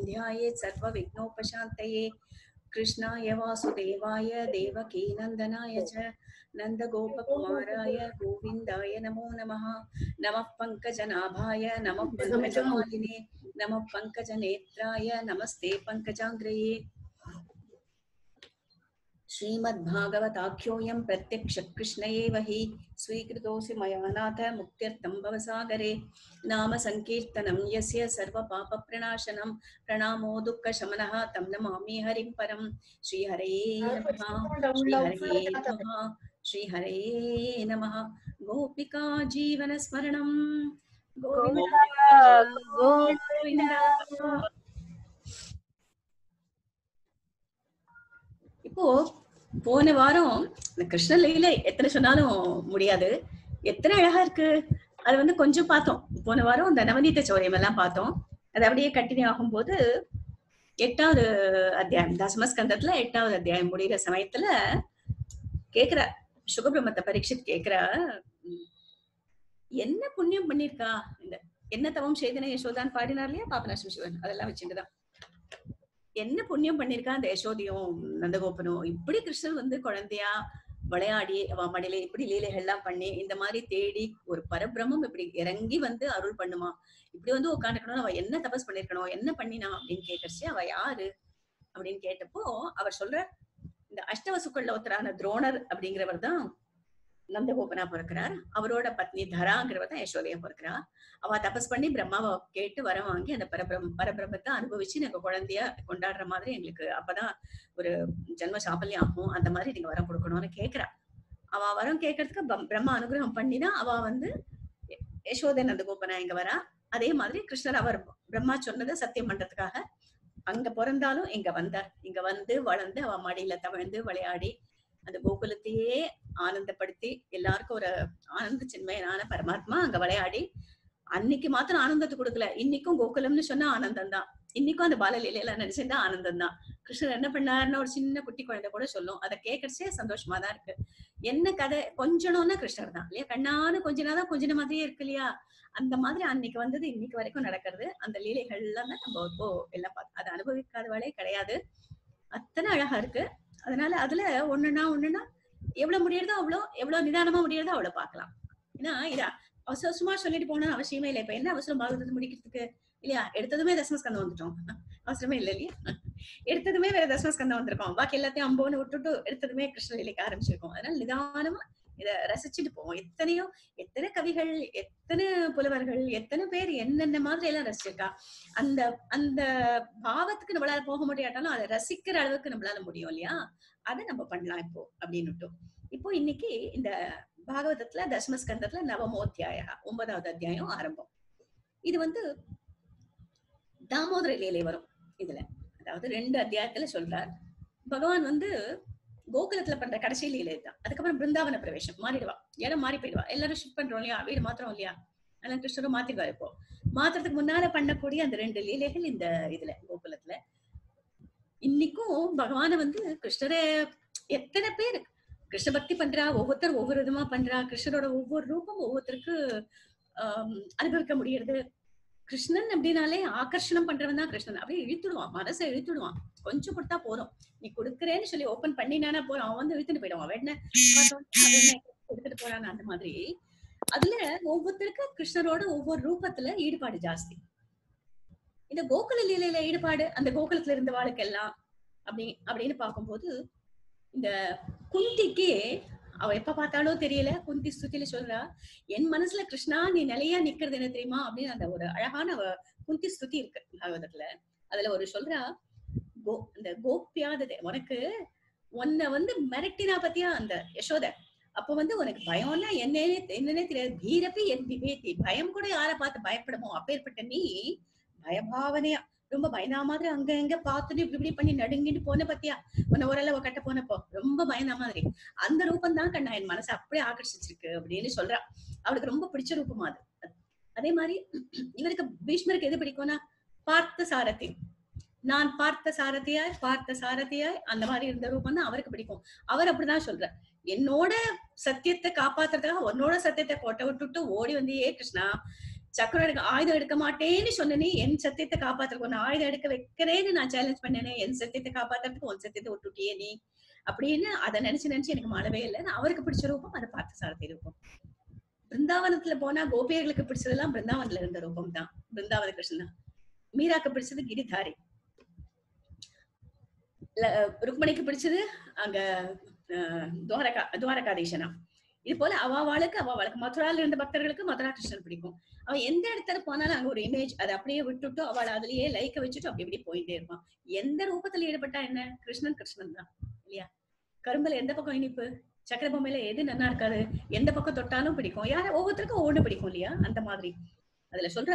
ध्यायेत् सर्वविघ्नोपशान्तये कृष्णाय वासुदेवाय देवकीनन्दनाय च नन्दगोपकुमाराय गोविन्दाय नमो नमः नमः पङ्कजनाभाय नमः पङ्कजमालिने नमः पङ्कजनेत्राय नमस्ते पङ्कजाङ्ग्रये श्रीमद्भागवताख्योऽयं प्रत्यक्षकृष्ण एव हि स्वीकृतोऽसि मया नाथ मुक्त्यर्थं भवसागरे नाम सङ्कीर्तनं यस्य सर्वपापप्रणाशनं प्रणामो दुःखशमनः तं नमामि हरिं परं श्रीहरये नमः श्रीहरये नमः श्रीहरये नमः गोपिका जीवनस्मरणं गोविन्द गोविन्द இப்போ போன வாரம் இந்த கிருஷ்ண லீலை எத்தனை சொன்னாலும் முடியாது எத்தனை அழகா இருக்கு அது வந்து கொஞ்சம் பார்த்தோம் போன வாரம் இந்த நவநீத சௌரியம் எல்லாம் பார்த்தோம் அது அப்படியே கண்டினியூ ஆகும்போது எட்டாவது அத்தியாயம் தசமஸ்கந்தத்துல எட்டாவது அத்தியாயம் முடிகிற சமயத்துல கேக்குற சுகபிரமத்தை பரீட்சித் கேக்குற உம், என்ன புண்ணியம் பண்ணிருக்கா இந்த என்ன தவம் செய்தன யசோதான் பாடினார் இல்லையா பாபநாசம் சிவன் அதெல்லாம் வச்சுட்டுதான் என்ன புண்ணியம் பண்ணிருக்கா அந்த யசோதியும் நந்தகோபனும் இப்படி கிருஷ்ணன் வந்து குழந்தையா விளையாடி அவ மடியில இப்படி லீலைகள்லாம் பண்ணி இந்த மாதிரி தேடி ஒரு பரபிரமம் இப்படி இறங்கி வந்து அருள் பண்ணுமா இப்படி வந்து உட்காந்துக்கணும் அவ என்ன தபஸ் பண்ணிருக்கணும் என்ன பண்ணினா அப்படின்னு கேட்கறச்சு அவ யாரு அப்படின்னு கேட்டப்போ அவர் சொல்ற இந்த அஷ்டவசுக்கள்ல ஒருத்தரான துரோணர் அப்படிங்கிறவர் தான் நந்தகோபனா பிறக்கிறார் அவரோட பத்னி தராங்கிறவர் தான் யசோதையா பிறக்கிறா அவ தபஸ் பண்ணி பிரம்மாவை கேட்டு வர வாங்கி அந்த பரபிரம் பரபிரமத்தை அனுபவிச்சு நாங்க குழந்தையா கொண்டாடுற மாதிரி எங்களுக்கு அப்பதான் ஒரு ஜென்ம சாபல்யம் ஆகும் அந்த மாதிரி நீங்க வரம் கொடுக்கணும்னு கேக்குறா அவ வரம் கேட்கறதுக்கு பம்- பிரம்மா அனுகிரகம் பண்ணிதான் அவ வந்து ய- யசோதை நந்தகோபனா இங்க வரா அதே மாதிரி கிருஷ்ணர் அவர் பிரம்மா சொன்னதை சத்தியம் பண்றதுக்காக அங்க பிறந்தாலும் இங்க வந்தார் இங்க வந்து வளர்ந்து அவ மடியில தவழ்ந்து விளையாடி அந்த கோகுலத்தையே ஆனந்தப்படுத்தி எல்லாருக்கும் ஒரு ஆனந்த சின்மயனான பரமாத்மா அங்க விளையாடி அன்னைக்கு மாத்திரம் ஆனந்தத்தை கொடுக்கல இன்னைக்கும் கோகுலம்னு சொன்னா ஆனந்தம் தான் இன்னைக்கும் அந்த பாலலீலையெல்லாம் நினைச்சிருந்தா ஆனந்தம் தான் கிருஷ்ணர் என்ன பண்ணாருன்னு ஒரு சின்ன குட்டி குழந்தை கூட சொல்லும் அதை கேட்கறச்சே சந்தோஷமா தான் இருக்கு என்ன கதை கொஞ்சணும்னா கிருஷ்ணர் தான் இல்லையா கண்ணான கொஞ்சனாதான் கொஞ்சன மாதிரியே இருக்கு இல்லையா அந்த மாதிரி அன்னைக்கு வந்தது இன்னைக்கு வரைக்கும் நடக்கிறது அந்த லீலைகள்லாம் தான் நம்ம இப்போ எல்லாம் பார்த்து அதை அனுபவிக்காதவளே கிடையாது அத்தனை அழகா இருக்கு அதனால அதுல ஒண்ணுன்னா ஒண்ணுன்னா எவ்வளவு முடியறதோ அவ்வளோ எவ்வளவு நிதானமா முடியறதோ அவ்வளவு பார்க்கலாம் ஏன்னா இதா அவசர அவசரமா சொல்லிட்டு போனா அவசியமே இல்லை இப்ப என்ன அவசரம் பாகவதத்தை முடிக்கிறதுக்கு இல்லையா எடுத்ததுமே தசமஸ்கந்தம் வந்துட்டோம் அவசரமே இல்லை இல்லையா எடுத்ததுமே வேற தசமஸ்கந்தம் வந்திருக்கோம் பாக்கி எல்லாத்தையும் அம்போன்னு விட்டுட்டு எடுத்ததுமே கிருஷ்ண லீலைக்கு ஆரம்பிச்சிருக்கோம் அதனால நிதானமா இத ரசிச்சுட்டு போவோம் எத்தனையோ எத்தனை கவிகள் எத்தனை புலவர்கள் எத்தனை பேர் என்னென்ன மாதிரி எல்லாம் ரசிச்சிருக்கா அந்த அந்த பாவத்துக்கு நம்மளால போக முடியாட்டாலும் அதை ரசிக்கிற அளவுக்கு நம்மளால முடியும் இல்லையா அதை நம்ம பண்ணலாம் இப்போ அப்படின்னுட்டோம் இப்போ இன்னைக்கு இந்த பாகவதத்துல தசமஸ்கந்தத்துல நவமோத்தியாய ஒன்பதாவது அத்தியாயம் ஆரம்பம் இது வந்து தாமோதர லீலை வரும் இதுல அதாவது ரெண்டு அத்தியாயத்துல சொல்றார் பகவான் வந்து கோகுலத்துல பண்ற கடைசி லீலை தான் அதுக்கப்புறம் பிருந்தாவன பிரவேசம் மாறிடுவா இடம் மாறி போயிடுவா எல்லாரும் ஷிஃப்ட் பண்றோம் இல்லையா வீடு மாத்திரம் இல்லையா அதெல்லாம் கிருஷ்ணரும் மாத்திடுவாரு இப்போ மாத்திரத்துக்கு முன்னால பண்ணக்கூடிய அந்த ரெண்டு லீலைகள் இந்த இதுல கோகுலத்துல இன்னைக்கும் பகவான வந்து கிருஷ்ணரை எத்தனை பேர் கிருஷ்ண பக்தி பண்றா ஒவ்வொருத்தர் ஒவ்வொரு விதமா பண்றா கிருஷ்ணரோட ஒவ்வொரு ரூபம் ஒவ்வொருத்தருக்கு ஆம், அனுபவிக்க முடியறது கிருஷ்ணன் அப்படின்னாலே ஆகர்ஷணம் பண்றவன் தான் கிருஷ்ணன் அப்படியே இழுத்துடுவான் மனசை இழுத்துடுவான் கொஞ்சம் கொடுத்தா போதும் நீ கொடுக்குறேன்னு சொல்லி ஓபன் பண்ணினானா போறோம் அவன் வந்து இழுத்துட்டு போயிடுவான் அவன் என்ன பார்த்தோம், அவன் என்ன கொடுத்துட்டு போறான் அந்த மாதிரி அதுல ஒவ்வொருத்தருக்கு கிருஷ்ணரோட ஒவ்வொரு ரூபத்துல ஈடுபாடு ஜாஸ்தி இந்த கோகுல லீலையில ஈடுபாடு அந்த கோகுலத்துல இருந்த வாழ்க்கெல்லாம் அப்படி அப்படின்னு பார்க்கும்போது இந்த குந்திக்கு அவ எப்ப பார்த்தாலும் தெரியல குந்தி ஸ்துதியில சொல்றா என் மனசுல கிருஷ்ணா நீ நிலையா நிக்கிறது என்ன தெரியுமா அப்படின்னு அந்த ஒரு அழகான அவ குந்தி ஸ்துதி இருக்கு பாகவதத்துல அதுல ஒரு சொல்றா கோ இந்த கோப்பியாததே உனக்கு உன்னை வந்து மிரட்டினா பத்தியா அந்த யசோத அப்ப வந்து உனக்கு பயம்னா என்னன்னே என்னன்னே தெரியாது பீரப்பி என் விவேத்தி பயம் கூட யாரை பார்த்து பயப்படமோ அப்பேற்பட்ட நீ பயபாவனையா ரொம்ப பயந்தா மாதிரி அங்க எங்க பார்த்துட்டு இப்படி இப்படி பண்ணி நடுங்கிட்டு போன பத்தியா உன்னை ஓரளவு கட்ட போனப்போ ரொம்ப பயந்த மாதிரி அந்த ரூபம் தான் கண்ணா என் மனசை அப்படியே ஆகர்ஷிச்சிருக்கு அப்படின்னு சொல்றா அவளுக்கு ரொம்ப பிடிச்ச ரூபமா அது அதே மாதிரி இவருக்கு பீஷ்மருக்கு எது பிடிக்கும்னா பார்த்த சாரதி நான் பார்த்த சாரதியாய் பார்த்த சாரதியாய் அந்த மாதிரி இருந்த ரூபம் தான் அவருக்கு பிடிக்கும் அவர் அப்படிதான் சொல்றார் என்னோட சத்தியத்தை காப்பாத்துறதுக்காக உன்னோட சத்தியத்தை கொட்ட விட்டுட்டு ஓடி வந்து ஏ கிருஷ்ணா சக்கரம் எடுக்க ஆயுதம் எடுக்க மாட்டேன்னு சொன்னனே என் சத்தியத்தை காப்பாத்துறதுக்கு உன்னை ஆயுதம் எடுக்க வைக்கிறேன்னு நான் சேலஞ்ச் பண்ணேனே என் சத்தியத்தை காப்பாத்துறதுக்கு உன் சத்தியத்தை விட்டுட்டியே நீ அப்படின்னு அதை நினைச்சு நினைச்சு எனக்கு மாளவே இல்லை நான் அவருக்கு பிடிச்ச ரூபம் அதை பார்த்து சாரதி ரூபம் பிருந்தாவனத்துல போனா கோபியர்களுக்கு பிடிச்சதெல்லாம் பிருந்தாவனத்துல இருந்த ரூபம் தான் பிருந்தாவன கிருஷ்ணன் மீராக்கு பிடிச்சது கிரிதாரி ல- ருக்மணிக்கு பிடிச்சது அங்க அஹ், துவாரகா துவாரகாதீசனா இது போல அவாவாளுக்கு அவாவாளுக்கு மதுரால இருந்த பக்தர்களுக்கு மதுரா கிருஷ்ணன் பிடிக்கும் அவன் எந்த இடத்துல போனாலும் அங்க ஒரு இமேஜ் அதை அப்படியே விட்டுட்டு அவளை அதுலயே லைக்க வச்சுட்டு அப்படி இப்படி போயிட்டே இருப்பான் எந்த ரூபத்துல ஈடுபட்டா என்ன கிருஷ்ணன் கிருஷ்ணன் தான் இல்லையா கரும்புல எந்த பக்கம் இனிப்பு சக்கர பொம்மையில எது நல்லா இருக்காது எந்த பக்கம் தொட்டாலும் பிடிக்கும் யார ஒவ்வொருத்தருக்கும் ஒவ்வொன்று பிடிக்கும் இல்லையா அந்த மாதிரி அதுல சொல்ற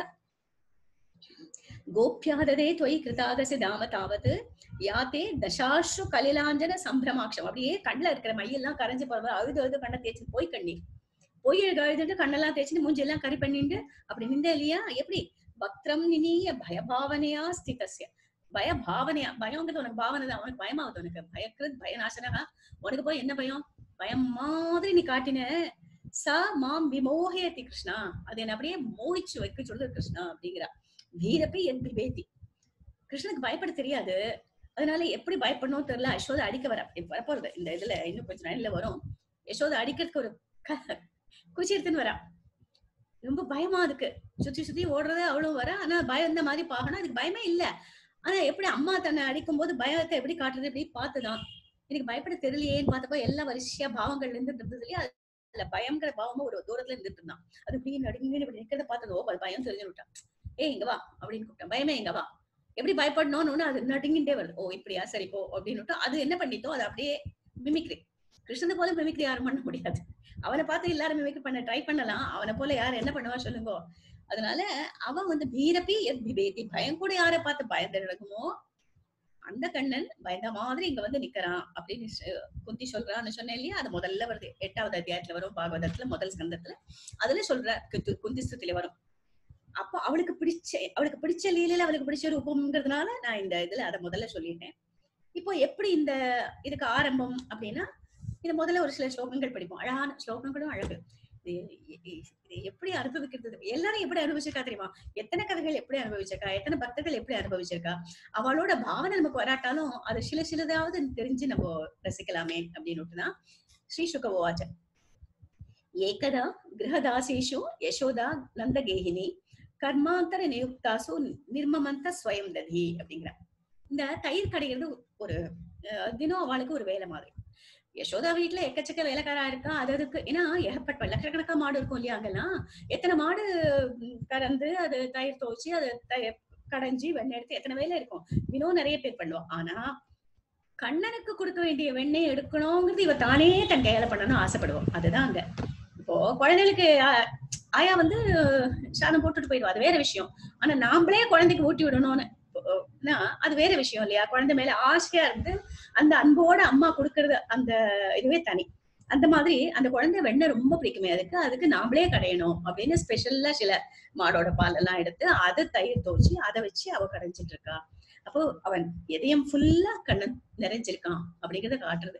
கோப்யாததே தொய் கிருதாகசி தாம தாவத்து யாத்தே தசாஷு கலிலாஞ்சன சம்பிரமாட்சம் அப்படியே கண்ணுல இருக்கிற மையெல்லாம் கரைஞ்சு போற அழுது அழுது கண்ணை தேய்ச்சி போய் கண்ணீர் போய் அழுது அழுதுட்டு கண்ணெல்லாம் தேய்ச்சிட்டு மூஞ்செல்லாம் கறி பண்ணிட்டு அப்படி நின்ற இல்லையா எப்படி பக்திரம் நினிய பயபாவனையா ஸ்திதஸ்ய பய பாவனையா பயங்கிறது உனக்கு பாவனை தான் உனக்கு பயமாவது உனக்கு பயக்கிறது பயநாசனகா உனக்கு போய் என்ன பயம் பயம் மாதிரி நீ காட்டின ச மாம் விமோகயதி கிருஷ்ணா அது என்ன அப்படியே மோகிச்சு வைக்க சொல்லுது கிருஷ்ணா அப்படிங்கிறா வீரப்பி என் பிபேதி கிருஷ்ணனுக்கு பயப்பட தெரியாது அதனால எப்படி பயப்படணும் தெரியல யசோதை அடிக்க வர இப்ப வரப்போறது இந்த இதுல இன்னும் கொஞ்சம் நாள்ல வரும் யசோதை அடிக்கிறதுக்கு ஒரு க- குச்சி எடுத்துன்னு வரா ரொம்ப பயமா அதுக்கு சுத்தி சுத்தி ஓடுறது அவளும் வர ஆனா பயம் இந்த மாதிரி பாக்கணும் அதுக்கு பயமே இல்ல ஆனா எப்படி அம்மா தன்னை அடிக்கும் போது பயத்தை எப்படி காட்டுறது எப்படி பார்த்துதான் எனக்கு பயப்பட தெரியலையேன்னு பார்த்தப்போ எல்லா வரிசையா பாவங்கள்ல இருந்து இருந்தது இல்லையா அதுல பயங்கிற பாவமும் ஒரு தூரத்துல இருந்துட்டு இருந்தான் அது இப்படி நடுங்கன்னு இப்படி நிக்கிறத பார்த்ததோ அது பயம் தெரிஞ்சு விட்டான் ஏ இங்க வா அப்படின்னு கூப்பிட்டேன் பயமே இங்க வா எப்படி பயப்படணும்னு அது நடுங்கிட்டே வருது ஓ இப்படியா சரி போ அப்படின்னு அது என்ன பண்ணித்தோ அது அப்படியே மிமிக்ரி கிருஷ்ணனை போல மிமிக்ரி யாரும் பண்ண முடியாது அவனை பார்த்து எல்லாரும் மிமிக்ரி பண்ண ட்ரை பண்ணலாம் அவனை போல யார் என்ன பண்ணுவா சொல்லுங்க அதனால அவன் வந்து பீரப்பி எத் பிபேதி பயம் கூட யாரை பார்த்து பயந்து நடக்குமோ அந்த கண்ணன் பயந்த மாதிரி இங்க வந்து நிக்கிறான் அப்படின்னு சொ- குந்தி சொல்றான்னு சொன்னேன் இல்லையா அது முதல்ல வருது எட்டாவது அத்தியாயத்துல வரும் பாகவதத்துல முதல் ஸ்கந்தத்துல அதுல சொல்ற குத்து- குந்தி ஸ்துதியில வரும் அப்போ அவளுக்கு பிடிச்ச அவளுக்கு பிடிச்ச லீலையில அவளுக்கு பிடிச்ச ரூபம்ங்கிறதுனால நான் இந்த இதுல அதை முதல்ல சொல்லிட்டேன் இப்போ எப்படி இந்த இதுக்கு ஆரம்பம் அப்படின்னா இது முதல்ல ஒரு சில ஸ்லோகங்கள் படிப்போம் அழகான ஸ்லோகங்களும் அழகு இது இது எப்படி அனுபவிக்கிறது எல்லாரும் எப்படி அனுபவிச்சிருக்கா தெரியுமா எத்தனை கதைகள் எப்படி அனுபவிச்சிருக்கா எத்தனை பக்தர்கள் எப்படி அனுபவிச்சிருக்கா அவளோட பாவனை நமக்கு வராட்டாலும் அது சில சிலதாவது தெரிஞ்சு நம்ம ரசிக்கலாமே அப்படின்னு தான் ஸ்ரீ சுகவாச்ச ஏகதா கிரகதாசேஷு யசோதா நந்தகேகினி கர்மாந்தர நியுக்தாசு நிர்மமந்த ஸ்வயம் ததி அப்படிங்கிற இந்த தயிர் கடைகிறது ஒரு அஹ், தினம் அவளுக்கு ஒரு வேலை மாதிரி யசோதா வீட்டுல எக்கச்சக்க வேலைக்காரா இருக்கா அது அதுக்கு ஏன்னா ஏகப்பட்ட லட்சக்கணக்கா மாடு இருக்கும் இல்லையா அங்கெல்லாம் எத்தனை மாடு ம், கறந்து அது தயிர் துவச்சு அது தயிர் கடைஞ்சி வெண்ணெய் எடுத்து எத்தனை வேலை இருக்கும் தினம் நிறைய பேர் பண்ணுவோம் ஆனா கண்ணனுக்கு கொடுக்க வேண்டிய வெண்ணெய் எடுக்கணுங்கிறது இவ தானே தன் கையால பண்ணணும்னு ஆசைப்படுவோம் அதுதான் அங்க இப்போ குழந்தைகளுக்கு ஆ- ஆயா வந்து சாதம் போட்டுட்டு போயிடுவா அது வேற விஷயம் ஆனா நாமளே குழந்தைக்கு ஊட்டி விடணும்னு இப்போ, னா, அது வேற விஷயம் இல்லையா குழந்தை மேல ஆசையா இருந்து அந்த அன்போட அம்மா கொடுக்கறது அந்த இதுவே தனி அந்த மாதிரி அந்த குழந்தை வெண்ணெய் ரொம்ப பிடிக்குமே அதுக்கு அதுக்கு நாமளே கடையணும் அப்படின்னு ஸ்பெஷல்லா சில மாடோட பால் எல்லாம் எடுத்து அதை தயிர் துவச்சு அதை வச்சு அவ கடைஞ்சிட்டு இருக்கா அப்போ அவன் இதயம் ஃபுல்லா கண்ணன் நிறைஞ்சிருக்கான் அப்படிங்கறத காட்டுறது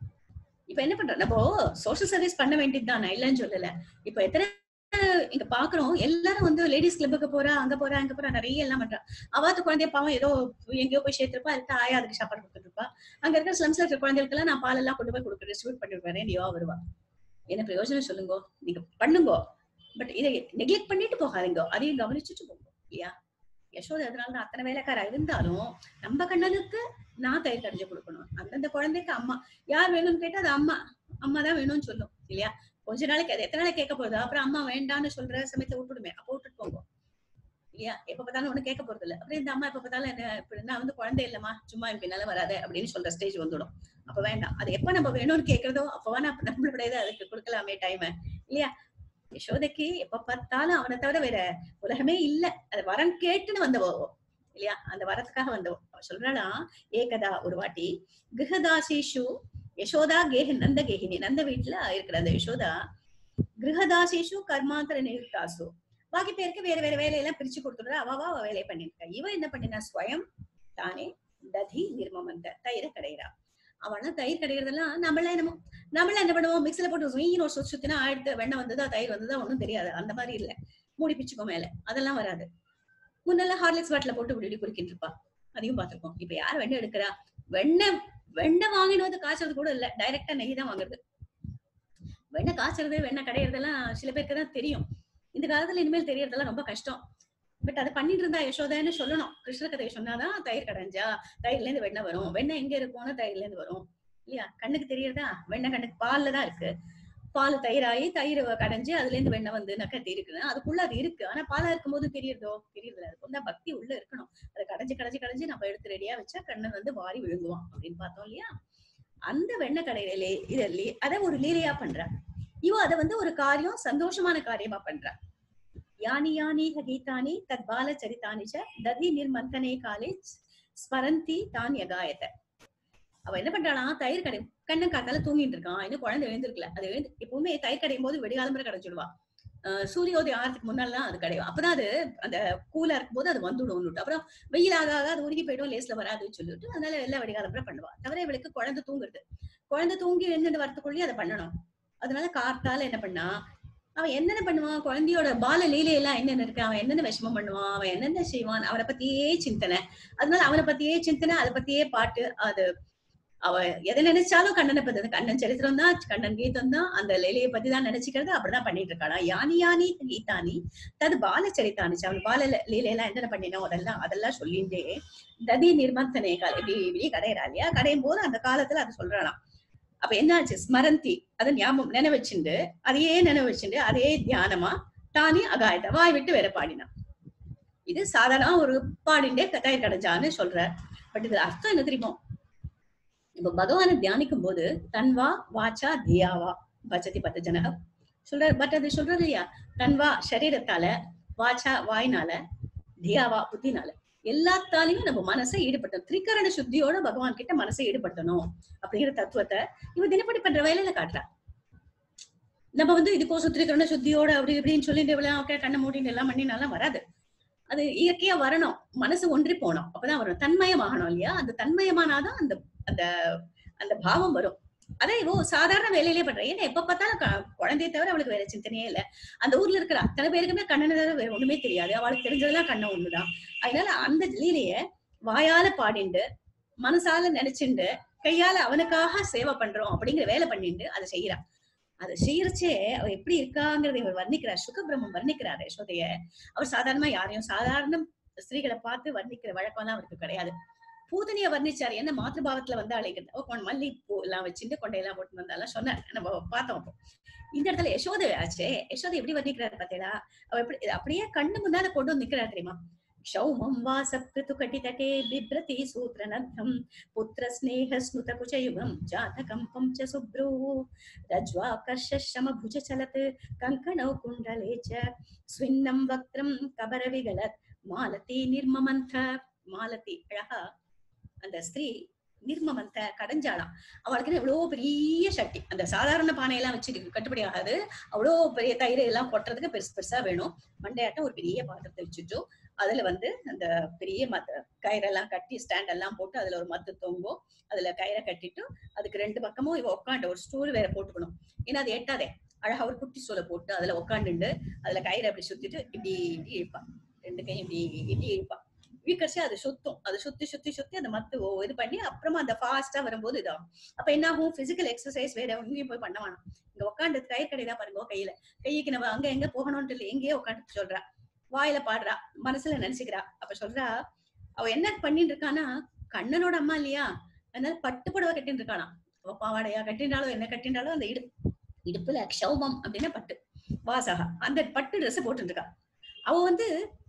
இப்ப என்ன பண்றோம் நம்ம சோஷியல் சர்வீஸ் பண்ண வேண்டியதுதான் நான் இல்லைன்னு சொல்லல இப்ப எத்தனை இங்க பாக்குறோம் எல்லாரும் வந்து லேடிஸ் கிளப்புக்கு போறா அங்க போறா அங்க போறா நிறைய எல்லாம் பண்றா அவாத்து குழந்தைய பாவம் ஏதோ எங்கேயோ போய் சேர்த்திருப்பா அதுக்கு ஆயா அதுக்கு சாப்பாடு கொடுத்துட்டு இருப்பா அங்க இருக்கிற ஸ்லம்ஸ்ல இருக்கிற குழந்தைகளுக்கு எல்லாம் நான் பால் எல்லாம் கொண்டு போய் கொடுக்க டிஸ்ட்ரிபியூட் பண்ணி வரேன் நீவா வருவா என்ன பிரயோஜனம் சொல்லுங்க நீங்க பண்ணுங்க பட் இதை நெக்லெக்ட் பண்ணிட்டு போகாதீங்க அதையும் கவனிச்சுட்டு போங்க இல்லையா யசோதை அதனால தான் அத்தனை வேலைக்காரா இருந்தாலும் நம்ம கண்ணனுக்கு நான் தயிர் கடைஞ்சு கொடுக்கணும் அந்தந்த குழந்தைக்கு அம்மா யார் வேணும்னு கேட்டா அது அம்மா அம்மா தான் வேணும்னு சொல்லும் இல்லையா கொஞ்ச நாளைக்கு அது எத்தனை நாளைக்கு கேட்க போகுது அப்புறம் அம்மா வேண்டான்னு சொல்ற சமயத்தை விட்டுடுமே அப்போ விட்டுட்டு போங்க இல்லையா எப்ப பார்த்தாலும் ஒண்ணு கேட்க போறது இல்ல அப்புறம் இந்த அம்மா எப்ப பார்த்தாலும் என்ன இப்படி நான் வந்து குழந்தை இல்லம்மா சும்மா என் பின்னால வராத அப்படின்னு சொல்ற ஸ்டேஜ் வந்துடும் அப்ப வேண்டாம் அது எப்ப நம்ம வேணும்னு கேக்குறதோ அப்பவா நான் நம்மளோட இதை அதுக்கு கொடுக்கலாமே டைம் இல்லையா யசோதைக்கு எப்ப பார்த்தாலும் அவனை தவிர வேற உலகமே இல்ல அது வரம் கேட்டுன்னு வந்தவோ இல்லையா அந்த வரத்துக்காக வந்தவோ அவ சொல்றாளா ஏகதா ஒரு வாட்டி கிரகதாசேஷு யசோதா கேஹ நந்த கேஹினி நந்த வீட்டுல இருக்கிற அந்த யசோதா கிரகதாசேஷு கர்மாந்தர நியுக்தாசு பாக்கி பேருக்கு வேற வேற வேலையெல்லாம் பிரிச்சு கொடுத்துடுற அவாவா அவ வேலையை பண்ணிருக்கா இவ என்ன பண்ணினா ஸ்வயம் தானே ததி நிர்மமந்த தயிரை கடையிறா அவனா தயிர் கடைகிறதெல்லாம் நம்மள என்ன நம்மள என்ன பண்ணுவோம் மிக்சில போட்டு சுயின்னு ஒரு சுத்தி சுத்தினா ஆயிடுத்து வெண்ணெய் வந்ததா தயிர் வந்ததா ஒண்ணும் தெரியாது அந்த மாதிரி இல்ல மூடி பிச்சுக்கும் மேல அதெல்லாம் வராது முன்னெல்லாம் ஹார்லிக்ஸ் பாட்டில போட்டு இப்படி இப்படி குறுக்கிட்டு இருப்பா அதையும் பார்த்திருக்கோம் இப்ப யார் வெண்ணெய் எடுக்கிறா வெண்ணெய் வெண்ணெய் வாங்கினு வந்து காய்ச்சறது கூட இல்ல டைரக்டா நெய் தான் வாங்குறது வெண்ணெய் காய்ச்சறது வெண்ணெய் கடையிறதெல்லாம் சில பேருக்கு தான் தெரியும் இந்த காலத்துல இனிமேல் தெரியறதெல்லாம் ரொம்ப கஷ்டம் பட் அதை பண்ணிட்டு இருந்தா யசோதான்னு சொல்லணும் கிருஷ்ண கதையை சொன்னாதான் தயிர் கடைஞ்சா தயிர்ல இருந்து வெண்ணெய் வரும் வெண்ணெய் எங்க இருக்கும்னா தயிர்ல இருந்து வரும் இல்லையா கண்ணுக்கு தெரியறதா வெண்ணெய் கண்ணுக்கு பால்ல தான் இருக்கு பால் தயிராகி தயிர் கடைஞ்சு அதுல இருந்து வெண்ணெய் வந்து நக்கத்தி இருக்குன்னு அதுக்குள்ள அது இருக்கு ஆனா பாலா இருக்கும்போது தெரியறதோ தெரியறதுல அதுக்கு வந்து பக்தி உள்ள இருக்கணும் அதை கடைஞ்சு கடைஞ்சு கடைஞ்சு நம்ம எடுத்து ரெடியா வச்சா கண்ணன் வந்து வாரி விழுங்குவான் அப்படின்னு பார்த்தோம் இல்லையா அந்த வெண்ணெய் கடையிலே இதில் அதை ஒரு லீலையா பண்றா இவ அதை வந்து ஒரு காரியம் சந்தோஷமான காரியமா பண்றா யானி யானி கீதானி தத் பால சரிதானி ச ததி நிர்மந்தனே காலே ஸ்மரந்தி தான் யகாயத்தை அவ என்ன பண்றானா தயிர் கடை கண்ணன் காத்தால தூங்கிட்டு இருக்கான் இன்னும் குழந்தை எழுந்திருக்கல அது எழுந்து எப்பவுமே தயிர் கடையும் போது வெடிகாலம்பரை கடைச்சிடுவா ஆஹ் சூரியோதயம் ஆறதுக்கு முன்னால தான் அது கிடையும் அப்பதான் அது அந்த கூலா இருக்கும் போது அது வந்துடும் அப்புறம் வெயில் ஆக ஆக அது உருகி போயிடும் லேஸ்ல வராதுன்னு சொல்லிட்டு அதனால எல்லாம் வெடிகாலம்பரை பண்ணுவா தவிர இவளுக்கு குழந்தை தூங்குறது குழந்தை தூங்கி எழுந்துட்டு வரத்துக்குள்ளேயே அதை பண்ணணும் அதனால கார்த்தால என்ன பண்ணா அவன் என்னென்ன பண்ணுவான் குழந்தையோட பால லீலையெல்லாம் என்னென்ன இருக்கு அவன் என்னென்ன விஷமம் பண்ணுவான் அவன் என்னென்ன செய்வான் அவனை பத்தியே சிந்தனை அதனால அவனை பத்தியே சிந்தனை அதை பத்தியே பாட்டு அது அவ எதை நினைச்சாலும் கண்ணனை பத்தி கண்ணன் சரித்திரம் தான் கண்ணன் கீதம் தான் அந்த லீலையை பத்தி தான் நினைச்சுக்கிறது அப்படிதான் பண்ணிட்டு இருக்காளா யானி யானி கீதானி தது பால சரித்தானிச்சு அவன் பால லீலையெல்லாம் என்னென்ன பண்ணினோம் அதெல்லாம் அதெல்லாம் சொல்லிண்டே ததி நிர்மந்தனே கால இப்படி இப்படி கடையிறா இல்லையா கடையும் போது அந்த காலத்துல அதை சொல்றாளாம் அப்ப என்னாச்சு ஸ்மரந்தி அதை ஞாபகம் நினைவச்சுண்டு அதையே நினைவச்சுண்டு அதே தியானமா தானே அகாயத்தை வாய் விட்டு வேற பாடினான் இது சாதாரண ஒரு பாடிண்டே கட்டாய் கடைஞ்சான்னு சொல்ற பட் இதுல அர்த்தம் என்ன தெரியுமோ இப்ப பகவானை தியானிக்கும் போது தன்வா வாச்சா தியாவா பச்சதி பத்த ஜனக சொல்ற பட் அது சொல்றது இல்லையா தன்வா சரீரத்தால வாச்சா வாய்னால தியாவா புத்தினால எல்லாத்தாலையும் நம்ம மனசை ஈடுபட்டணும் திரிகரண சுத்தியோட பகவான் கிட்ட மனசை ஈடுபட்டணும் அப்படிங்கிற தத்துவத்தை இவ தினப்படி பண்ற வேலையில காட்டுறா நம்ம வந்து இதுக்கோசம் திரிகரண சுத்தியோட அப்படி இப்படின்னு சொல்லிட்டு இவ்வளவு ஓகே கண்ணை மூடின்னு எல்லாம் பண்ணினாலாம் வராது அது இயற்கையா வரணும் மனசு ஒன்றி போகணும் அப்பதான் வரும் தன்மயமாகணும் இல்லையா அந்த தன்மயமானாதான் அந்த அந்த அந்த பாவம் வரும் அதே இவோ சாதாரண வேலையிலே பண்ற ஏன்னா எப்ப பார்த்தாலும் க- குழந்தைய தவிர அவளுக்கு வேற சிந்தனையே இல்ல அந்த ஊர்ல இருக்கிற அத்தனை பேருக்குமே கண்ணனை தவிர வேற ஒண்ணுமே தெரியாது அவளுக்கு தெரிஞ்சதெல்லாம் கண்ணன் ஒண்ணுதான் அதனால அந்த லீலைய வாயால பாடிண்டு மனசால நினைச்சுண்டு கையால அவனுக்காக சேவை பண்றோம் அப்படிங்கிற வேலை பண்ணிட்டு அதை செய்யறா அதை செய்யறச்சே அவ எப்படி இருக்காங்கிறத இவர் வர்ணிக்கிறார் சுகபிரம்மம் வர்ணிக்கிறார் யசோதைய அவர் சாதாரணமா யாரையும் சாதாரண ஸ்திரீகளை பார்த்து வர்ணிக்கிற வழக்கம் எல்லாம் அவருக்கு கிடையாது பூதனிய வர்ணிச்சாரு என்ன மாத்திருபாவத்துல வந்து அழைக்கிறது ஓ கொண்டு மல்லி பூ எல்லாம் வச்சுட்டு கொண்டையெல்லாம் போட்டு வந்தாலும் சொன்னார் நம்ம பார்த்தோம் அப்போ இந்த இடத்துல யசோதை ஆச்சே யசோதை எப்படி வர்ணிக்கிறாரு பார்த்தீங்களா அவ எப்படி அப்படியே கண்ணு முன்னால கொண்டு வந்து நிக்கிறார் தெரியுமா ಕ್ಷೌಮಂ ವಾಸಪ್ರತು ಕಟಿತಟೆ ಬಿಭ್ರತಿ ಸೂತ್ರನರ್ಥಂ ಪುತ್ರ ಸ್ನೇಹ ಸ್ನುತ ಕುಚಯುಗಂ ಜಾತಕಂಪಂ ಚ ಸುಬ್ರೂ ರಜ್ವಾಕರ್ಷ ಶ್ರಮ ಭುಜ ಚಲತ್ ಕಂಕಣೌ ಕುಂಡಲೇ ಚ ಸ್ವಿನ್ನಂ ವಕ್ತ್ರಂ ಕಬರ ವಿಗಲತ್ மாலதி நிர்மமந்த மாலதி அழகா அந்த ஸ்திரீ நிர்மமந்த கடைஞ்சாளாம் அவளுக்கு எவ்வளவு பெரிய சட்டி அந்த சாதாரண பானையெல்லாம் வச்சுட்டு கட்டுப்படி ஆகாது அவ்வளோ பெரிய தயிர் எல்லாம் கொட்டுறதுக்கு பெருசு பெருசா வேணும் மண்டையாட்டம் ஒரு பெரிய பாத்திரத்தை வச்சுட்டு அதுல வந்து அந்த பெரிய மத்த கயிறெல்லாம் கட்டி ஸ்டாண்ட் எல்லாம் போட்டு அதுல ஒரு மத்து தொங்கும் அதுல கயிறை கட்டிட்டு அதுக்கு ரெண்டு பக்கமும் இவ உட்காந்து ஒரு ஸ்டூல் வேற போட்டுக்கணும் ஏன்னா அது எட்டாதே அழகா ஒரு குட்டி ஸ்டூலை போட்டு அதுல உட்காந்துண்டு அதுல கயிறை அப்படி சுத்திட்டு இப்படி இப்படி இழுப்பா ரெண்டு கையும் இப்படி இப்படி இழுப்பா இழுக்கரிச்சு அது சுத்தும் அது சுத்தி சுத்தி சுத்தி அந்த மத்து ஓ- இது பண்ணி அப்புறமா அந்த ஃபாஸ்டா வரும்போது இதாகும் அப்ப என்ன ஆகும் பிசிக்கல் எக்ஸசைஸ் வேற எங்கேயும் போய் பண்ண வேணாம் இங்க உட்காந்து கயிறு கடைதான் பாருங்க கையில கைக்கு நம்ம அங்க எங்க போகணும்னு இல்லை எங்கேயோ உட்காந்து சொல்றா வாயில பாடுறா மனசுல நினைச்சுக்கிறா அப்ப சொல்றா அவ என்ன பண்ணிட்டு இருக்கானா கண்ணனோட அம்மா இல்லையா அதனால பட்டு புடவை கட்டின்னு இருக்கானா அவ பாவாடையா கட்டினாலும் என்ன கட்டினாலும் அந்த இடு இடுப்புல க்ஷௌமம் அப்படின்னா பட்டு வாசகா அந்த பட்டு ட்ரெஸ் போட்டுட்டு இருக்கா அவ வந்து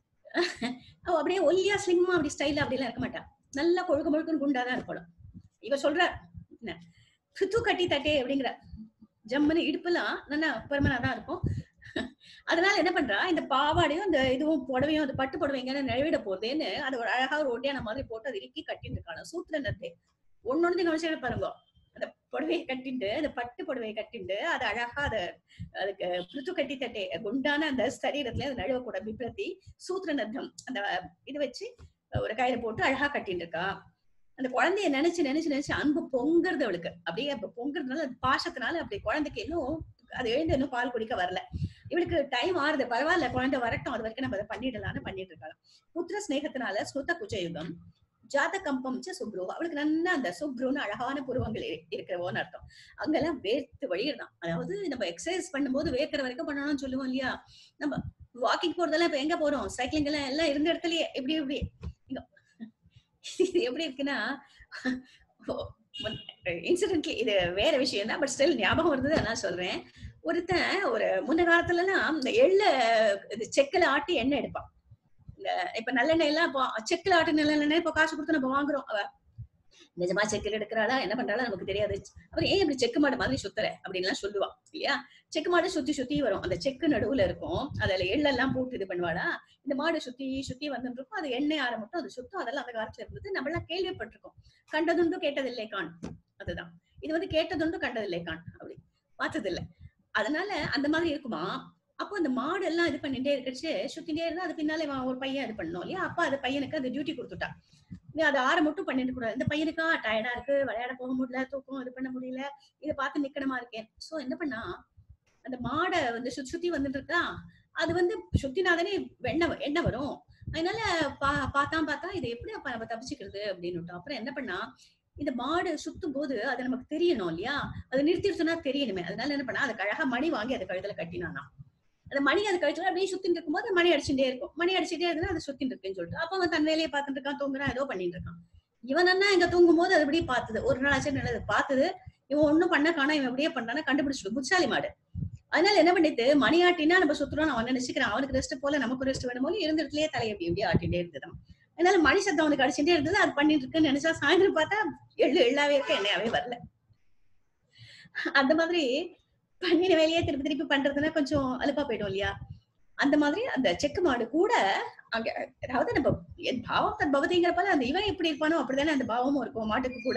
அவ அப்படியே ஒல்லியா ஸ்லிம்மா அப்படி ஸ்டைலா அப்படிலாம் இருக்க மாட்டா நல்லா கொழுக்க முழுக்குன்னு குண்டாதான் இருக்கணும் இவ சொல்ற என்ன சுத்து கட்டி தட்டே அப்படிங்கிற ஜம்முன்னு இடுப்புலாம் நல்லா பெருமனா தான் இருக்கும் அதனால என்ன பண்றா இந்த பாவாடையும் இந்த இதுவும் புடவையும் அந்த பட்டு புடவைங்க நிழவிட போகுதுன்னு அது ஒரு அழகா ஒரு ஒட்டியான மாதிரி போட்டு அது இறுக்கி கட்டிட்டு இருக்காங்க சூத்திரனத்தை ஒன்னொன்னு கவனிச்சு பாருங்க அந்த புடவையை கட்டிட்டு அந்த பட்டு புடவையை கட்டிட்டு அது அழகா அத அதுக்கு பிருத்து கட்டி தட்டே குண்டான அந்த சரீரத்துல அது நழுவ கூட பிப்ரத்தி சூத்திரநத்தம் அந்த இது வச்சு ஒரு கயிறு போட்டு அழகா கட்டிட்டு இருக்கா அந்த குழந்தைய நினைச்சு நினைச்சு நினைச்சு அன்பு பொங்குறது அவளுக்கு அப்படியே அப்ப பொங்குறதுனால அது பாசத்தினால அப்படி குழந்தைக்கு இன்னும் அது எழுந்து இன்னும் பால் குடிக்க வரல இவளுக்கு டைம் ஆறுது பரவாயில்ல குழந்தை வரட்டும் அது வரைக்கும் நம்ம அதை பண்ணிடலாம்னு பண்ணிட்டு இருக்கலாம் புத்திர ஸ்நேகத்தினால ஸ்ருத குஜயுகம் ஜாத கம்பம் ச சுப்ரு அவளுக்கு நல்லா அந்த சுப்ருன்னு அழகான புருவங்கள் இரு- இருக்கிறவோன்னு அர்த்தம் அங்கெல்லாம் வேர்த்து வழியிடலாம் அதாவது நம்ம எக்ஸசைஸ் பண்ணும்போது வேர்க்கிற வரைக்கும் பண்ணணும்னு சொல்லுவோம் இல்லையா நம்ம வாக்கிங் போறதெல்லாம் இப்ப எங்க போறோம் சைக்கிளிங் எல்லாம் எல்லாம் இருந்த இடத்துலயே இப்படி இப்படி இங்க. இது எப்படி இருக்குன்னா இன்சிடென்ட்லி இது வேற விஷயம் தான் பட் ஸ்டில் ஞாபகம் வருது நான் சொல்றேன் ஒருத்தன் ஒரு முன்ன காலத்துல எல்லாம் இந்த எள்ள இது செக்கில ஆட்டி எண்ணெய் எடுப்பான் இந்த இப்ப நல்லெண்ணெய் எல்லாம் இப்போ செக்கில ஆட்டி நல்லெண்ணெய் இப்போ காசு கொடுத்து நம்ம வாங்குறோம் அவ நிஜமா செக்கில் எடுக்கிறாளா என்ன பண்றாளா நமக்கு தெரியாது அப்புறம் ஏன் இப்படி செக்கு மாடு மாதிரி சுத்துற அப்படின்லாம் சொல்லுவா இல்லையா செக்கு மாடு சுத்தி சுத்தி வரும் அந்த செக்கு நடுவுல இருக்கும் அதுல எள்ளெல்லாம் போட்டு இது பண்ணுவாளா இந்த மாடு சுத்தி சுத்தி வந்துட்டு இருக்கும் அது எண்ணெய் ஆற மட்டும் அது சுத்தம் அதெல்லாம் அந்த காலத்துல இருந்தது நம்ம எல்லாம் கேள்விப்பட்டிருக்கோம் கண்டதுண்டு கேட்டதில்லை கான் அதுதான் இது வந்து கேட்டதுண்டு கண்டதில்லை கான் அப்படி பார்த்ததில்லை அதனால அந்த மாதிரி இருக்குமா அப்போ அந்த மாடு எல்லாம் இது பண்ணிட்டே இருக்கச்சு சுத்திட்டே இருந்தா அது பின்னாலே இவன் ஒரு பையன் இது பண்ணணும் இல்லையா அப்பா அது பையனுக்கு அது டியூட்டி கொடுத்துட்டா நீ அதை ஆற மட்டும் பண்ணிட்டு கூடாது இந்த பையனுக்கா டயர்டா இருக்கு விளையாட போக முடியல தூக்கம் இது பண்ண முடியல இதை பார்த்து நிக்கணுமா இருக்கேன் சோ என்ன பண்ணா அந்த மாடை வந்து சுத்தி சுத்தி வந்துட்டு இருக்கா அது வந்து சுத்தினாதானே வெண்ணெய் எண்ணெய் வரும் அதனால பா பார்த்தான் பார்த்தா இது எப்படி அப்ப நம்ம தப்பிச்சுக்கிறது அப்படின்னு அப்புறம் என்ன பண்ணா இந்த மாடு சுத்தும் போது அது நமக்கு தெரியணும் இல்லையா அது நிறுத்திடுச்சுன்னா தெரியணுமே அதனால என்ன பண்ணா அதுக்கு அழகா மணி வாங்கி அது கழுத்துல கட்டினானா அந்த மணி அது கழுத்துல அப்படியே சுத்திட்டு இருக்கும்போது மணி அடிச்சுட்டே இருக்கும் மணி அடிச்சுட்டே இருந்தா அது சுத்திட்டு இருக்குன்னு சொல்லிட்டு அப்ப அவன் தன் வேலையை பார்த்துட்டு இருக்கான் தூங்குறான் ஏதோ பண்ணிட்டு இருக்கான் இவன் என்ன இங்க தூங்கும் போது அது அப்படியே பார்த்தது ஒரு நாள் ஆச்சு நல்லது பார்த்தது இவன் ஒண்ணும் பண்ண காணா இவன் அப்படியே பண்றானா கண்டுபிடிச்சிடும் புட்சாலி மாடு அதனால என்ன பண்ணிட்டு மணி ஆட்டினா நம்ம சுத்துறோம் அவன் நினைச்சுக்கிறான் அவனுக்கு ரெஸ்ட் போல நமக்கு ரெஸ்ட் வேணும் போல இருந்த இடத்துலயே தலையை அப்படி இப்படி ஆட்டிட்டே இருந்ததான் அதனால மணி சத்தம் அவனுக்கு அடிச்சுட்டே இருந்தது அது பண்ணிட்டு இருக்குன்னு நினைச்சா சாயந்தரம் பார்த்தா எள்ளு எள்ளாவே இருக்க எண்ணெயாவே வரல அந்த மாதிரி பண்ணின வேலையே திருப்பி திருப்பி பண்றதுன்னா கொஞ்சம் அலுப்பா போயிடும் இல்லையா அந்த மாதிரி அந்த செக்கு மாடு கூட அங்க அதாவது நம்ம என் பாவம் தன் பவதிங்கிற போல அந்த இவன் எப்படி இருப்பானோ அப்படிதானே அந்த பாவமும் இருக்கும் மாட்டுக்கு கூட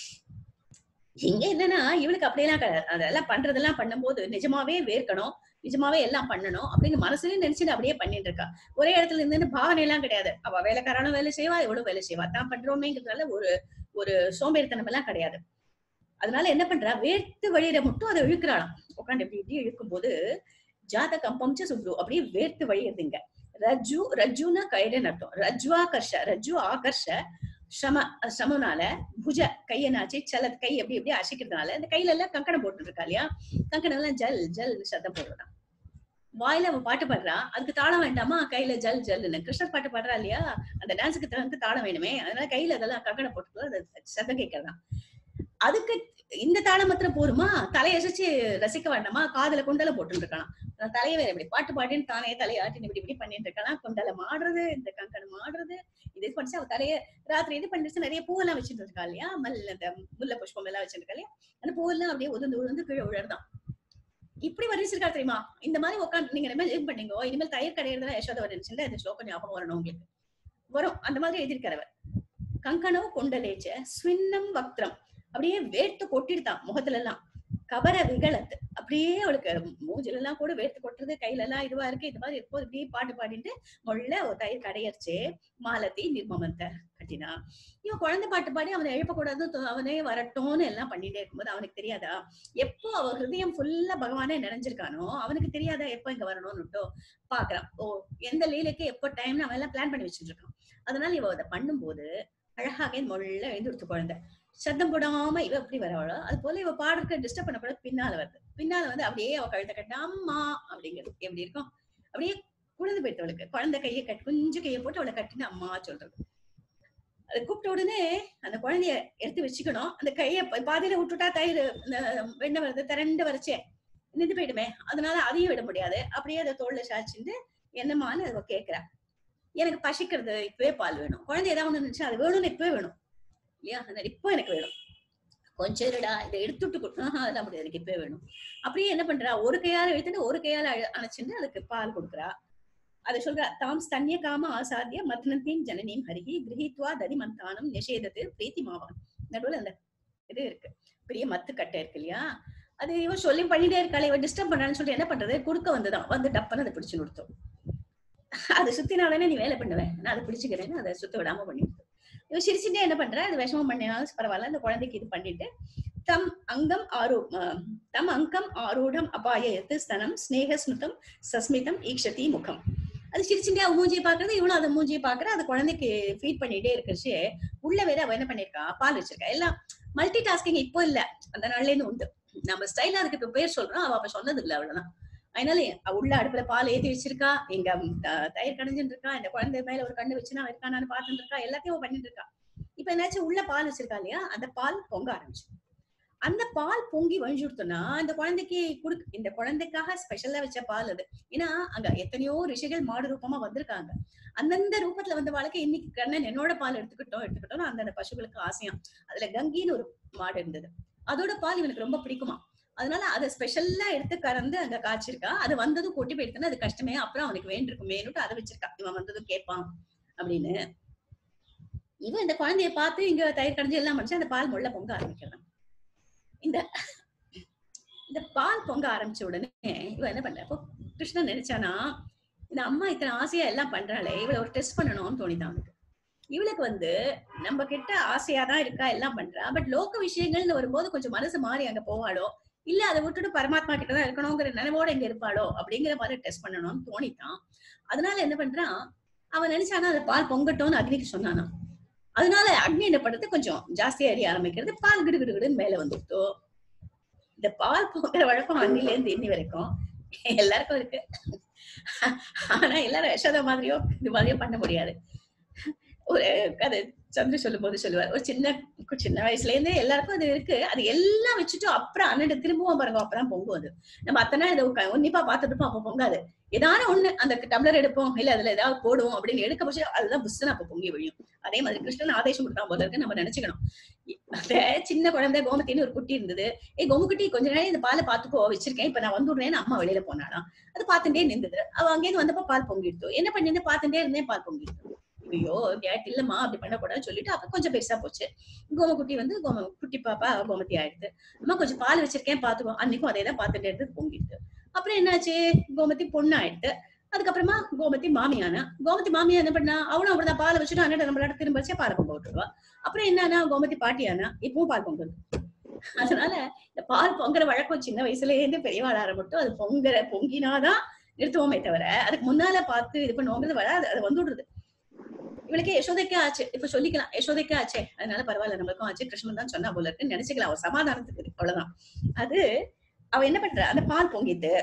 இங்க என்னன்னா இவளுக்கு அப்படியெல்லாம் கிடையாது அதெல்லாம் பண்றதெல்லாம் பண்ணும்போது நிஜமாவே வேர்க்கணும் நிஜமாவே எல்லாம் பண்ணணும் அப்படின்னு மனசுலயும் நினைச்சுட்டு அப்படியே பண்ணிட்டு இருக்கா ஒரே இடத்துல இருந்து பாவனை எல்லாம் கிடையாது அவ வேலைக்காரனும் வேலை செய்வா எவ்வளவு வேலை செய்வா தான் பண்றோமேங்கிறதுனால ஒரு ஒரு சோம்பேறித்தனம் எல்லாம் கிடையாது அதனால என்ன பண்றா வேர்த்து வழியிற மட்டும் அதை இழுக்கிறாளாம் உட்காந்து இப்படி இப்படி இழுக்கும் போது ஜாத கம்பம்ச்சு சுப்ரு அப்படியே வேர்த்து வழியுதுங்க ரஜு ரஜுனா கயிறுன்னு அர்த்தம் ரஜ்வாகர்ஷ ரஜு ஆகர்ஷ சம சமனால புஜ கையனாச்சு சலத் கை அப்படி இப்படி அசைக்கிறதுனால இந்த கையில எல்லாம் கங்கணம் போட்டு இருக்கா இல்லையா கங்கணம் எல்லாம் ஜல் ஜல் சத்தம் போடுறான் வாயில அவன் பாட்டு பாடுறா அதுக்கு தாளம் வேண்டாமா கையில ஜல் ஜல்லுன்னு கிருஷ்ணர் பாட்டு பாடுறா இல்லையா அந்த டான்ஸுக்கு தகுந்த தாளம் வேணுமே அதனால கையில அதெல்லாம் கங்கணம் போட்டு அது சத்தம் கேட்கறதான் அதுக்கு இந்த தாளம் மாத்திரம் போருமா தலையசைச்சு ரசிக்க வேண்டாமா காதுல குண்டல போட்டு இருக்கலாம் தலையை வேற இப்படி பாட்டு பாடின்னு தானே தலையாட்டி இப்படி இப்படி பண்ணிட்டு இருக்கலாம் குண்டலம் ஆடுறது இந்த கங்கணம் ஆடுறது இது படிச்சு அவ தலைய ராத்திரி இது பண்ணிட்டு நிறைய பூவெல்லாம் வச்சுட்டு இருக்கா இல்லையா மல்ல அந்த முல்லை புஷ்பம் எல்லாம் வச்சிருக்கா இல்லையா அந்த பூவெல்லாம் அப்படியே உதிர்ந்து உதிர்ந்து கீழே விழறதான் இப்படி வர்ணிச்சிருக்கா தெரியுமா இந்த மாதிரி உட்காந்து நீங்க இனிமேல் இது பண்ணீங்க இனிமேல் தயிர் கடையிறதுல யசோத நினைச்சுட்டு இந்த ஸ்லோகம் ஞாபகம் வரணும் உங்களுக்கு வரும் அந்த மாதிரி எழுதியிருக்கிறவர் கங்கணம் கொண்டலேச்ச ஸ்வின்னம் வக்திரம் அப்படியே வேர்த்து கொட்டிடுதான் முகத்துல எல்லாம் கபர விகலத்து அப்படியே அவளுக்கு மூஞ்சில எல்லாம் கூட வேர்த்து கொட்டுறது கையில எல்லாம் இதுவா இருக்கு இது மாதிரி இருக்கும் இப்படியே பாட்டு பாடிட்டு மொள்ள ஒரு தயிர் கடையரிச்சு மாலத்தி நிர்மமந்த கட்டினா இவன் குழந்தை பாட்டு பாடி அவனை எழுப்பக்கூடாது அவனே வரட்டும்னு எல்லாம் பண்ணிட்டே இருக்கும்போது அவனுக்கு தெரியாதா எப்போ அவ ஹிருதயம் ஃபுல்லா பகவானே நிறைஞ்சிருக்கானோ அவனுக்கு தெரியாதா எப்போ இங்க வரணும்னுட்டோ பாக்குறான் ஓ எந்த லீலைக்கு எப்போ டைம்னு அவன் எல்லாம் பிளான் பண்ணி வச்சுட்டு இருக்கான் அதனால இவ அதை பண்ணும்போது அழகாக மொள்ள எழுந்து குழந்தை சத்தம் போடாம இவ எப்படி வரவளோ அது போல இவ பாடுறதுக்கு டிஸ்டர்ப் பண்ணக்கூடாது பின்னால வருது பின்னால வந்து அப்படியே அவ கழுத்தை கட்ட அம்மா அப்படிங்கிறது எப்படி இருக்கும் அப்படியே குழந்தை போயிட்டு அவளுக்கு குழந்தை கையை கட் கொஞ்சம் கையை போட்டு அவளை கட்டின்னு அம்மா சொல்றது அதை கூப்பிட்ட உடனே அந்த குழந்தைய எடுத்து வச்சுக்கணும் அந்த கையை பாதியில விட்டுட்டா தயிர் வெண்ணெய் வருது திரண்டு வரைச்சே நின்று போயிடுமே அதனால அதையும் விட முடியாது அப்படியே அதை தோல்ல சாச்சிட்டு என்னமான்னு அவ கேக்குறா எனக்கு பசிக்கிறது இப்பவே பால் வேணும் குழந்தை ஏதாவது ஒண்ணு நினைச்சா அது வேணும்னு இப்பவே வேணும் இல்லையா அதனால இப்போ எனக்கு வேணும் கொஞ்சம் இருடா இதை எடுத்துட்டு கொடு அதெல்லாம் முடியாது எனக்கு இப்பவே வேணும் அப்படியே என்ன பண்றா ஒரு கையால எடுத்துட்டு ஒரு கையால அணைச்சுட்டு அதுக்கு பால் கொடுக்குறா அதை சொல்றா தாம் ஸ்தன்ய காம ஆசாத்திய மத்னத்தின் ஜனனியும் ஹரிகி கிரகித்வா ததிமந்தானம் நிஷேதத்து பிரீத்தி மாவான் நடுவில் அந்த இது இருக்கு பெரிய மத்து கட்டை இருக்கு இல்லையா அது இவன் சொல்லி பண்ணிட்டே இருக்காளே இவன் டிஸ்டர்ப் பண்ணான்னு சொல்லிட்டு என்ன பண்றது குடுக்க வந்துதான் வந்து டப்புன்னு அதை பிடிச்சு நிறுத்தும் அதை சுத்தினாலே நீ வேலை பண்ணுவேன் நான் அதை பிடிச்சுக்கிறேன்னு அதை சுத்த விடாம பண்ணி இவன் சிரிச்சுட்டே என்ன பண்றா அது விஷமம் பண்ணினாலும் பரவாயில்ல அந்த குழந்தைக்கு இது பண்ணிட்டு தம் அங்கம் ஆரூ அஹ், தம் அங்கம் ஆரூடம் அபாய எத்து ஸ்தனம் ஸ்நேகஸ்மிருதம் சஸ்மிதம் ஈக்ஷதி முகம் அது சிரிச்சுட்டே அவ மூஞ்சியை பாக்குறது இவளும் அதை மூஞ்சியை பாக்குற அது குழந்தைக்கு ஃபீட் பண்ணிட்டே இருக்கச்சு உள்ள வேற அவ என்ன பண்ணிருக்கா பால் வச்சிருக்கா எல்லாம் மல்டி டாஸ்கிங் இப்போ இல்ல அந்த நாள்ல இருந்து உண்டு நம்ம ஸ்டைலா அதுக்கு இப்ப பேர் சொல்றோம் அவ அப்ப சொன்னது இல்ல அவ்வளவுதான் அதனால அவ உள்ள அடுப்புல பால் ஏத்தி வச்சிருக்கா எங்க த- தயிர் கடைஞ்சுட்டு இருக்கா இந்த குழந்தை மேல ஒரு கண்ணு வச்சுனா இருக்கானான்னு பாத்துட்டு இருக்கா எல்லாத்தையும் அவ பண்ணிட்டு இருக்கா இப்ப என்னாச்சு உள்ள பால் வச்சிருக்கா இல்லையா அந்த பால் பொங்க ஆரம்பிச்சு அந்த பால் பொங்கி வழிஞ்சுடுத்தோம்னா இந்த குழந்தைக்கு குடுக் இந்த குழந்தைக்காக ஸ்பெஷலா வச்ச பால் அது ஏன்னா அங்க எத்தனையோ ரிஷிகள் மாடு ரூபமா வந்திருக்காங்க அந்தந்த ரூபத்துல வந்த வாழ்க்கை இன்னைக்கு கண்ணன் என்னோட பால் எடுத்துக்கிட்டோம் எடுத்துக்கிட்டோம் அந்தந்த பசுகளுக்கு ஆசையாம் அதுல கங்கின்னு ஒரு மாடு இருந்தது அதோட பால் இவனுக்கு ரொம்ப பிடிக்குமா அதனால அதை ஸ்பெஷல்லா எடுத்து கறந்து அங்க காய்ச்சிருக்கா அது வந்ததும் கொட்டி போயிடுதுன்னா அது கஷ்டமே அப்புறம் அவனுக்கு வேண்டிருக்குமேனுட்டு அதை வச்சிருக்கா இவன் வந்ததும் கேட்பான் அப்படின்னு இவன் இந்த குழந்தைய பார்த்து இங்க தயிர் கடைஞ்சி எல்லாம் முடிச்சு அந்த பால் முள்ள பொங்க ஆரம்பிக்கிறான் இந்த இந்த பால் பொங்க ஆரம்பிச்ச உடனே இவன் என்ன பண்ற இப்போ கிருஷ்ணன் நினைச்சானா இந்த அம்மா இத்தனை ஆசையா எல்லாம் பண்றாளே இவளை ஒரு டெஸ்ட் பண்ணணும்னு தோணிதான் அவனுக்கு இவளுக்கு வந்து நம்ம கிட்ட ஆசையா தான் இருக்கா எல்லாம் பண்றா பட் லோக விஷயங்கள்னு வரும்போது கொஞ்சம் மனசு மாறி அங்க போவாளோ இல்ல அதை விட்டுட்டு பரமாத்மா கிட்ட தான் இருக்கணுங்கிற நினைவோட இங்க இருப்பாளோ அப்படிங்கிற மாதிரி டெஸ்ட் பண்ணணும்னு தோணித்தான் அதனால என்ன பண்றான் அவன் நினைச்சானா அந்த பால் பொங்கட்டும்னு அக்னிக்கு சொன்னானா அதனால அக்னி என்ன பண்றது கொஞ்சம் ஜாஸ்தியா எரிய ஆரம்பிக்கிறது பால் கிடு கிடு கிடுன்னு மேல வந்துட்டோ இந்த பால் பொங்குற வழக்கம் அன்னில இருந்து இன்னி வரைக்கும் எல்லாருக்கும் இருக்கு ஆனா எல்லாரும் யசோதா மாதிரியோ இது மாதிரியோ பண்ண முடியாது ஒரு கதை சந்திர சொல்லும் போது சொல்லுவார் ஒரு சின்ன சின்ன வயசுல இருந்தே எல்லாருக்கும் அது இருக்கு அது எல்லாம் வச்சுட்டு அப்புறம் அண்ணன் திரும்பவும் பாருங்க அப்புறம் பொங்கும் அது நம்ம அத்தனை இதை உக்க- உன்னிப்பா பார்த்துட்டு இருப்போம் அப்ப பொங்காது ஏதான ஒண்ணு அந்த டம்ளர் எடுப்போம் இல்ல அதுல ஏதாவது போடுவோம் அப்படின்னு எடுக்க போச்சு அதுதான் புஷ்னு அப்ப பொங்கி விழியும் அதே மாதிரி கிருஷ்ணன் ஆதேசம் கொடுத்தா போல இருக்கு நம்ம நினைச்சுக்கணும் அந்த சின்ன குழந்தை கோமத்தின்னு ஒரு குட்டி இருந்தது ஏ கோமுக்குட்டி கொஞ்ச நேரம் இந்த பாலை பாத்துக்கோ வச்சிருக்கேன் இப்ப நான் வந்துடுறேன்னு அம்மா வெளியில போனாலாம் அது பார்த்துட்டே நின்றுது அவ அங்கேயிருந்து வந்தப்ப பால் பொங்கிடுத்து என்ன பண்ணிட்டு பார்த்துட்டே இருந்தேன் பால் பொங்கிடுத்து ஐயோ இப்படி இல்லம்மா அப்படி பண்ணக்கூடாதுன்னு சொல்லிட்டு அப்ப கொஞ்சம் பெருசா போச்சு கோமக்குட்டி வந்து கோம குட்டி பாப்பா கோமதி ஆயிடுது அம்மா கொஞ்சம் பால் வச்சிருக்கேன் பாத்துக்கோ அன்னைக்கும் அதே தான் பார்த்துட்டே இருந்து பொங்கிடுது அப்புறம் என்னாச்சு கோமதி பொண்ணு ஆயிடுது அதுக்கப்புறமா கோமதி மாமியானா கோமதி மாமியா என்ன பண்ணா அவளும் அப்படிதான் பாலை வச்சுட்டு அண்ணன் நம்மளோட திரும்ப வச்சே பாலை பொங்க விட்டுருவா அப்புறம் என்னன்னா கோமதி பாட்டியானா இப்பவும் பால் பொங்குது அதனால இந்த பால் பொங்குற வழக்கம் சின்ன வயசுல இருந்து பெரியவாள் ஆரம்பிட்டும் அது பொங்குற பொங்கினாதான் நிறுத்துவோமே தவிர அதுக்கு முன்னால பார்த்து இது பண்ணுவோங்கிறது வராது அது வந்துடுறது இவளுக்கு யசோதைக்கே ஆச்சு இப்ப சொல்லிக்கலாம் யசோதைக்கே ஆச்சே அதனால பரவாயில்ல நம்மளுக்கும் ஆச்சு கிருஷ்ணன் தான் சொன்னா போல இருக்குன்னு நினைச்சுக்கலாம் ஒரு சமாதானத்துக்கு இருக்கு. அவ்வளவுதான் அது அவ என்ன பண்றா அந்த பால் பொங்கிட்டு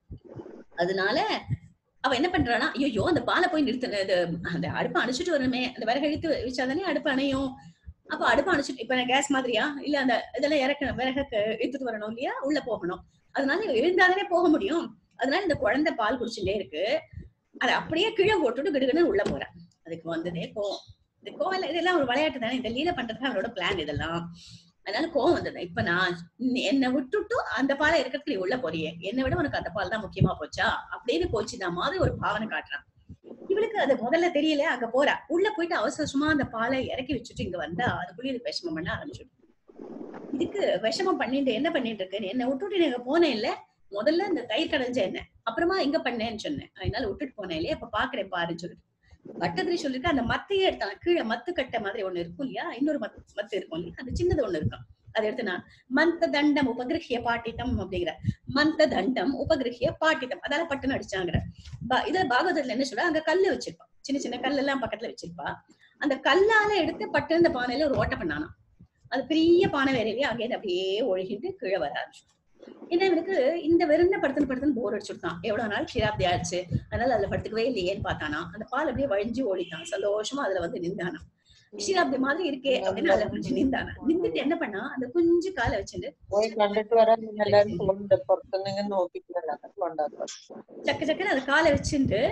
அதனால அவ என்ன பண்றானா ஐயோ அந்த பாலை போய் நிறுத்து இது அந்த அடுப்பை அணைச்சிட்டு வரணுமே அந்த விறகு இழுத்து வச்சாதானே அடுப்பு அணையும் அப்ப அடுப்பு அணைச்சிட்டு இப்ப கேஸ் மாதிரியா இல்ல அந்த இதெல்லாம் இறக்கணும் விறகு இழுத்துட்டு வரணும் இல்லையா உள்ள போகணும் அதனால எழுந்தாதானே போக முடியும் அதனால இந்த குழந்தை பால் குடிச்சுட்டே இருக்கு அதை அப்படியே கீழே போட்டுட்டு கிடுகிடுன்னு உள்ள போறேன் அதுக்கு வந்ததே கோவம் இந்த கோவம் இதெல்லாம் ஒரு விளையாட்டு தானே இந்த லீல பண்றதுக்கு அவரோட பிளான் இதெல்லாம் அதனால கோவம் வந்தது இப்ப நான் நீ என்னை விட்டுட்டு அந்த பாலை இருக்கிறதுக்கு நீ உள்ள போறியே என்னை விட உனக்கு அந்த பால் தான் முக்கியமா போச்சா அப்படின்னு கோச்சிதான் மாதிரி ஒரு பாவனை காட்டுறான் இவளுக்கு அது முதல்ல தெரியல அங்க போறா உள்ள போயிட்டு அவசரமா அந்த பாலை இறக்கி வச்சுட்டு இங்க வந்தா அதுக்குள்ளே இது விஷமம் பண்ண ஆரம்பிச்சிடும் இதுக்கு விஷமம் பண்ணிட்டு என்ன பண்ணிட்டு இருக்கு என்னை விட்டுட்டு நீங்க போனேன் இல்ல முதல்ல இந்த தயிர் கடைஞ்ச என்ன அப்புறமா எங்க பண்ணேன்னு சொன்னேன் அதனால விட்டுட்டு போனேன் இல்லையா இப்ப பாக்குறேன் பாருன்னு சொல்லிட்டு பட்டத்திரி சொல்லிருக்கு அந்த மத்தையே எடுத்தான் கீழே மத்து கட்டை மாதிரி ஒண்ணு இருக்கும் இல்லையா இன்னொரு மத் மத்து இருக்கும் இல்லையா அது சின்னது ஒண்ணு இருக்கும் அதை எடுத்து நான் மந்த தண்டம் உபகிரகிய பாட்டித்தம் அப்படிங்கிற மந்த தண்டம் உபகிரகிய பாட்டித்தம் அதால பட்டுன்னு அடிச்சாங்கிற பா- இதுல பாகவதத்துல என்ன சொல்ற அங்க கல்லு வச்சிருப்பா சின்ன சின்ன கல்லு எல்லாம் பக்கத்துல வச்சிருப்பா அந்த கல்லால எடுத்து பட்டு இந்த பானையில ஒரு ஓட்ட பண்ணானா அது பெரிய பானை வேற இல்லையா அங்கேயிருந்து அப்படியே ஒழுகிட்டு கீழே வர ஆரம்பிச்சு ஏன்னா இவனுக்கு இந்த வெறும் படுத்துன்னு படுத்துன்னு போர் அடிச்சுட்டான் எவ்வளவு நாள் க்ஷீராப்தி ஆச்சு அதனால அதுல படுத்துக்கவே இல்லையேன்னு பார்த்தானா அந்த பால் அப்படியே வழிஞ்சு ஓடிட்டான் சந்தோஷமா அதுல வந்து நின்றானா ക്ഷീരാബ്ദി மாதிரி இருக்கே அப்படின்னு அதுல குளிச்சு நின்றானா நின்றுட்டு என்ன பண்ணா அந்த குஞ்சு കാല വെച്ചിട്ട് പോയി കണ്ടിട്ട് വരാൻ നിങ്ങൾ എല്ലാരും പോകുന്നുണ്ട് പുറത്തുനിന്ന് നോക്കിക്കില്ല കൊണ്ടാക്കും சக்க சக்கன அது காலை வச்சுட்டு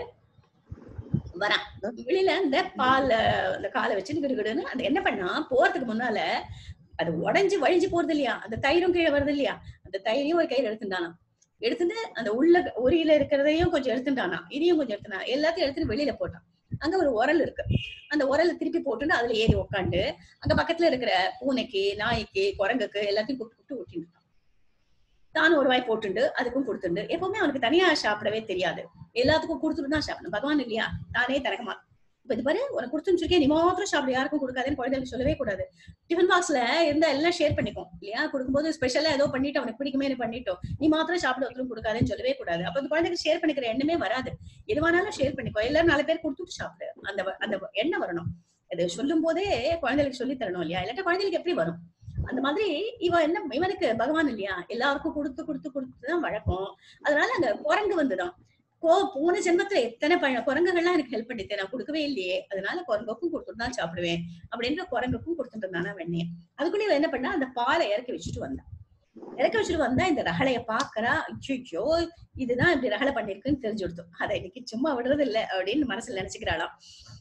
வரான் வெளியில அந்த பால் அந்த காலை வச்சுட்டு கிடுகிடுன்னு அந்த என்ன பண்ணா போறதுக்கு முன்னால அது உடைஞ்சு வழிஞ்சு போறது இல்லையா அந்த தயிரும் கீழே வருது இல்லையா அந்த தயிரையும் ஒரு கையில எடுத்துட்டானா எடுத்துட்டு அந்த உள்ள உரியில இருக்கிறதையும் கொஞ்சம் எடுத்துட்டானா இதையும் கொஞ்சம் எடுத்துனா எல்லாத்தையும் எடுத்துட்டு வெளியில போட்டான் அங்க ஒரு உரல் இருக்கு அந்த உரலை திருப்பி போட்டுட்டு அதுல ஏறி உக்காண்டு அங்க பக்கத்துல இருக்கிற பூனைக்கு நாய்க்கு குரங்குக்கு எல்லாத்தையும் கூப்பிட்டு கூப்பிட்டு ஊட்டிட்டு இருக்கான். தானும் ஒரு வாய் போட்டுண்டு அதுக்கும் கொடுத்துண்டு எப்பவுமே அவனுக்கு தனியா சாப்பிடவே தெரியாது எல்லாத்துக்கும் கொடுத்துட்டு தான் சாப்பிடணும் பகவான் இல்லையா தானே தனக்கு மா- இப்ப இது பாரு உனக்கு கொடுத்து வச்சிருக்கேன் நீ மாத்திரம் சாப்பிடு யாருக்கும் கொடுக்காதேன்னு குழந்தைகளுக்கு சொல்லவே கூடாது டிஃபன் பாக்ஸ்ல இருந்தா எல்லாம் ஷேர் பண்ணிக்கும் இல்லையா கொடுக்கும்போது ஸ்பெஷலா ஏதோ பண்ணிட்டு அவனுக்கு பிடிக்குமே பண்ணிட்டோம் நீ மாத்திரம் சாப்பிட ஒருத்தரும் கொடுக்காதேன்னு சொல்லவே கூடாது அப்ப அந்த குழந்தைக்கு ஷேர் பண்ணிக்கிற எண்ணமே வராது எதுவானாலும் ஷேர் பண்ணிக்கோ எல்லாரும் நாலு பேர் கொடுத்துட்டு சாப்பிடு அந்த வ- அந்த எண்ணம் வரணும் அது சொல்லும் போதே குழந்தைகளுக்கு சொல்லி தரணும் இல்லையா இல்லாட்டா குழந்தைகளுக்கு எப்படி வரும் அந்த மாதிரி இவ என்ன இவனுக்கு பகவான் இல்லையா எல்லாருக்கும் கொடுத்து கொடுத்து கொடுத்துதான் வழக்கம் அதனால அந்த குரங்கு வந்துதான் கோ போன ஜென்மத்துல எத்தனை பழ குரங்குகள்லாம் எனக்கு ஹெல்ப் பண்ணிட்டு நான் கொடுக்கவே இல்லையே அதனால குரங்குக்கும் கொடுத்துட்டு தான் சாப்பிடுவேன் அப்படின்ற குரங்குக்கும் கொடுத்துட்டு இருந்தானா வெண்ணெய அதுக்குள்ளே இவ என்ன பண்ணா அந்த பாலை இறக்கி வச்சுட்டு வந்தா இறக்கி வச்சுட்டு வந்தா இந்த ரகளைய பாக்குறா ஐயோ இதுதான் இப்படி ரகலை பண்ணிருக்குன்னு தெரிஞ்சு கொடுத்தோம் அதை இன்னைக்கு சும்மா விடுறது இல்ல அப்படின்னு மனசுல நினைச்சுக்கிறாளாம்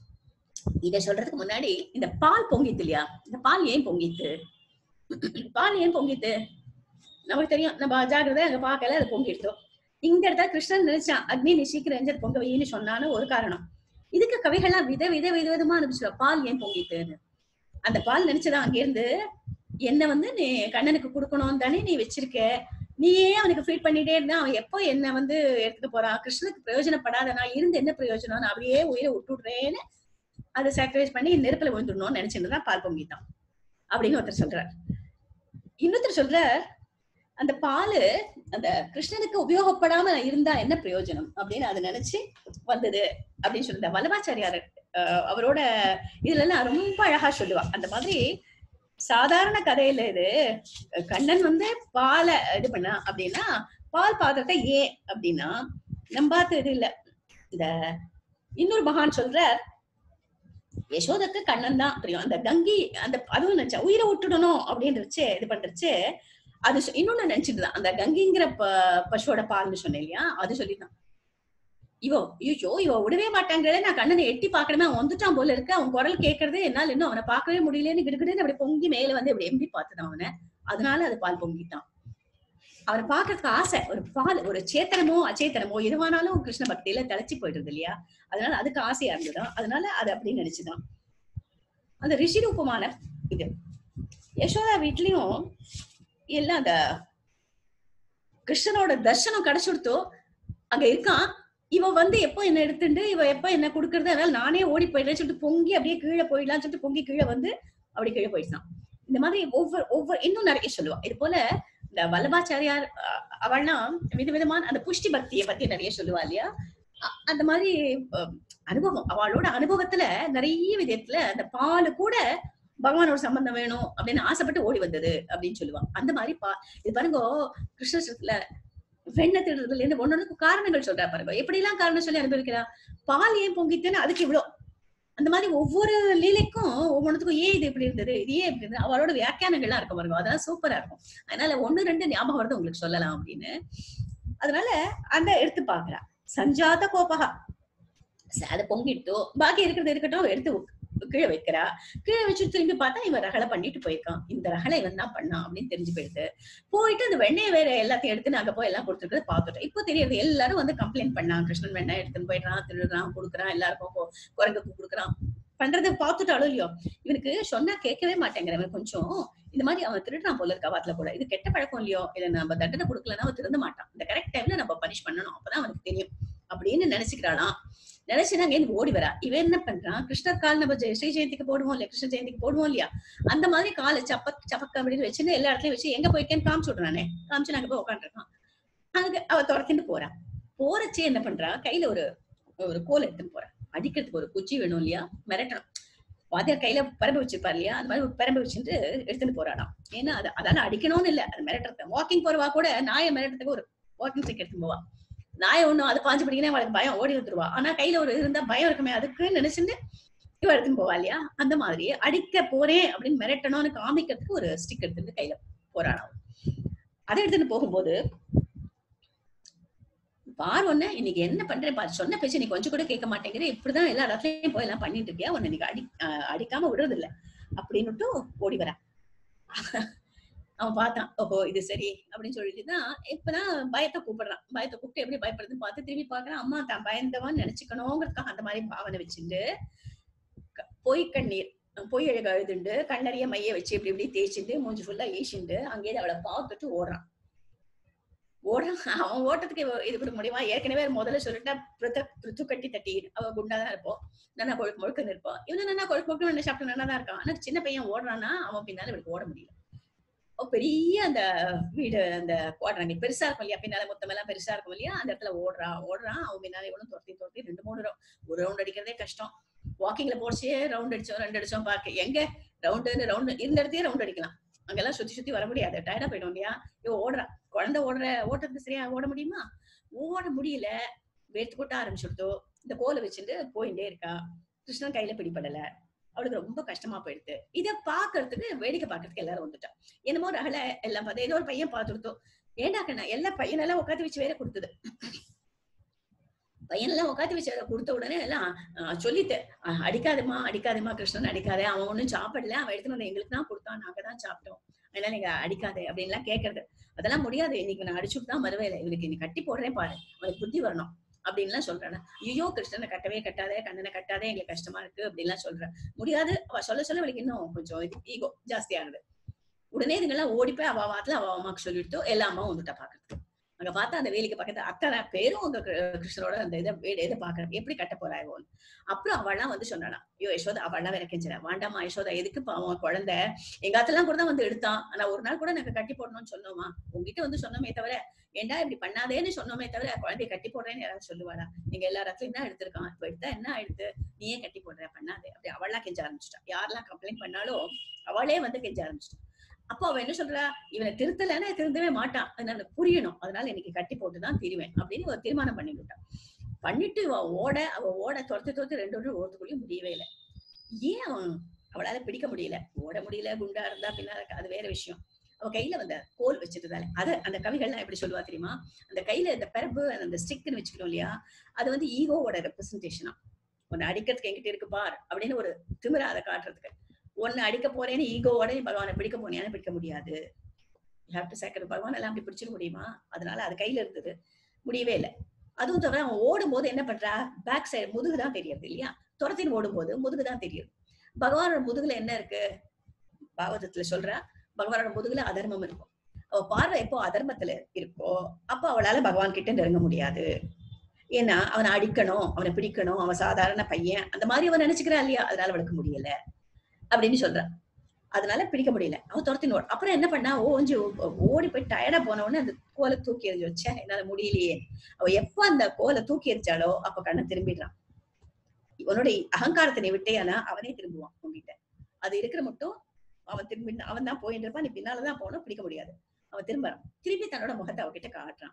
இத சொல்றதுக்கு முன்னாடி இந்த பால் பொங்கித்து இல்லையா இந்த பால் ஏன் பொங்கித்து பால் ஏன் பொங்கித்து நமக்கு தெரியும் நம்ம ஜாகிரதை அங்க பார்க்கல அது பொங்கிடுத்தோம் இந்த இடத்துல கிருஷ்ணன் நினைச்சான் அக்னி நீ சீக்கிரம் எஞ்சது பொங்க வையின்னு சொன்னான்னு ஒரு காரணம் இதுக்கு கவிகள்லாம் வித வித வித விதமா அனுப்பிச்சுவா பால் ஏன் பொங்கிட்டுன்னு அந்த பால் நினைச்சதான் அங்கிருந்து என்ன வந்து நீ கண்ணனுக்கு கொடுக்கணும் தானே நீ வச்சிருக்க நீயே அவனுக்கு ஃபீட் பண்ணிட்டே இருந்தா அவன் எப்போ என்ன வந்து எடுத்துட்டு போறான் கிருஷ்ணனுக்கு பிரயோஜனப்படாத நான் இருந்து என்ன பிரயோஜனம் நான் அப்படியே உயிரை விட்டுடுறேன்னு அதை சாக்ரிஃபைஸ் பண்ணி நெருப்புல விழுந்துடணும்னு நினைச்சிட்டு தான் பால் பொங்கிட்டான் அப்படின்னு ஒருத்தர் சொல்றார் இன்னொருத்தர் சொல்றார் அந்த பாலு அந்த கிருஷ்ணனுக்கு உபயோகப்படாம இருந்தா என்ன பிரயோஜனம் அப்படின்னு அதை நினைச்சு வந்தது அப்படின்னு சொல்லிருந்த வல்லபாச்சாரியார் அஹ், அவரோட இதுல எல்லாம் ரொம்ப அழகா சொல்லுவா அந்த மாதிரி சாதாரண கதையில இது கண்ணன் வந்து பாலை இது பண்ணா அப்படின்னா பால் பாத்திரத்தை ஏன் அப்படின்னா நம்பாத்து இது இல்ல இந்த இன்னொரு மகான் சொல்றார் யசோதக்கு கண்ணன் தான் தெரியும் அந்த கங்கி அந்த அதுவும் நினைச்சா உயிரை விட்டுடணும் அப்படின்றச்சு இது பண்றச்சு அது சொ- இன்னொன்னு நினைச்சிட்டு தான் அந்த கங்கிங்கிற ப- பசுவோட பால்னு சொன்னேன் இல்லையா அது சொல்லிதான் இவோ ஐயோ இவ விடவே மாட்டாங்களே நான் கண்ணனை எட்டி பாக்கணுமே அவன் வந்துட்டான் போல இருக்கு அவன் குரல் கேட்கறதே என்னால இன்னும் அவனை பார்க்கவே முடியலன்னு கிடுகிடுன்னு அப்படி பொங்கி மேல வந்து அப்படி எம்பி பார்த்துதான் அவனை அதனால அது பால் பொங்கிட்டான் அவரை பாக்குறதுக்கு ஆசை ஒரு பால் ஒரு சேத்தனமோ அச்சேத்தனமோ எதுவானாலும் கிருஷ்ண பக்தியில தலைச்சு போயிடுது இல்லையா அதனால அதுக்கு ஆசையா இருந்ததுதான் அதனால அது அப்படின்னு நினைச்சுதான் அந்த ரிஷி ரூபமான இது யசோதா வீட்லயும் எல்லாம் அந்த கிருஷ்ணனோட தர்சனம் கிடைச்சுடுத்தோ அங்க இருக்கான் இவ வந்து எப்போ என்ன எடுத்துட்டு இவ எப்போ என்ன கொடுக்கறது அதனால நானே ஓடி போயிடுறேன் சொல்லிட்டு பொங்கி அப்படியே கீழே போயிடலாம்னு சொல்லிட்டு பொங்கி கீழே வந்து அப்படி கீழே போயிட்டான் இந்த மாதிரி ஒவ்வொரு ஒவ்வொரு இன்னும் நிறைய சொல்லுவா இது போல இந்த வல்லபாச்சாரியார் அஹ், அவள்லாம் விதவிதமான அந்த புஷ்டி பக்தியை பத்தி நிறைய சொல்லுவா இல்லையா அ- அந்த மாதிரி அஹ், அனுபவம் அவளோட அனுபவத்துல நிறைய விதத்துல அந்த பாலு கூட பகவானோட சம்பந்தம் வேணும் அப்படின்னு ஆசைப்பட்டு ஓடி வந்தது அப்படின்னு சொல்லுவா அந்த மாதிரி பா இது பாருங்க கிருஷ்ணத்துல வெண்ணை திருடுறதுல இருந்து ஒன்னொன்னுக்கு காரணங்கள் சொல்றா பாருங்க எப்படி எல்லாம் காரணம் சொல்லி அனுபவிக்கிறா பால் ஏன் பொங்கித்துன்னு அதுக்கு இவ்வளோ அந்த மாதிரி ஒவ்வொரு லீலைக்கும் ஒவ்வொன்றுத்துக்கும் ஏன் இது இப்படி இருந்தது இது ஏன் இப்படி இருந்தது அவளோட வியாக்கியானங்கள்லாம் இருக்கும் பாருங்க அதெல்லாம் சூப்பரா இருக்கும் அதனால ஒண்ணு ரெண்டு ஞாபகம் வருது உங்களுக்கு சொல்லலாம் அப்படின்னு அதனால அந்த எடுத்து பாக்குறா சஞ்சாத கோபகா ச- அதை பொங்கிட்டோ பாக்கி இருக்கிறது இருக்கட்டும் எடுத்து உக்- கீழே வைக்கிறா கீழே வச்சு திரும்பி பார்த்தா இவன் ரகலை பண்ணிட்டு போயிருக்கான் இந்த ரகலை இவன் தான் பண்ணான் அப்படின்னு தெரிஞ்சு போயிடுது போயிட்டு அந்த வெண்ணெய் வேற எல்லாத்தையும் எடுத்து நாங்க போய் எல்லாம் கொடுத்துருக்கறது பார்த்துட்டோம் இப்போ தெரியுது எல்லாரும் வந்து கம்ப்ளைண்ட் பண்ணான் கிருஷ்ணன் வெண்ணெய் எடுத்துன்னு போயிடுறான் திருடுறான் கொடுக்குறான் எல்லாருக்கும் கொ- குரங்குக்கு கொடுக்குறான் பண்றதை பார்த்துட்டாலும் இல்லையோ இவனுக்கு சொன்னா கேட்கவே மாட்டேங்கிறவன் கொஞ்சம் இந்த மாதிரி அவன் திருடுறான் போல இருக்கா வாரத்துல கூட இது கெட்ட பழக்கம் இல்லையோ இதை நம்ம தண்டனை கொடுக்கலன்னா அவன் திருந்த மாட்டான் இந்த கரெக்ட் டைம்ல நம்ம பனிஷ் பண்ணணும் அப்பதான் அவனுக்கு தெரியும் அப்படின்னு நினைச்சுக்கிறாளாம் நினைச்சுனாங்க எனக்கு ஓடி வரா இவன் என்ன பண்றான் கிருஷ்ணர் கால் நம்ம ஜெய- ஸ்ரீ ஜெயந்திக்கு போடுவோம் இல்லையா கிருஷ்ண ஜெயந்திக்கு போடுவோம் இல்லையா அந்த மாதிரி காலை சப்பக் சப்பக்க அப்படின்னு வச்சுன்னு எல்லா இடத்துலயும் வச்சு எங்க போயிருக்கேன்னு காமிச்சு விடுறானே காமிச்சு நாங்க போய் உட்காந்துருக்கான் அங்க அவ துரத்திட்டு போறா போறச்சே என்ன பண்றா கையில ஒரு ஒரு கோல் எடுத்துன்னு போறா அடிக்கிறதுக்கு ஒரு குச்சி வேணும் இல்லையா மிரட்டணும் வாத்தியார் கையில பரம்பு வச்சிருப்பார் இல்லையா அந்த மாதிரி ஒரு பரம்பு வச்சுட்டு எடுத்துட்டு போறானாம் ஏன்னா அது அதால அடிக்கணும்னு இல்ல அது மிரட்டுறது வாக்கிங் போறவா கூட நாயை மிரட்டுறதுக்கு ஒரு வாக்கிங் ஸ்டிக் எடுத்துன்னு போவா நாயை ஒண்ணும் அது பாஞ்சு பிடிக்கனே அவளுக்கு பயம் ஓடி வந்துருவா ஆனா கையில ஒரு இருந்தா பயம் இருக்குமே அதுக்கு நினைச்சுட்டு இவ எடுத்துன்னு போவா இல்லையா அந்த மாதிரி அடிக்க போறேன் அப்படின்னு மிரட்டணும்னு காமிக்கிறதுக்கு ஒரு ஸ்டிக் எடுத்துட்டு கையில போறானா அதை எடுத்துட்டு போகும்போது பார் ஒண்ணு இன்னைக்கு என்ன பண்றேன் பாரு சொன்ன பேச்சு நீ கொஞ்சம் கூட கேட்க மாட்டேங்கிற இப்படிதான் எல்லா இடத்துலயும் போய் எல்லாம் பண்ணிட்டு இருக்கியா உன்னை இன்னைக்கு அடி அஹ் அடிக்காம விடுறது இல்ல அப்படின்னுட்டு ஓடி வரா அவன் பார்த்தான் ஓஹோ இது சரி அப்படின்னு சொல்லிட்டு தான் இப்பதான் பயத்தை கூப்பிடுறான் பயத்தை கூப்பிட்டு எப்படி பயப்படுறதுன்னு பார்த்து திரும்பி பார்க்கறான் அம்மா தான் பயந்தவன் நினைச்சுக்கணுங்கிறதுக்காக அந்த மாதிரி பாவனை வச்சுட்டு க- பொய் கண்ணீர் பொய் அழகு அழுதுண்டு கண்ணறிய மைய வச்சு இப்படி இப்படி தேய்ச்சிட்டு மூஞ்சி ஃபுல்லா ஈசிண்டு அங்கேயே அவளை பார்த்துட்டு ஓடுறான் ஓடுறான் அவன் ஓட்டத்துக்கு இவ- இது கொடுக்க முடியுமா ஏற்கனவே முதல்ல சொல்லிட்டா பிருத்த பிருத்து கட்டி தட்டி அவ குண்டாதான் இருப்போம் நல்லா கொழுக்கு முழுக்கன்னு இருப்பான் இவனு நல்லா கொழுக்கு முழுக்கு சாப்பிட்டு நல்லா தான் இருக்கான் ஆனா சின்ன பையன் ஓடுறான்னா அவன் பின்னால இவனுக்கு ஓட முடியல ஓ, பெரிய அந்த வீடு அந்த குவாட்ராங்க பெருசா இருக்கும் இல்லையா பின்னால மொத்தம் எல்லாம் பெருசா இருக்கும் இல்லையா அந்த இடத்துல ஓடுறான் ஓடுறான் அவன் பின்னால இவனும் துரத்தி துரத்தி ரெண்டு மூணு round- ஒரு ரவுண்ட் அடிக்கிறதே கஷ்டம் வாக்கிங்ல போச்சே ரவுண்ட் அடிச்சோம் ரெண்டு அடிச்சோம் பாக்க எங்க ரவுண்டு ரவுண்டு இருந்த இடத்தையே ரவுண்ட் அடிக்கலாம் அங்கெல்லாம் சுத்தி சுத்தி வர முடியாது டயர்டா போயிடும் இல்லையா இவ ஓடுறான் குழந்தை ஓடுற ஓட்டத்துக்கு சரியா ஓட முடியுமா ஓட முடியல வேர்த்து கொட்ட ஆரம்பிச்சுடுதோ இந்த கோலை வச்சுட்டு போயிட்டே இருக்கா கிருஷ்ணன் கையில பிடிபடல அவளுக்கு ரொம்ப கஷ்டமா போயிடுது இத பாக்குறதுக்கு வேடிக்கை பாக்குறதுக்கு எல்லாரும் வந்துட்டா என்னமோ ரகல எல்லாம் பார்த்து ஏதோ ஒரு பையன் பார்த்துடுத்தோம் ஏண்டா கண்ணா எல்லா பையனெல்லாம் உட்காந்து வச்சு வேற கொடுத்தது பையனெல்லாம் உட்காந்து வச்சு வேற கொடுத்த உடனே எல்லாம் ஆஹ், சொல்லிட்டு ஆஹ், அடிக்காதம்மா அடிக்காதம்மா கிருஷ்ணன் அடிக்காதே அவன் ஒண்ணும் சாப்பிடல அவன் எடுத்துன்னு வந்து எங்களுக்கு தான் கொடுத்தான் நாங்க தான் சாப்பிட்டோம் அதனால நீங்க அடிக்காதே அப்படின்லாம் கேட்கறது அதெல்லாம் முடியாது இன்னைக்கு நான் அடிச்சுட்டு தான் வருவேன் இவனுக்கு நீ கட்டி போடுறேன் பாரு அவனுக்கு புத்தி வரணும் அப்படின்லாம் சொல்றேன் ஐயோ கிருஷ்ணனை கட்டவே கட்டாதே கண்ணனை கட்டாதே எங்களுக்கு கஷ்டமா இருக்கு அப்படின்லாம் சொல்றேன் முடியாது அவ சொல்ல சொல்ல அவளுக்கு இன்னும் கொஞ்சம் ஈகோ ஜாஸ்தி ஆகுது உடனே இதுங்கெல்லாம் ஓடி போய் அவ வாத்துல அவ அம்மாக்கு சொல்லிட்டு எல்லா அம்மாவும் வந்துட்டா பாக்குறதுக்கு அங்க பார்த்தா அந்த வேலிக்கு பக்கத்துல அத்தனை பேரும் அங்க கிரு- கிருஷ்ணரோட அந்த இதை வீடு இதை பாக்குறேன் எப்படி கட்ட போறாயோன்னு அப்புறம் அவள்லாம் வந்து சொன்னாலாம் ஐயோ யசோதா அவள்லாம் வேற கெஞ்சல வேண்டாமா யசோதா எதுக்கு பாவம் குழந்தை எங்க அத்தெல்லாம் கூட தான் வந்து எடுத்தான் ஆனா ஒரு நாள் கூட எனக்கு கட்டி போடணும்னு சொன்னோமா உங்ககிட்ட வந்து சொன்னோமே தவிர ஏண்டா இப்படி பண்ணாதேன்னு சொன்னோமே தவிர குழந்தைய கட்டி போடுறேன்னு யாராவது சொல்லுவாளா நீங்க எல்லா இடத்துலயும் தான் எடுத்திருக்கான் இப்ப எடுத்தா என்ன ஆயிடுது நீயே கட்டி போடுற பண்ணாதே அப்படி அவள்லாம் கெஞ்ச ஆரம்பிச்சிட்டா யாரெல்லாம் கம்ப்ளைண்ட் பண்ணாலும் அவளே வந்து கெஞ்ச ஆரம்பிச்சிட்டா அப்போ அவ என்ன சொல்றா இவனை திருத்தலைன்னா திருந்தவே மாட்டான் அது எனக்கு புரியணும் அதனால இன்னைக்கு கட்டி போட்டு தான் தீருவேன் அப்படின்னு ஒரு தீர்மானம் பண்ணி விட்டான் பண்ணிட்டு இவ ஓட அவ ஓட துரத்து துரத்து ரெண்டு ஒன்று ஓரத்துக்குள்ளேயும் முடியவே இல்லை ஏன் அவன் அவளால பிடிக்க முடியல ஓட முடியல குண்டா இருந்தா பின்னால அது வேற விஷயம் அவ கையில வந்த கோல் வச்சிருந்தாலே அது அந்த கவிகள்லாம் எப்படி சொல்லுவா தெரியுமா அந்த கையில இந்த பெரம்பு அந்த ஸ்டிக்னு வச்சுக்கணும் இல்லையா அது வந்து ஈகோவோட ரெப்ரசன்டேஷனா ஒன்னு அடிக்கிறதுக்கு என்கிட்ட இருக்கு பார் அப்படின்னு ஒரு திமிரா அதை காட்டுறதுக்கு ஒன்னு அடிக்க போறேன்னு ஈகோவோட நீ பகவானை பிடிக்க போனியான்னு பிடிக்க முடியாது ஹேவ் டு சேக்கர் பகவான் எல்லாம் அப்படி பிடிச்சிட முடியுமா அதனால அது கையில இருந்தது முடியவே இல்லை அதுவும் தவிர அவன் ஓடும் போது என்ன பண்றா பேக் சைடு முதுகு தான் தெரியறது இல்லையா துரத்தின் ஓடும் போது முதுகு தான் தெரியுது பகவானோட முதுகுல என்ன இருக்கு பாவதத்துல சொல்றா பகவானோட முதுகுல அதர்மம் இருக்கும் அவ பார்வை எப்போ அதர்மத்துல இருக்கோ அப்போ அவளால பகவான் கிட்ட நெருங்க முடியாது ஏன்னா அவனை அடிக்கணும் அவனை பிடிக்கணும் அவன் சாதாரண பையன் அந்த மாதிரி அவன் நினைச்சுக்கிறா இல்லையா அதனால அவளுக்கு முடியல அப்படின்னு சொல்றான் அதனால பிடிக்க முடியல அவன் துரத்தின் ஓட அப்புறம் என்ன பண்ணா ஓஞ்சி ஓ- ஓடி போய் டயர்டா போன உடனே அந்த கோலை தூக்கி எறிஞ்சு வச்சா என்னால முடியலையே அவ எப்ப அந்த கோலை தூக்கி எரிச்சாலோ அப்ப கண்ணை திரும்பிடுறான் இவனுடைய அகங்காரத்தை நீ விட்டேயானா அவனே திரும்புவான் உங்ககிட்ட அது இருக்கிற மட்டும் அவன் திரும்பி அவன் தான் போயிட்டு இருப்பான் நீ பின்னாலதான் போகணும் பிடிக்க முடியாது அவன் திரும்பறான் திரும்பி தன்னோட முகத்தை அவகிட்ட காட்டுறான்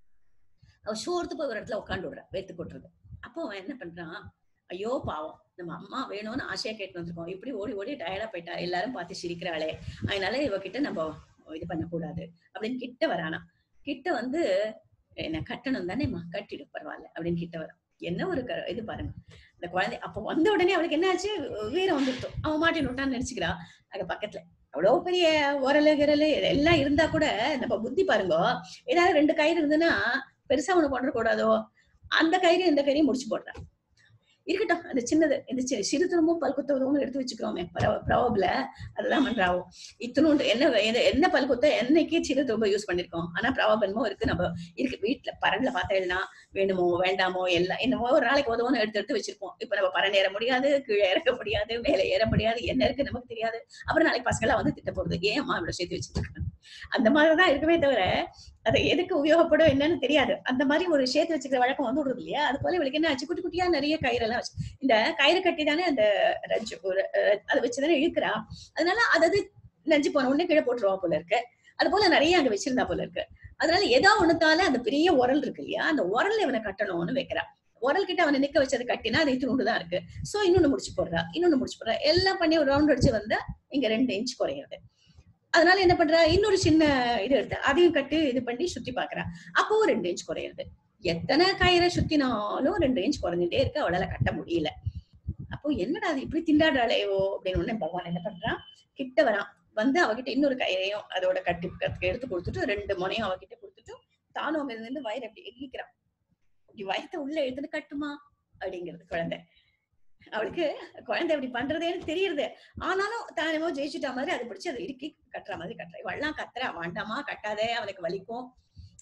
அவன் சோர்த்து போய் ஒரு இடத்துல உட்காந்து விடுறான் வேர்த்து கொட்டுறது அப்போ அவன் என்ன பண்றான் ஐயோ பாவம் நம்ம அம்மா வேணும்னு ஆசையா கேட்டு வந்திருக்கோம் இப்படி ஓடி ஓடி டயர்டா போயிட்டா எல்லாரும் பார்த்து சிரிக்கிறாளே அதனால இவகிட்ட நம்ம இது பண்ணக்கூடாது அப்படின்னு கிட்ட வரானா கிட்ட வந்து என்ன கட்டணும் தானேம்மா கட்டிடு பரவாயில்ல அப்படின்னு கிட்ட வரான் என்ன ஒரு க- இது பாருங்க இந்த குழந்தை அப்போ வந்த உடனே அவளுக்கு என்ன ஆச்சு வீரம் வந்துட்டோம் அவன் மாட்டின்னு விட்டான்னு நினைச்சுக்கிறா அங்க பக்கத்துல அவ்வளவு பெரிய உரலு கிரலு எல்லாம் இருந்தா கூட நம்ம புத்தி பாருங்க ஏதாவது ரெண்டு கயிறு இருந்துன்னா பெருசா ஒண்ணு கொண்டு கூடாதோ அந்த கயிறு இந்த கயிறையும் முடிச்சு போடுறா இருக்கட்டும் அந்த சின்னது இந்த சி- சிறு துரும்பும் பல்குத்த உதவும் எடுத்து வச்சுக்கிறோமே ப்ராபப்ல அதுதான் பண்றாவோ இத்தனோண்டு என்ன என்ன- என்ன பல்குத்த என்னைக்கு சிறு துரும்ப யூஸ் பண்ணிருக்கோம் ஆனா ப்ராபபன்மோ இருக்கு நம்ம இருக்கு வீட்டுல பரன்ல பார்த்தேன்னா வேணுமோ வேண்டாமோ எல்லாம் என்னமோ ஒரு நாளைக்கு உதவும் எடுத்து எடுத்து வச்சிருப்போம் இப்ப நம்ம பரன் ஏற முடியாது கீழே இறக்க முடியாது மேலே ஏற முடியாது என்ன இருக்கு நமக்கு தெரியாது அப்புறம் நாளைக்கு பசங்களா வந்து திட்ட போறது ஏன் அம்மா இவ்வளவு சேர்த்து வச்சிருக்காங்க அந்த மாதிரிதான் இருக்குமே தவிர அதை எதுக்கு உபயோகப்படும் என்னன்னு தெரியாது அந்த மாதிரி ஒரு சேர்த்து வச்சுக்கிற வழக்கம் வந்து விடுறது இல்லையா அது போல இவளுக்கு என்ன ஆச்சு குட்டி குட்டியா நிறைய கயிறெல்லாம் வச்சு இந்த கயிறு கட்டி தானே அந்த ரஜ் ஒரு அஹ், அதை வச்சுதானே இழுக்கிறா அதனால அதாவது நஞ்சு போன உடனே கீழே போட்டுருவா போல இருக்கு அது போல நிறைய அங்க வச்சிருந்தா போல இருக்கு அதனால ஏதோ ஒண்ணுத்தால அந்த பெரிய உரல் இருக்கு இல்லையா அந்த உரல்ல இவனை கட்டணும்னு வைக்கிறா உரல் கிட்ட அவனை நிக்க வச்சது கட்டினா அது இத்தினூண்டு தான் இருக்கு சோ இன்னொன்னு முடிச்சு போடுறா இன்னொன்னு முடிச்சு போடுறா எல்லாம் பண்ணி ஒரு ரவுண்ட் அடிச்சு வந்தா இங்க ரெண்டு இன்ச் குறையுது அதனால என்ன பண்றா இன்னொரு சின்ன இது எடுத்து அதையும் கட்டி இது பண்ணி சுத்தி பாக்குறா அப்போ ரெண்டு இன்ச் குறையுது எத்தனை கயிறை சுத்தினாலும் ரெண்டு இன்ச் குறைஞ்சிட்டே இருக்கு அவளால கட்ட முடியல அப்போ என்னடா அது இப்படி திண்டாடுறாளேவோ அப்படின்னு உடனே பகவான் என்ன பண்றான் கிட்ட வரான் வந்து அவகிட்ட இன்னொரு கயிறையும் அதோட கட்டி கட்டி எடுத்து கொடுத்துட்டு ரெண்டு முனையும் அவகிட்ட கொடுத்துட்டு தானும் அங்க இருந்து வயிறு அப்படி எகிக்கிறான் இப்படி வயத்தை உள்ள எடுத்துட்டு கட்டுமா அப்படிங்கிறது குழந்தை அவளுக்கு குழந்தை அப்படி பண்றதேன்னு தெரியுது ஆனாலும் தானமோ ஜெயிச்சுட்டா மாதிரி அதை பிடிச்சு அதை இறுக்கி கட்டுற மாதிரி கட்டுறா இவெல்லாம் கத்துறா வேண்டாமா கட்டாதே அவனுக்கு வலிக்கும்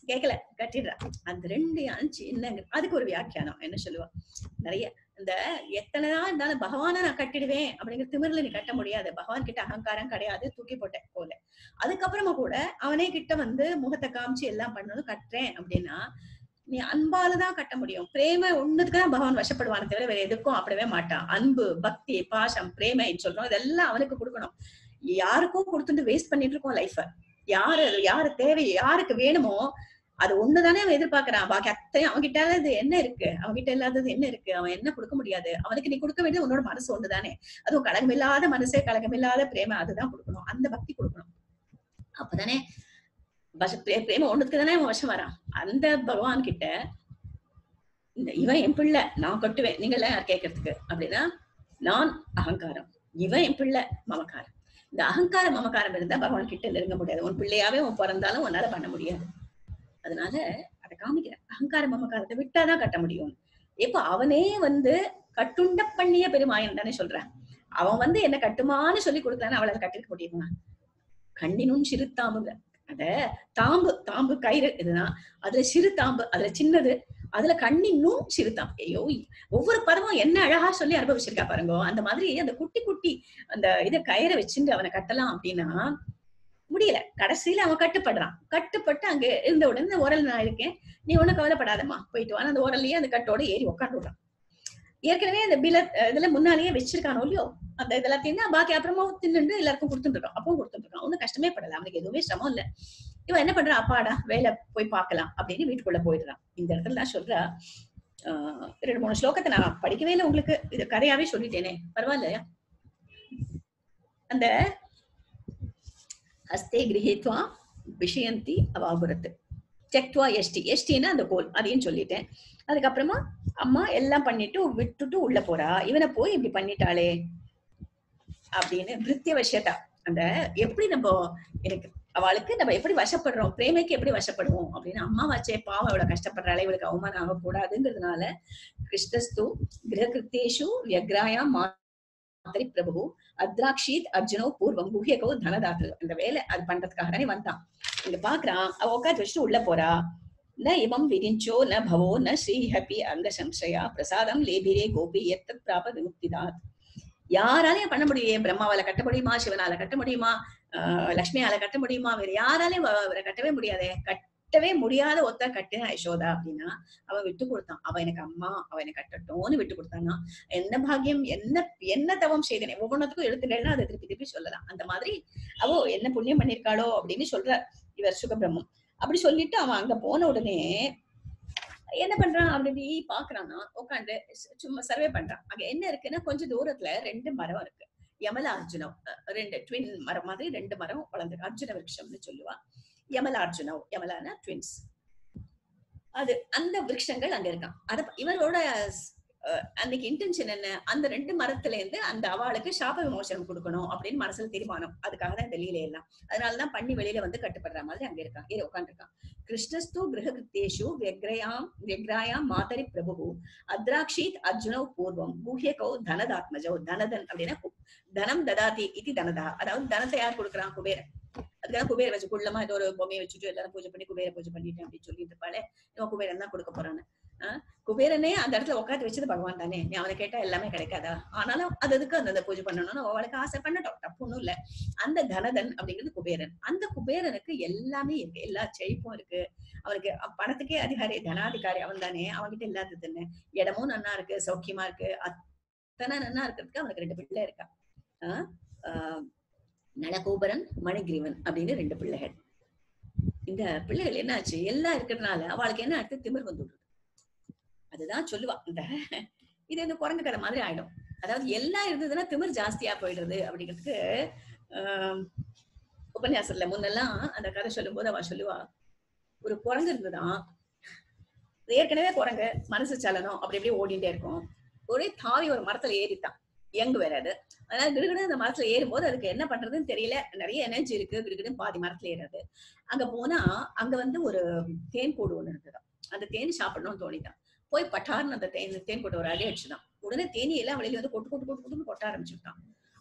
கேட்கல கட்டிடுறா அந்த ரெண்டு அஞ்சு என்னங்க அதுக்கு ஒரு வியாக்கியானம் என்ன சொல்லுவா நிறைய இந்த எத்தனை நாள் இருந்தாலும் பகவானை நான் கட்டிடுவேன் அப்படிங்கிற திமிர்ல நீ கட்ட முடியாது பகவான் கிட்ட அகங்காரம் கிடையாது தூக்கி போட்டேன் போல அதுக்கப்புறமா கூட அவனே கிட்ட வந்து முகத்தை காமிச்சு எல்லாம் பண்ணணும் கட்டுறேன் அப்படின்னா நீ அன்பால தான் கட்ட முடியும் பிரேம ஒண்ணுக்கு தான் பகவான் வசப்படுவானே தவிர வேற எதுக்கும் அப்படியே மாட்டான் அன்பு பக்தி பாசம் பிரேமைன்னு சொல்றோம் இதெல்லாம் அவனுக்கு கொடுக்கணும் யாருக்கும் கொடுத்துட்டு வேஸ்ட் பண்ணிட்டு இருக்கோம் லைஃப யாரு யாரு தேவை யாருக்கு வேணுமோ அது ஒண்ணுதானே அவன் எதிர்பார்க்கறான் பாக்கி அத்தையும் அவன் கிட்ட இது என்ன இருக்கு அவன் கிட்ட இல்லாதது என்ன இருக்கு அவன் என்ன கொடுக்க முடியாது அவனுக்கு நீ கொடுக்க வேண்டியது உன்னோட மனசு ஒண்ணுதானே அதுவும் கலகமில்லாத மனசே கலகமில்லாத பிரேம அதுதான் கொடுக்கணும் அந்த பக்தி கொடுக்கணும் அப்பதானே வச பிரே- பிரேம ஒண்ணுக்கு தானே அவன் வசம் வரான் அந்த பகவான் கிட்ட இந்த இவன் என் பிள்ளை நான் கட்டுவேன் நீங்க எல்லாம் யார் கேட்கறதுக்கு அப்படின்னா நான் அகங்காரம் இவன் என் பிள்ளை மமக்காரம் இந்த அகங்கார மமக்காரம் இருந்தா பகவான் கிட்ட நெருங்க முடியாது உன் பிள்ளையாவே உன் பிறந்தாலும் உன்னால பண்ண முடியாது அதனால அதை காமிக்கிறேன் அகங்கார மமக்காரத்தை விட்டாதான் கட்ட முடியும் இப்ப அவனே வந்து கட்டுண்ட பண்ணிய பெருமாயன் தானே சொல்றான் அவன் வந்து என்ன கட்டுமான்னு சொல்லி கொடுத்தானே அவளால கட்டிருக்க முடியுமா கண்ணினும் சிறு தாம்புங்க அத தாம்பு தாம்பு கயிறு இதுதான் அதுல சிறு தாம்பு அதுல சின்னது அதுல கண்ணினும் சிறு தாம்பு ஐயோ ஒவ்வொரு பதமும் என்ன அழகா சொல்லி அனுபவிச்சிருக்கா பாருங்க அந்த மாதிரி அந்த குட்டி குட்டி அந்த இத கயிறை வச்சுட்டு அவனை கட்டலாம் அப்படின்னா முடியல கடைசியில அவன் கட்டுப்படுறான் கட்டுப்பட்டு அங்க இருந்த உடனே இந்த உரல் நான் இருக்கேன் நீ ஒண்ணும் கவலைப்படாதம்மா போயிட்டு வா அந்த உரல்லையே அந்த கட்டோட ஏறி உட்காந்து விடுறான் ஏற்கனவே அந்த பில இதுல முன்னாலேயே வச்சிருக்கானோ இல்லையோ அந்த இதெல்லாத்தையும் தான் பாக்கி அப்புறமா தின்னுட்டு எல்லாருக்கும் கொடுத்துட்டு இருக்கான் அப்பவும் கொடுத்துட்டு இருக்கான் ஒன்னும் கஷ்டமே படல அவனுக்கு எதுவுமே சிரமம் இல்ல இவன் என்ன பண்றான் அப்பாடா வேலை போய் பார்க்கலாம் அப்படின்னு வீட்டுக்குள்ள போயிடுறான் இந்த இடத்துல நான் சொல்றா ஆஹ் ரெண்டு மூணு ஸ்லோகத்தை நான் படிக்கவே இல்லை உங்களுக்கு இது கதையாவே சொல்லிட்டேனே பரவாயில்லையா அந்த ஹஸ்தே கிரகித்வா விஷயந்தி அவாபுரத்து செக்ட்வா எஸ்டி எஸ்டின்னா அந்த கோல் அதையும் சொல்லிட்டேன் அதுக்கப்புறமா அம்மா எல்லாம் பண்ணிட்டு விட்டுட்டு உள்ள போறா இவனை போய் இப்படி பண்ணிட்டாளே அப்படின்னு பிரித்திய வசியதா அந்த எப்படி நம்ம எனக்கு அவளுக்கு நம்ம எப்படி வசப்படுறோம் பிரேமைக்கு எப்படி வசப்படுவோம் அப்படின்னு அம்மா வச்சே பாவம் இவ்வளவு கஷ்டப்படுறாளே இவளுக்கு அவமானம் ஆகக்கூடாதுங்கிறதுனால கிருஷ்ணஸ்து கிரகிருத்தேஷு வியக்ராயா மாத்திரி பிரபு அத்ராக்ஷீத் அர்ஜுனோ பூர்வம் குஹ்யகோ தனதாத்து அந்த வேலை அது பண்றதுக்காக தானே வந்தான் இங்க பாக்குறான் அவ உட்காந்து வச்சுட்டு உள்ள போறா ந இமம் விரிஞ்சோ ந பவோ ந ஸ்ரீஹபி அங்க சம்சயா பிரசாதம் லேபிரே கோபி எத்தத் பிராப விமுக்திதாத் யாராலையும் பண்ண முடியும் பிரம்மாவால கட்ட முடியுமா சிவனால கட்ட முடியுமா ஆஹ் லக்ஷ்மியால கட்ட முடியுமா வேற யாராலையும் வ- அவரை கட்டவே முடியாதே கட்டவே முடியாத ஒத்த கட்டினா யசோதா அப்படின்னா அவ விட்டு கொடுத்தான் அவ எனக்கு அம்மா அவ எனக்கு கட்டட்டும்னு விட்டு கொடுத்தானா என்ன பாக்கியம் என்ன என்ன தவம் செய்தனே ஒவ்வொன்றத்துக்கும் எடுத்துட்டேன்னா அதை திருப்பி திருப்பி சொல்லலாம் அந்த மாதிரி அவோ என்ன புண்ணியம் பண்ணிருக்காளோ அப்படின்னு சொல்ற இவர் சுகபிரம்மம் அப்படி சொல்லிட்டு அவன் அங்க போன உடனே என்ன பண்றான் அப்படி பாக்குறான்னா உட்காந்து சும்மா சர்வே பண்றான் அங்க என்ன இருக்குன்னா கொஞ்சம் தூரத்துல ரெண்டு மரம் இருக்கு யமல அர்ஜுனம் அஹ் ரெண்டு ட்வின் மரம் மாதிரி ரெண்டு மரம் வளர்ந்துருக்கு அர்ஜுன விருட்சம்னு சொல்லுவா யமல அர்ஜுனவ் யமலான ட்வின்ஸ் அது அந்த விருட்சங்கள் அங்க இருக்கான் அத இவரோட அஹ், அன்னைக்கு இன்டென்ஷன் என்ன அந்த ரெண்டு மரத்துல இருந்து அந்த அவளுக்கு சாப விமோசனம் கொடுக்கணும் அப்படின்னு மனசுல தீர்மானம் அதுக்காக தான் இந்த லீலை எல்லாம் அதனாலதான் பண்ணி வெளியில வந்து கட்டுப்படுற மாதிரி அங்க இருக்கான் இரு உட்காந்துருக்கான் கிருஷ்ணஸ்து கிரகிருத்தேஷு வியக்ரயாம் வியக்ராயாம் மாதரி பிரபு அத்ராக்ஷீத் அர்ஜுனவ் பூர்வம் குஹ்யகோ தனதாத்மஜோ தனதன் அப்படின்னா கு- தனம் ததாதி இது தனதா அதாவது தனத்தை யார் கொடுக்குறான் குபேரன் அதுக்காக குபேர வச்சு குள்ளமா ஏதோ ஒரு பொம்மையை வச்சுட்டு எல்லாரும் பூஜை பண்ணி குபேர பூஜை பண்ணிட்டேன் அப்படின்னு சொல்லிட்டு இருப்பாளே இவன் குபேரன் தான் கொடுக்க போறான்னு ஆஹ் குபேரனே அந்த இடத்துல உட்காந்து வச்சது பகவான் தானே நீ அவனை கேட்டா எல்லாமே கிடைக்காதா ஆனாலும் அது அதுக்கு அந்த அந்த பூஜை பண்ணணும்னு அவளுக்கு ஆசை பண்ணட்டும் தப்பு ஒண்ணும் இல்ல அந்த தனதன் அப்படிங்கிறது குபேரன் அந்த குபேரனுக்கு எல்லாமே இருக்கு எல்லா செழிப்பும் இருக்கு அவனுக்கு அ- பணத்துக்கே அதிகாரி தனாதிகாரி அவன் தானே அவன்கிட்ட இல்லாதது என்ன இடமும் நன்னா இருக்கு சௌக்கியமா இருக்கு அத்தனை நன்னா இருக்கிறதுக்கு அவனுக்கு ரெண்டு பிள்ளை இருக்கா ஆஹ் ஆஹ் நலகோபரன் மணிகிரீவன் அப்படின்னு ரெண்டு பிள்ளைகள் இந்த பிள்ளைகள் என்னாச்சு எல்லாம் இருக்கிறதுனால அவளுக்கு என்ன அடுத்து திமிர் வந்து விடுது அதுதான் சொல்லுவா இந்த இது இந்த குரங்கு கதை மாதிரி ஆயிடும் அதாவது எல்லாம் இருந்ததுன்னா திமிர் ஜாஸ்தியா போயிடுறது அப்படிங்கிறதுக்கு ஆஹ் உபன்யாசத்துல முன்னெல்லாம் அந்த கதை சொல்லும்போது அவ சொல்லுவா ஒரு குரங்கு இருந்துதான் ஏற்கனவே குரங்கு மனசு சலனம் அப்படி அப்படியே ஓடிட்டே இருக்கும் ஒரே தாவி ஒரு மரத்துல ஏறிட்டான் எங்கு வேற அது அதனால கிடுகிடு அந்த மரத்துல ஏறும்போது அதுக்கு என்ன பண்றதுன்னு தெரியல நிறைய எனர்ஜி இருக்கு கிடுகிடுன்னு பாதி மரத்துல ஏறாது அங்க போனா அங்க வந்து ஒரு தேன் கூடு ஒண்ணு இருந்ததாம் அந்த தேன் சாப்பிடணும்னு தோணிதான் போய் பட்டார்னு அந்த தேன் தேன் கூடு ஒரு அடி அடிச்சுதான் உடனே தேனி எல்லாம் வெளியில வந்து கொட்டு கொட்டு கொட்டு கொட்டுன்னு கொட்ட ஆரம்பிச்சுட்டான்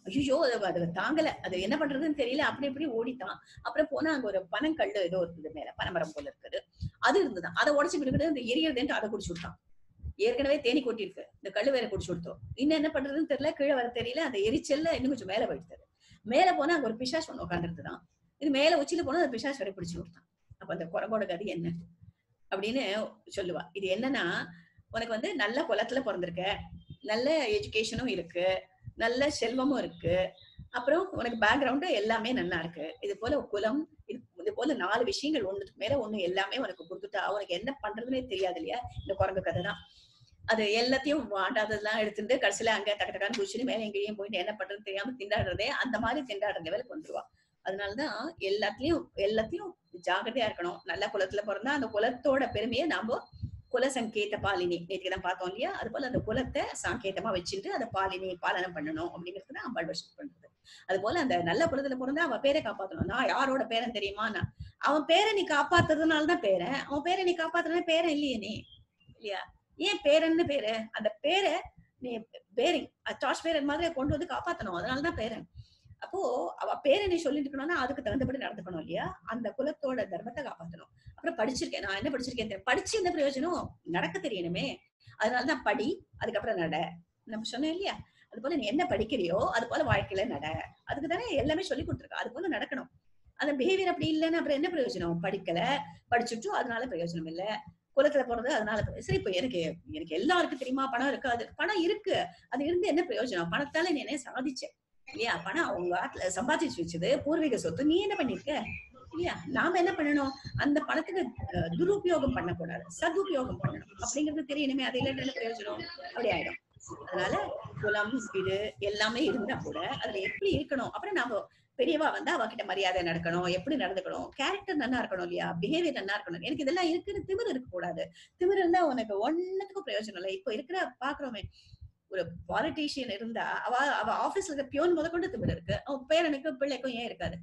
ஐயோ அது அது தாங்கல அது என்ன பண்றதுன்னு தெரியல அப்படி இப்படி ஓடிட்டான் அப்புறம் போனா அங்க ஒரு பனங்கல்லு ஏதோ இருக்குது மேல பனைமரம் போல இருக்குது அது இருந்துதான் அதை உடச்சு விடுக்கிட்டு இந்த எரியறதுன்ட்டு அதை குடிச்சு விட்டான் ஏற்கனவே தேனி கொட்டிருக்கு இந்த கல்லு வேற குடிச்சு விட்டோம் இன்னும் என்ன பண்றதுன்னு தெரியல கீழே வர தெரியல அந்த எரிச்சல்ல இன்னும் கொஞ்சம் மேல போயிடுது மேல போனா அங்க ஒரு பிசாஸ் ஒண்ணு உட்காந்துருந்துதான் இது மேல உச்சியில போனா அந்த பிசாஸ் வரை பிடிச்சு விட்டான் அப்ப அந்த குரங்கோட கதி என்ன அப்படின்னு சொல்லுவா இது என்னன்னா உனக்கு வந்து நல்ல குலத்துல பிறந்திருக்க நல்ல எஜுகேஷனும் இருக்கு நல்ல செல்வமும் இருக்கு அப்புறம் உனக்கு பேக்ரவுண்டு எல்லாமே நல்லா இருக்கு இது போல குலம் இது இது போல நாலு விஷயங்கள் ஒண்ணுக்கு மேல ஒண்ணு எல்லாமே உனக்கு கொடுத்துட்டா உனக்கு என்ன பண்றதுன்னே தெரியாது இல்லையா இந்த குரங்கு கதை தான் அது எல்லாத்தையும் வாண்டாததெல்லாம் எடுத்துட்டு கடைசியில அங்க டக்கு டக்கான்னு குடிச்சுட்டு மேல எங்கேயும் போயிட்டு என்ன பண்றதுன்னு தெரியாம திண்டாடுறதே அந்த மாதிரி திண்டாடுற லெவலுக்கு வந்துருவா அதனாலதான் எல்லாத்துலயும் எல்லாத்தையும் ஜாகிரதையா இருக்கணும் நல்ல குலத்துல பிறந்தா அந்த குலத்தோட பெருமையை நாம குல சங்கேத பாலினி நேற்றுக்கு தான் பார்த்தோம் இல்லையா அது போல அந்த குலத்தை சாங்கேதமா வச்சுட்டு அதை பாலினி பாலனம் பண்ணணும் அப்படிங்கிறது தான் அம்பாள் வர்ஷிப் பண்றது அது போல அந்த நல்ல குலத்துல பிறந்தா அவ பேரை காப்பாத்தணும் நான் யாரோட பேரன் தெரியுமா நான் அவன் பேரை நீ காப்பாத்துறதுனாலதான் பேரன் அவன் பேரை நீ காப்பாத்துறதுனா பேரன் இல்லையே நீ இல்லையா ஏன் பேரன்னு பேரு அந்த பேரை நீ பேரிங் டார்ச் பேரன் மாதிரி கொண்டு வந்து காப்பாத்தணும் அதனாலதான் பேரன் அப்போ அவ பேரை நீ சொல்லிட்டு இருக்கணும்னா அதுக்கு தகுந்தபடி நடந்துக்கணும் இல்லையா அந்த குலத்தோட தர்மத்தை காப்பாத்தணும் அப்புறம் படிச்சிருக்கேன் நான் என்ன படிச்சிருக்கேன் தெரியும். படிச்சு என்ன பிரயோஜனம் நடக்க தெரியணுமே அதனாலதான் படி அதுக்கப்புறம் நட நம்ம சொன்னேன் இல்லையா அது போல நீ என்ன படிக்கிறியோ அது போல வாழ்க்கையில நட அதுக்கு தானே எல்லாமே சொல்லி கொடுத்துருக்கா அது போல நடக்கணும் அந்த பிஹேவியர் அப்படி இல்லைன்னா அப்புறம் என்ன பிரயோஜனம் படிக்கல படிச்சுட்டும் அதனால பிரயோஜனம் இல்ல குலத்துல போறது அதனால பிரயோஜனம். சரி இப்போ எனக்கு எனக்கு எல்லாருக்கும் தெரியுமா பணம் இருக்கு அது பணம் இருக்கு அது இருந்து என்ன பிரயோஜனம் பணத்தால நீ என்ன சாதிச்ச இல்லையா பணம் அவங்க ஆத்துல சம்பாதிச்சு வச்சது பூர்வீக சொத்து நீ என்ன பண்ணிருக்க இல்லையா நாம என்ன பண்ணணும் அந்த பணத்துக்கு அஹ், துருபயோகம் பண்ணக்கூடாது சதுபயோகம் பண்ணணும் அப்படிங்கிறது தெரியணுமே அது இல்லாட்டி என்ன பிரயோஜனம் அப்படி ஆயிடும் அதனால குலம் வீடு எல்லாமே இருந்தா கூட அதுல எப்படி இருக்கணும் அப்புறம் நாம பெரியவா வந்து அவகிட்ட மரியாதை நடக்கணும் எப்படி நடந்துக்கணும் கேரக்டர் நல்லா இருக்கணும் இல்லையா பிஹேவியர் நல்லா இருக்கணும் எனக்கு இதெல்லாம் இருக்குன்னு திமிர் இருக்க கூடாது திமிர் இருந்தா உனக்கு ஒன்னத்துக்கும் பிரயோஜனம் இல்லை இப்போ இருக்கிற பாக்குறோமே ஒரு பாலிட்டிஷியன் இருந்தா அவ அவ ஆபீஸ்ல இருக்க பியோன் முத கொண்டு திமிர் இருக்கு அவன் பேரனுக்கு பிள்ளைக்கும் ஏன் இருக்காது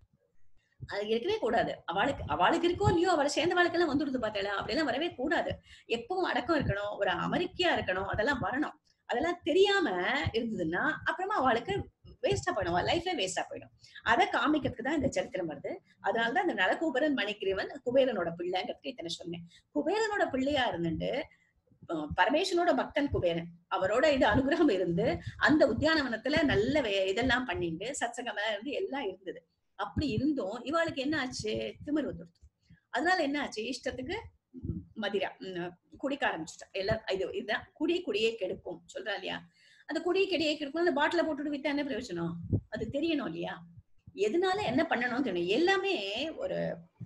அது இருக்கவே கூடாது அவளுக்கு அவளுக்கு இருக்கோ இல்லையோ அவளை சேர்ந்த வாழ்க்கெல்லாம் வந்துடுது பார்த்தேன் அப்படியெல்லாம் வரவே கூடாது எப்பவும் அடக்கம் இருக்கணும் ஒரு அமெரிக்கையா இருக்கணும் அதெல்லாம் வரணும் அதெல்லாம் தெரியாம இருந்ததுன்னா அப்புறமா அவளுக்கு வேஸ்டா போயிடும் லைஃப்ல வேஸ்டா போயிடும் அதை காமிக்கிறதுக்கு தான் இந்த சரித்திரம் வருது அதனாலதான் இந்த நலகூபரன் மணிக்கிரவன் குபேரனோட பிள்ளைங்கிறதுக்கு இத்தனை சொன்னேன் குபேரனோட பிள்ளையா இருந்துட்டு அஹ் பரமேஸ்வரனோட பக்தன் குபேரன் அவரோட இது அனுகிரகம் இருந்து அந்த உத்தியானவனத்துல நல்ல வே- இதெல்லாம் பண்ணிட்டு சத்சகமெல்லாம் இருந்து எல்லாம் இருந்தது அப்படி இருந்தும் இவாளுக்கு என்ன ஆச்சு திமிர் வந்துடுச்சு அதனால என்ன ஆச்சு இஷ்டத்துக்கு ம், மதிரா ம், குடிக்க ஆரம்பிச்சுட்டா எல்லாம் இது இதுதான் குடி குடியே கெடுக்கும் சொல்றா இல்லையா அந்த குடி கெடியே கெடுக்கும் அந்த பாட்டில போட்டுட்டு வித்தா என்ன பிரயோஜனம் அது தெரியணும் இல்லையா எதனால என்ன பண்ணணும்னு தெரியும் எல்லாமே ஒரு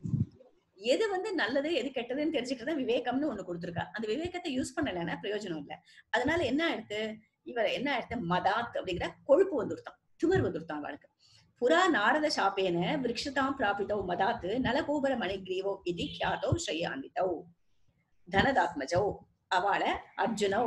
எது வந்து நல்லது எது கெட்டதுன்னு தெரிஞ்சுக்கிறது விவேகம்னு ஒண்ணு கொடுத்துருக்கா அந்த விவேகத்தை யூஸ் பண்ணலைன்னா பிரயோஜனம் இல்ல அதனால என்ன ஆயிடுத்து இவர் என்ன ஆயிடுத்து மதாத் அப்படிங்கிற கொழுப்பு வந்துருத்தான் திமிர் வந்துருத்தான் அவளுக்கு புறா நாரத சாப்பேன விரக்ஷதாம் பிராபிதோ மதாத் நலகோபர மணிகிரீவோ இது கியாதோ ஸ்ரீயாந்திதோ தனதாத்மஜோ அவளை அர்ஜுனோ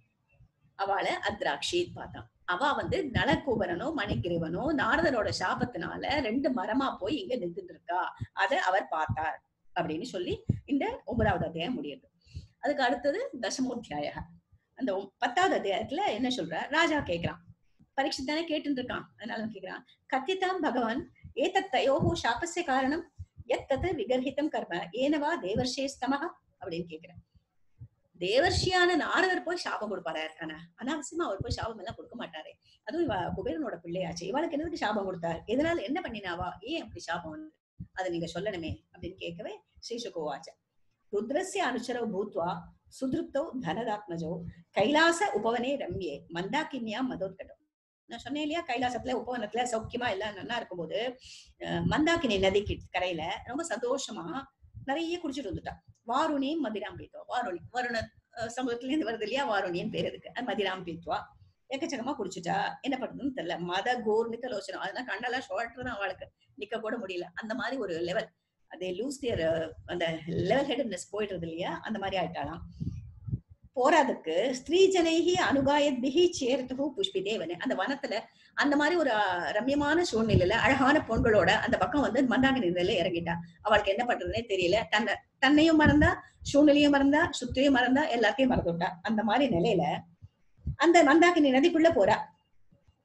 அவளை அத்ராட்சித் பார்த்தான் அவ வந்து நலகூபரனோ மணிகிரீவனோ நாரதனோட சாபத்தினால ரெண்டு மரமா போய் இங்க நின்றுட்டு இருக்கா அதை அவர் பார்த்தார் அப்படின்னு சொல்லி இந்த ஒன்பதாவது அத்தியாயம் முடியுது அதுக்கு அடுத்தது தசமோத்தியாய அந்த ஒம்- பத்தாவது அத்தியாயத்துல என்ன சொல்ற ராஜா கேக்குறான் பரீட்சை தானே கேட்டு இருக்கான் அதனால அவன் கேக்குறான் கத்திதாம் பகவான் ஏதத் தயோஹோ சாபஸ்ய காரணம் எத் தத் விகர்ஹிதம் கர்ம ஏனவா தேவர்ஷே ஸ்தமஹ அப்படின்னு கேக்குறேன் தேவர்ஷியான நாரதர் போய் சாபம் கொடுப்பாரா இருக்கானா அனாவசியமா அவர் போய் சாபம் எல்லாம் கொடுக்க மாட்டாரே அதுவும் இவ குபேரனோட பிள்ளையாச்சு இவளுக்கு என்னதுக்கு சாபம் கொடுத்தார் எதனால என்ன பண்ணினாவா ஏன் அப்படி சாபம் வந்து அதை நீங்க சொல்லணுமே அப்படின்னு கேட்கவே ஸ்ரீசுகோவாச்ச ருத்ரஸ்ய அனுச்சரவு பூத்வா சுதிருப்தோ தனதாத்மஜோ கைலாச உபவனே ரம்யே மந்தாக்கின்யா மதோத்கடம் நான் சொன்னேன் இல்லையா கைலாசத்துல உபவனத்துல சௌக்கியமா எல்லாம் நல்லா இருக்கும்போது அஹ், மந்தாக்கினி நதிக்கு கரையில ரொம்ப சந்தோஷமா நிறைய குடிச்சிட்டு வந்துட்டா வாருணியும் மதிராம் பீத்வா வாருணி வருண அஹ், சமுதிரத்துல இருந்து வருது இல்லையா வாருணின்னு பேர் இருக்கு அது மதிராம் பீத்வா எக்கச்சக்கமா குடிச்சுட்டா என்ன பண்றதுன்னு தெரியல மத கோர் நிக்கலோச்சனம் அதெல்லாம் கண்ணெல்லாம் ஷோல்டர் தான் அவளுக்கு நிக்க கூட முடியல அந்த மாதிரி ஒரு லெவல் அதே லூஸ் தியர் அந்த லெவல் ஹெடட்னஸ் போயிடுறது இல்லையா அந்த மாதிரி ஆயிட்டாலாம் போராதுக்கு ஸ்திரீ ஜனைகி அனுகாயத் பிகி சேர்த்து புஷ்பி தேவனு அந்த வனத்துல அந்த மாதிரி ஒரு அஹ், ரம்யமான சூழ்நிலையில அழகான பொண்களோட அந்த பக்கம் வந்து மந்தாகினி நிலையில இறங்கிட்டா அவளுக்கு என்ன பண்றதுனே தெரியல தன்னை தன்னையும் மறந்தா சூழ்நிலையும் மறந்தா சுத்தியும் மறந்தா எல்லாத்தையும் மறந்துட்டா அந்த மாதிரி நிலையில அந்த மந்தாகினி நதிக்குள்ள போறா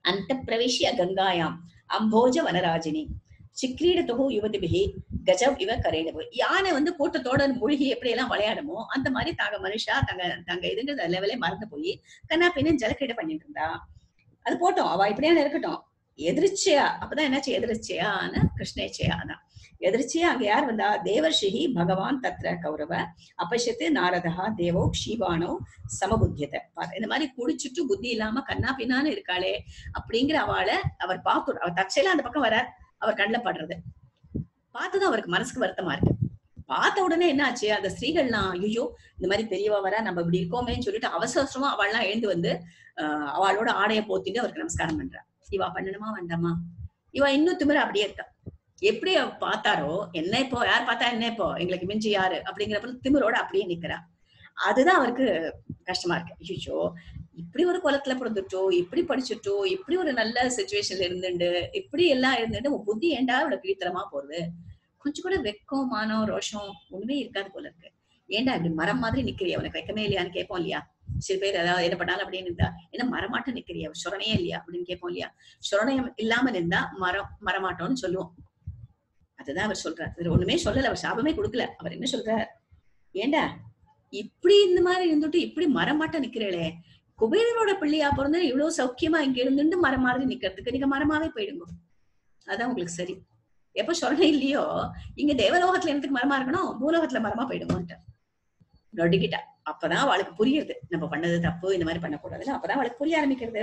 அந்த பிரவேசிய கங்காயாம் அம்போஜ வனராஜினி சிக்ரீடத்தொகு யுவதிபிகி கஜம் இவ கரேணவு யானை வந்து கூட்டத்தோட மூழ்கி எப்படி எல்லாம் விளையாடுமோ அந்த மாதிரி தாங்க மனுஷா தங்க தங்க இதுங்கிற லெவலே மறந்து போய் கண்ணா பின்னு ஜலக்கிரீடை பண்ணிட்டு இருந்தா அது போட்டோம் அவ இப்படியான இருக்கட்டும் எதிர்ச்சியா அப்பதான் என்னாச்சு எதிர்ச்சியான கிருஷ்ணேச்சையா தான் எதிர்ச்சியா அங்க யார் வந்தா தேவர்ஷிஹி பகவான் தத்ர கௌரவ அப்பசத்து நாரதா தேவோ க்ஷீவானோ சமபுத்தியத்தை பாரு இந்த மாதிரி குடிச்சிட்டு புத்தி இல்லாம கண்ணா பின்னான்னு இருக்காளே அப்படிங்கிற அவளை அவர் பார்த்து அவர் தற்செயலா அந்த பக்கம் வர அவர் கண்ணில் படுறது பார்த்துதான் அவருக்கு மனசுக்கு வருத்தமா இருக்கு பார்த்த உடனே என்ன ஆச்சு அந்த ஸ்திரீகள்லாம் ஐயோ இந்த மாதிரி பெரியவா வர நம்ம இப்படி இருக்கோமேன்னு சொல்லிட்டு அவசர அவசரமா அவள்லாம் எழுந்து வந்து ஆஹ் அவளோட ஆடைய போத்திட்டு அவருக்கு நமஸ்காரம் பண்றா இவா பண்ணணுமா வேண்டாமா இவ இன்னும் திமிர அப்படியே இருக்கா எப்படி அவ பார்த்தாரோ என்ன இப்போ யார் பார்த்தா என்ன இப்போ எங்களுக்கு மிஞ்சி யாரு அப்படிங்கிறப்ப திமிரோட அப்படியே நிக்கிறா அதுதான் அவருக்கு கஷ்டமா இருக்கு ஐயோ இப்படி ஒரு குளத்துல பிறந்துட்டோ இப்படி படிச்சுட்டோ இப்படி ஒரு நல்ல சுச்சுவேஷன்ல இருந்துட்டு இப்படி எல்லாம் இருந்துட்டு உன் புத்தி ஏண்டா இவ்வளவு கீழ்த்தரமா போறது கொஞ்சம் கூட வெக்கம் மானம் ரோஷம் ஒண்ணுமே இருக்காது போல இருக்கு ஏன்டா இப்படி மரம் மாதிரி நிக்கிறியா உனக்கு வெக்கமே இல்லையான்னு கேட்போம் இல்லையா சில பேர் ஏதாவது என்ன பண்ணாலும் அப்படின்னு இருந்தா என்ன மரமாட்டம் நிக்கிறியா சுரணையே இல்லையா அப்படின்னு கேட்போம் இல்லையா சுரணயம் இல்லாம இருந்தா மரம் மரமாட்டோம்னு சொல்லுவோம் அதுதான் அவர் சொல்றார் இதுல ஒண்ணுமே சொல்லல அவர் சாபமே கொடுக்கல அவர் என்ன சொல்றார் ஏண்டா இப்படி இந்த மாதிரி இருந்துட்டு இப்படி மரமாட்டம் நிக்கிறீங்களே குபேரனோட பிள்ளையா பிறந்து இவ்வளவு சௌக்கியமா இங்க இருந்துட்டு மரம் மாதிரி நிக்கிறதுக்கு நீங்க மரமாவே போயிடுங்க அதான் உங்களுக்கு சரி எப்ப சொரணை இல்லையோ இங்க தேவலோகத்துல என்னத்துக்கு மரமா இருக்கணும் பூலோகத்துல மரமா போயிடுங்கன்ட்டு நொடிக்கிட்டா அப்பதான் அவளுக்கு புரியுது நம்ம பண்ணது தப்பு இந்த மாதிரி பண்ணக்கூடாதுன்னு அப்பதான் அவளுக்கு புரிய ஆரம்பிக்கிறது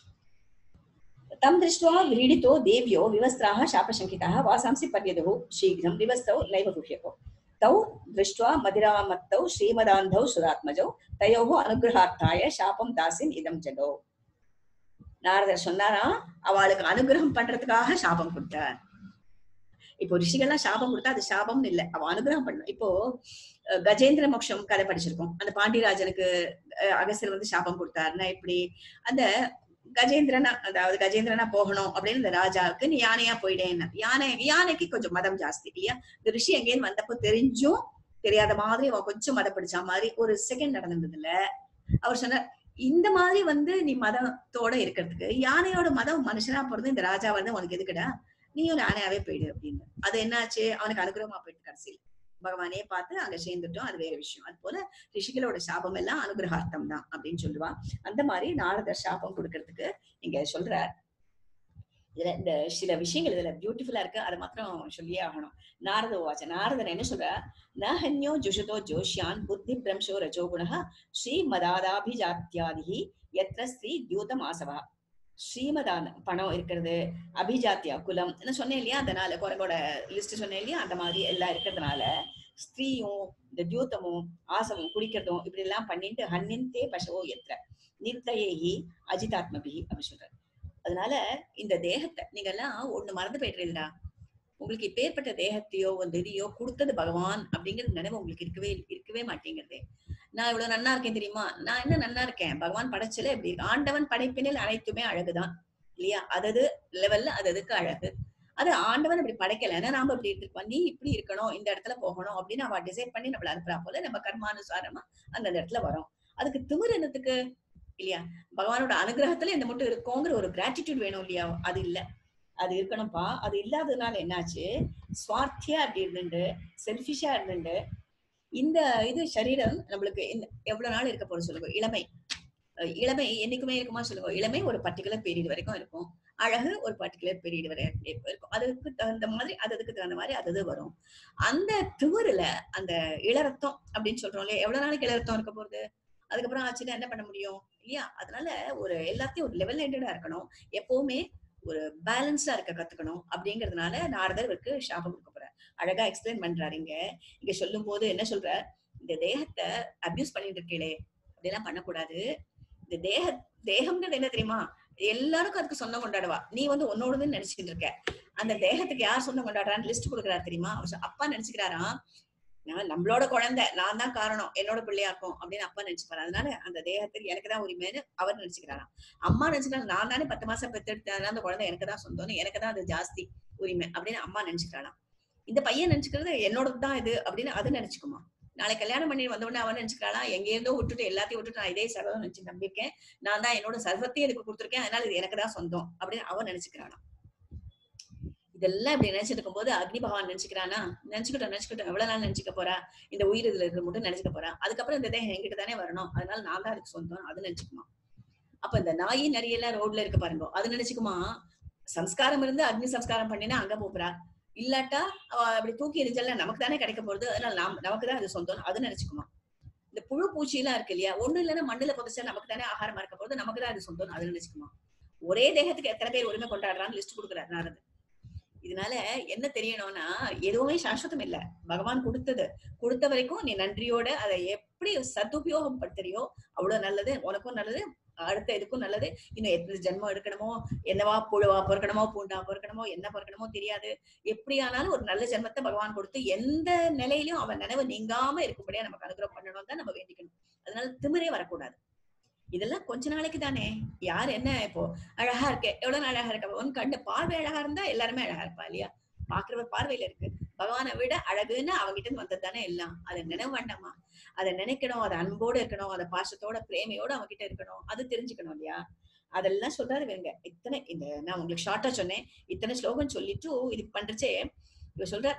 தம் திருஷ்டுவா விரீடித்தோ தேவியோ விவஸ்திராக சாபசங்கிதாக வாசாம்சி பர்யதோ சீக்கிரம் விவஸ்தௌ நைவ குஹ்யகோ தௌ திருஷ்டுவா மதிராமத்தௌ ஸ்ரீமதாந்தௌ சுராத்மஜௌ தயோகோ அனுகிரகார்த்தாய சாபம் தாசின் இதம் ஜடோ நாரதர் சொன்னாரா அவளுக்கு அனுகிரகம் பண்றதுக்காக சாபம் கொடுத்தார் இப்போ ரிஷிகள்லாம் சாபம் கொடுத்தா அது சாபம்னு இல்ல அவ அனுகிரகம் பண்ணணும் இப்போ அஹ், கஜேந்திர மோட்சம் கதை படிச்சிருக்கோம் அந்த பாண்டியராஜனுக்கு அஹ், அகஸ்தியர் வந்து சாபம் கொடுத்தாருன்னா இப்படி அந்த கஜேந்திரனா அதாவது கஜேந்திரனா போகணும் அப்படின்னு இந்த ராஜாவுக்கு நீ யானையா போயிடேன்னு யானை யானைக்கு கொஞ்சம் மதம் ஜாஸ்தி இல்லையா இந்த ரிஷி எங்கேயும் வந்தப்போ தெரிஞ்சும் தெரியாத மாதிரி அவன் கொஞ்சம் மதம் படிச்ச மாதிரி ஒரு செகண்ட் நடந்ததுல அவர் சொன்னார் இந்த மாதிரி வந்து நீ மதத்தோட இருக்கிறதுக்கு யானையோட மதம் மனுஷனா பிறந்து இந்த ராஜா வந்து உனக்கு எதுக்குடா நீயும் யானையாவே போயிடு அப்படின்னு அது என்னாச்சு அவனுக்கு அனுகிரகமா போயிட்டு கடைசியில் பகவானே பார்த்து அங்க சேர்ந்துட்டோம் அது வேற விஷயம் அது போல ரிஷிகளோட சாபம் எல்லாம் அனுகிரகார்த்தம் தான் அப்படின்னு சொல்லுவா அந்த மாதிரி நாரதர் சாபம் கொடுக்கறதுக்கு இங்க சொல்றார் இதுல இந்த சில விஷயங்கள் இதுல பியூட்டிஃபுல்லா இருக்கு அதை மாத்திரம் சொல்லியே ஆகணும் நாரத வாச்ச நாரதர் என்ன சொல்ற நஹன்யோ ஜுஷதோ ஜோஷ்யான் புத்தி பிரம்சோ ரஜோகுண ஸ்ரீ மதாதாபிஜாத்தியாதி எத்திர ஸ்ரீ தியூதம் ஆசவா ஸ்ரீமதான பணம் இருக்கிறது அபிஜாத்தியா குலம் நான் சொன்னேன் இல்லையா அதனால குரங்கோட லிஸ்ட் சொன்னேன் இல்லையா அந்த மாதிரி எல்லாம் இருக்கிறதுனால ஸ்திரீயும் இந்த தியூத்தமும் ஆசமும் குடிக்கிறதும் இப்படி எல்லாம் பண்ணிட்டு ஹன்னிந்தே பசவோ எத்திர நிர்தயேகி அஜிதாத்மபிகி அப்படி சொல்றாரு அதனால இந்த தேகத்தை நீங்க எல்லாம் ஒண்ணு மறந்து போயிடுறீங்களா உங்களுக்கு இப்பேற்பட்ட தேகத்தையோ ஒரு இதையோ கொடுத்தது பகவான் அப்படிங்கிறது நினைவு உங்களுக்கு இருக்கவே இருக்கவே மாட்டேங்கிறதே நான் இவ்வளவு நன்னா இருக்கேன் தெரியுமா நான் என்ன நன்னா இருக்கேன் பகவான் படைச்சல எப்படி இருக்கு ஆண்டவன் படைப்பினில் அனைத்துமே அழகுதான் இல்லையா அதது லெவல்ல அது அதுக்கு அழகு அது ஆண்டவன் இப்படி படைக்கலைன்னா நாம இப்படி இருந்திருப்போம் நீ இப்படி இருக்கணும் இந்த இடத்துல போகணும் அப்படின்னு அவ டிசைட் பண்ணி நம்மள அனுப்புறா போல நம்ம கர்மானுசாரமா அந்த இடத்துல வரோம் அதுக்கு திமிர் என்னத்துக்கு இல்லையா பகவானோட அனுகிரகத்துல இந்த மட்டும் இருக்கோங்கிற ஒரு கிராட்டிடியூட் வேணும் இல்லையா அது இல்ல அது இருக்கணும்ப்பா அது இல்லாததுனால என்னாச்சு சுவார்த்தியா அப்படி இருந்துட்டு செல்ஃபிஷா இருந்துட்டு இந்த இது சரீரம் நம்மளுக்கு இந்த எவ்வளவு நாள் இருக்க போறது சொல்லுங்க இளமை அஹ் இளமை என்னைக்குமே இருக்குமா சொல்லுங்க இளமை ஒரு பர்டிகுலர் பீரியட் வரைக்கும் இருக்கும் அழகு ஒரு பர்டிகுலர் பீரியட் வரை இருக்கும் அதுக்கு தகுந்த மாதிரி அது அதுக்கு தகுந்த மாதிரி அது அது வரும் அந்த திமிருல அந்த இளரத்தம் அப்படின்னு சொல்றோம் இல்லையா எவ்வளவு நாளைக்கு இளரத்தம் இருக்க போறது அதுக்கப்புறம் ஆச்சுன்னா என்ன பண்ண முடியும் இல்லையா அதனால ஒரு எல்லாத்தையும் ஒரு லெவல் ஹெண்டடா இருக்கணும் எப்பவுமே ஒரு பேலன்ஸா இருக்க கத்துக்கணும் அப்படிங்கறதுனால நாரதர் இவருக்கு சாபம் கொடுக்க போறார் அழகா எக்ஸ்பிளைன் பண்றாரு இங்க இங்க சொல்லும் போது என்ன சொல்ற இந்த தேகத்தை அபியூஸ் பண்ணிட்டு இருக்கீங்களே அப்படிலாம் பண்ணக்கூடாது இந்த தேக தேகம்ன்றது என்ன தெரியுமா எல்லாருக்கும் அதுக்கு சொந்தம் கொண்டாடுவா நீ வந்து உன்னோடதுன்னு நினைச்சிட்டு இருக்க அந்த தேகத்துக்கு யார் சொந்தம் கொண்டாடுறான்னு லிஸ்ட் கொடுக்குறாரு தெரியுமா அவர் சொ- அப்பா நினைச்சுக்கிறாராம் நான் நம்மளோட குழந்தை நான் தான் காரணம் என்னோட பிள்ளையா இருக்கும் அப்படின்னு அப்பா நினைச்சுப்பாரு அதனால அந்த தேகத்துக்கு எனக்கு தான் உரிமைன்னு அவர் நினைச்சுக்கிறாராம் அம்மா நினைச்சுக்கிறாங்க நான் தானே பத்து மாசம் பெத்தெடுத்தேன் அந்த குழந்தை எனக்கு தான் சொந்தம்னு எனக்கு தான் அது ஜாஸ்தி உரிமை அப்படின்னு அம்மா நினைச்சுக்கிறாளாம் இந்த பையன் நினைச்சுக்கிறது என்னோடது தான் இது அப்படின்னு அது நினைச்சுக்குமா நாளை கல்யாணம் பண்ணி வந்த உடனே அவன் நினைச்சுக்கிறாளா எங்க இருந்தோ விட்டுட்டு எல்லாத்தையும் விட்டுட்டு நான் இதே சர்வம் நினைச்சு நம்பியிருக்கேன் நான் தான் என்னோட சர்வத்தையும் எனக்கு கொடுத்துருக்கேன் அதனால இது எனக்கு தான் சொந்தம் அப்படின்னு அவன் நினைச்சுக்கிறானா இதெல்லாம் இப்படி நினைச்சிட்டு இருக்கும்போது அக்னி பகவான் நினைச்சுக்கிறானா நினைச்சுக்கிட்டோம் நினைச்சுக்கிட்டோம் எவ்வளவு நாள் நினைச்சுக்க போறா இந்த உயிர் இதுல இருக்கிற மட்டும் நினைச்சுக்க போறா அதுக்கப்புறம் இந்த தேகம் என்கிட்ட தானே வரணும் அதனால நான் தான் அதுக்கு சொந்தம் அது நினைச்சுக்குமா அப்ப இந்த நாயி நிறைய எல்லாம் ரோட்ல இருக்கு பாருங்க அது நினைச்சுக்குமா சம்ஸ்காரம் இருந்து அக்னி சம்ஸ்காரம் பண்ணினா அங்க போறா இல்லாட்டா அவ அப்படி தூக்கி எரிஞ்சல்ல நமக்கு தானே கிடைக்க போறது அதனால நாம் நமக்கு தான் அது சொந்தம் அது நினைச்சுக்குமா இந்த புழு பூச்சி எல்லாம் இருக்கு இல்லையா ஒண்ணு இல்லைன்னா மண்ணுல புதைச்சா நமக்கு தானே ஆகாரமா இருக்க போறது நமக்கு தான் அது சொந்தம் அது நினைச்சுக்குமா ஒரே தேகத்துக்கு எத்தனை பேர் உரிமை கொண்டாடுறான்னு லிஸ்ட் கொடுக்குறாரு நாரது இதனால என்ன தெரியணும்னா எதுவுமே சாஸ்வதம் இல்ல பகவான் கொடுத்தது கொடுத்த வரைக்கும் நீ நன்றியோட அதை எப்படி சதுபயோகம் படுத்துறியோ அவ்வளவு நல்லது உனக்கும் நல்லது அடுத்த இதுக்கும் நல்லது இன்னும் எத்தனை ஜென்மம் எடுக்கணுமோ என்னவா புழுவா பொறுக்கணுமோ பூண்டா பொறுக்கணுமோ என்ன பொறுக்கணுமோ தெரியாது எப்படி ஆனாலும் ஒரு நல்ல ஜென்மத்தை பகவான் கொடுத்து எந்த நிலையிலும் அவன் நினைவு நீங்காம இருக்கும்படியா நமக்கு அனுகிரகம் பண்ணணும் தான் நம்ம வேண்டிக்கணும் அதனால திமிரே வரக்கூடாது இதெல்லாம் கொஞ்ச நாளைக்கு தானே யார் என்ன இப்போ அழகா இருக்கு எவ்வளவு நாள் அழகா இருக்க உன் கண்டு பார்வை அழகா இருந்தா எல்லாருமே அழகா இருப்பா இல்லையா பாக்குறவர் பார்வையில இருக்கு பகவானை விட அழகுன்னு அவங்கிட்ட இருந்து வந்தது தானே எல்லாம் அதை நினைவு வேண்டாமா அதை நினைக்கணும் அதை அன்போடு இருக்கணும் அதை பாசத்தோட பிரேமையோட அவங்கிட்ட இருக்கணும் அது தெரிஞ்சுக்கணும் இல்லையா அதெல்லாம் சொல்றாரு இவங்க இத்தனை இந்த நான் உங்களுக்கு ஷார்ட்டா சொன்னேன் இத்தனை ஸ்லோகம் சொல்லிட்டு இது பண்றச்சே இவ சொல்ற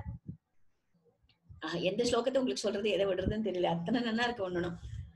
ஆஹ் எந்த ஸ்லோகத்தை உங்களுக்கு சொல்றது எதை விடுறதுன்னு தெரியல அத்தனை நல்லா இருக்கு ஒண்ணும்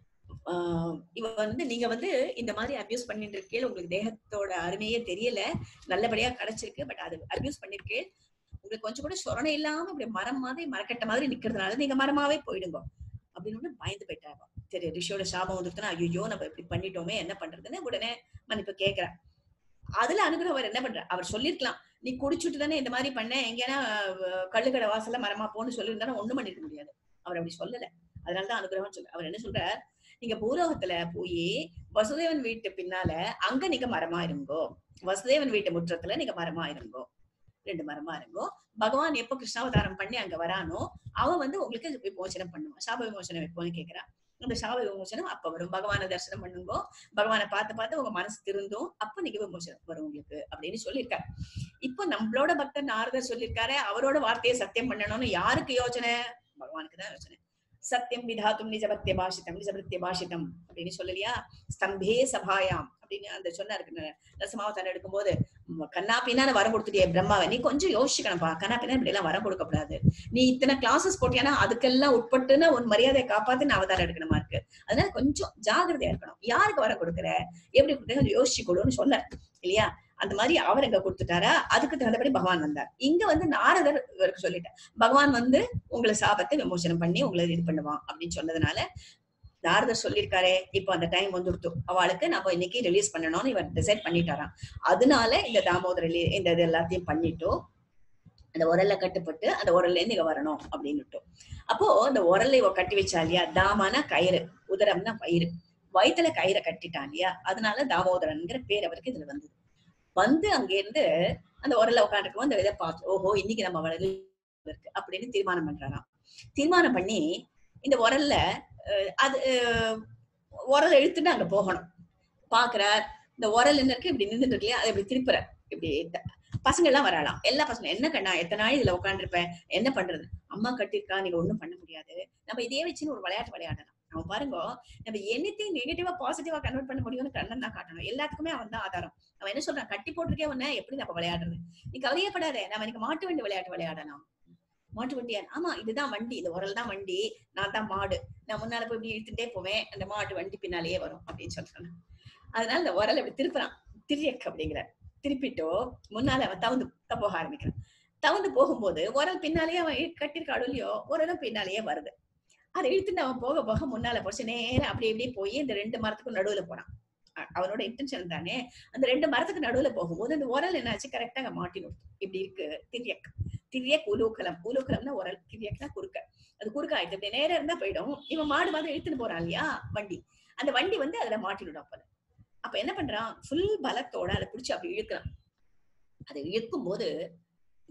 ஆஹ் இவ வந்து நீங்க வந்து இந்த மாதிரி அபியூஸ் பண்ணிட்டு இருக்கேள் உங்களுக்கு தேகத்தோட அருமையே தெரியல நல்லபடியா கிடைச்சிருக்கு பட் அது அபியூஸ் பண்ணிருக்கேள் உங்களுக்கு கொஞ்சம் கூட சொரணை இல்லாம இப்படி மரம் மாதிரி மரக்கட்ட மாதிரி நிக்கிறதுனால நீங்க மரமாவே போயிடுங்க அப்படின்னு உடனே பயந்து போயிட்டாங்க சரி ரிஷியோட சாபம் வந்துருக்குன்னா ஐயோ நம்ம இப்படி பண்ணிட்டோமே என்ன பண்றதுன்னு உடனே மன்னிப்பு கேக்குறா அதுல அனுகிரகம் அவர் என்ன பண்ற அவர் சொல்லிருக்கலாம் நீ குடிச்சுட்டு தானே இந்த மாதிரி பண்ண எங்கேனா கள்ளுக்கடை வாசல்ல மரமா போன்னு சொல்லியிருந்தாலும் ஒண்ணும் பண்ணிருக்க முடியாது அவர் அப்படி சொல்லல அதனாலதான் அனுகிரகம் சொல்ல அவர் என்ன சொல்றார் நீங்க பூலோகத்துல போய் வசுதேவன் வீட்டு பின்னால அங்க நீங்க மரமா இருங்கோ வசுதேவன் வீட்டு முற்றத்துல நீங்க மரமா இருங்கோ ரெண்டு மரமா இருங்கோ பகவான் எப்ப கிருஷ்ணாவதாரம் பண்ணி அங்க வரானோ அவன் வந்து உங்களுக்கு விமோசனம் பண்ணுவான் சாப விமோசனம் எப்போன்னு கேக்குறான் அந்த சாப விமோசனம் அப்ப வரும் பகவான தரிசனம் பண்ணுங்கோ பகவானை பார்த்து பார்த்து உங்க மனசு திருந்தும் அப்ப நீங்க விமோசனம் வரும் உங்களுக்கு அப்படின்னு சொல்லியிருக்காரு இப்போ நம்மளோட பக்தர் நாரதர் சொல்லியிருக்காரு அவரோட வார்த்தையை சத்தியம் பண்ணணும்னு யாருக்கு யோசனை பகவானுக்கு தான் யோசனை சத்தியம் விதாத்தும் நிஜபத்திய பாஷிதம் நிஜபத்திய பாஷிதம் அப்படின்னு சொல்லலையா ஸ்தம்பே சபாயாம் அப்படின்னு அந்த சொன்னாரு ரசமாவதாரம் எடுக்கும்போது கண்ணா பின்னான வரம் கொடுத்துட்டியே பிரம்மாவை நீ கொஞ்சம் யோசிக்கணும்ப்பா கண்ணா பின்னா இப்படி எல்லாம் வரம் கொடுக்கப்படாது நீ இத்தனை கிளாஸஸ் போட்டியானா அதுக்கெல்லாம் உட்பட்டுன்னு உன் மரியாதையை காப்பாத்தி நான் அவதாரம் எடுக்கணுமா இருக்கு அதனால கொஞ்சம் ஜாகிரதையா இருக்கணும் யாருக்கு வரம் கொடுக்குற எப்படி கொடுக்குற கொஞ்சம் யோசிச்சு கொடுன்னு சொன்னார் இல்லையா அந்த மாதிரி அவர் எங்க கொடுத்துட்டாரா அதுக்கு தகுந்தபடி பகவான் வந்தார் இங்க வந்து நாரதர் இவருக்கு சொல்லிட்டார் பகவான் வந்து உங்களை சாபத்தை விமோசனம் பண்ணி உங்களை இது பண்ணுவான் அப்படின்னு சொன்னதுனால நாரதர் சொல்லியிருக்காரே இப்போ அந்த டைம் வந்துடுத்து அவளுக்கு நம்ம இன்னைக்கு ரிலீஸ் பண்ணணும்னு இவர் டிசைட் பண்ணிட்டாராம் அதனால இந்த தாமோதர இந்த இது எல்லாத்தையும் பண்ணிட்டோம் அந்த உரல்ல கட்டுப்பட்டு அந்த உரல்ல இருந்து இங்க வரணும் அப்படின்னுட்டு அப்போ அந்த உரல்ல இவ கட்டி வச்சா இல்லையா தாமானா கயிறு உதரம்னா வயிறு வயிற்றுல கயிறை கட்டிட்டான் இல்லையா அதனால தாமோதரன்ங்கிற பேர் அவருக்கு இதுல வந்தது வந்து அங்க இருந்து அந்த உரல்ல உட்காந்துருக்கும் அந்த இதை பார்த்து ஓஹோ இன்னைக்கு நம்ம வளர்ந்து இருக்கு அப்படின்னு தீர்மானம் பண்றாராம் தீர்மானம் பண்ணி இந்த உரல்ல அது உரல் இழுத்துட்டு அங்க போகணும் பாக்குறார் இந்த உரல் என்ன இருக்கு இப்படி நின்றுட்டு இருக்கு அதை இப்படி திருப்புற இப்படி பசங்க எல்லாம் வரலாம் எல்லா பசங்க என்ன கண்ணா எத்தனை நாள் இதுல உட்காந்துருப்பேன் என்ன பண்றது அம்மா கட்டிருக்கா நீங்க ஒண்ணும் பண்ண முடியாது நம்ம இதையே வச்சுன்னு ஒரு விளையாட்டு விளையாடலாம் அவன் பாருங்க நம்ம என்னத்தையும் நெகட்டிவா பாசிட்டிவா கன்வெர்ட் பண்ண முடியும்னு கண்ணன் தான் காட்டணும் எல்லாத்துக்குமே அவன் தான் ஆதாரம் அவன் என்ன சொல்றான் கட்டி போட்டிருக்கே உன்ன எப்படி நம்ம விளையாடுறது நீ கவலையப்படாத நம்ம எனக்கு மாட்டு வண்டி விளையாட்டு விளையாடலாம் மாட்டு வண்டியா ஆமா இதுதான் வண்டி இந்த உரல் தான் வண்டி நான் தான் மாடு நான் முன்னால போய் இப்படி இழுத்துட்டே போவேன் அந்த மாட்டு வண்டி பின்னாலேயே வரும் அப்படின்னு சொல்றான் அதனால இந்த உரல் இப்படி திருப்புறான் திரியக் அப்படிங்கிற திருப்பிட்டோ முன்னால அவன் தவுந்து போக ஆரம்பிக்கிறான் தவுந்து போகும்போது உரல் பின்னாலேயே அவன் கட்டிருக்க அழுலையோ உரலும் பின்னாலேயே வருது அதை இழுத்துட்டு அவன் போக போக முன்னால போச்சு நேரம் அப்படி இப்படி போய் இந்த ரெண்டு மரத்துக்கும் நடுவுல போறான் அவனோட இன்டென்ஷன் தானே அந்த ரெண்டு மரத்துக்கு நடுவுல போகும்போது அந்த உரல் என்னாச்சு கரெக்டா அங்க மாட்டி நிறுத்தும் இப்படி இருக்கு திரியக் திரியக் உலூக்கலம் உலூக்கலம்னா உரல் திரியக்னா குறுக்க அது குறுக்க ஆயிடுது இப்படி நேரம் இருந்தா போயிடும் இவன் மாடு மாதிரி இழுத்துட்டு போறான் இல்லையா வண்டி அந்த வண்டி வந்து அதுல மாட்டிடும் அப்ப அப்ப என்ன பண்றான் ஃபுல் பலத்தோட அதை பிடிச்சி அப்படி இழுக்கிறான் அதை இழுக்கும் போது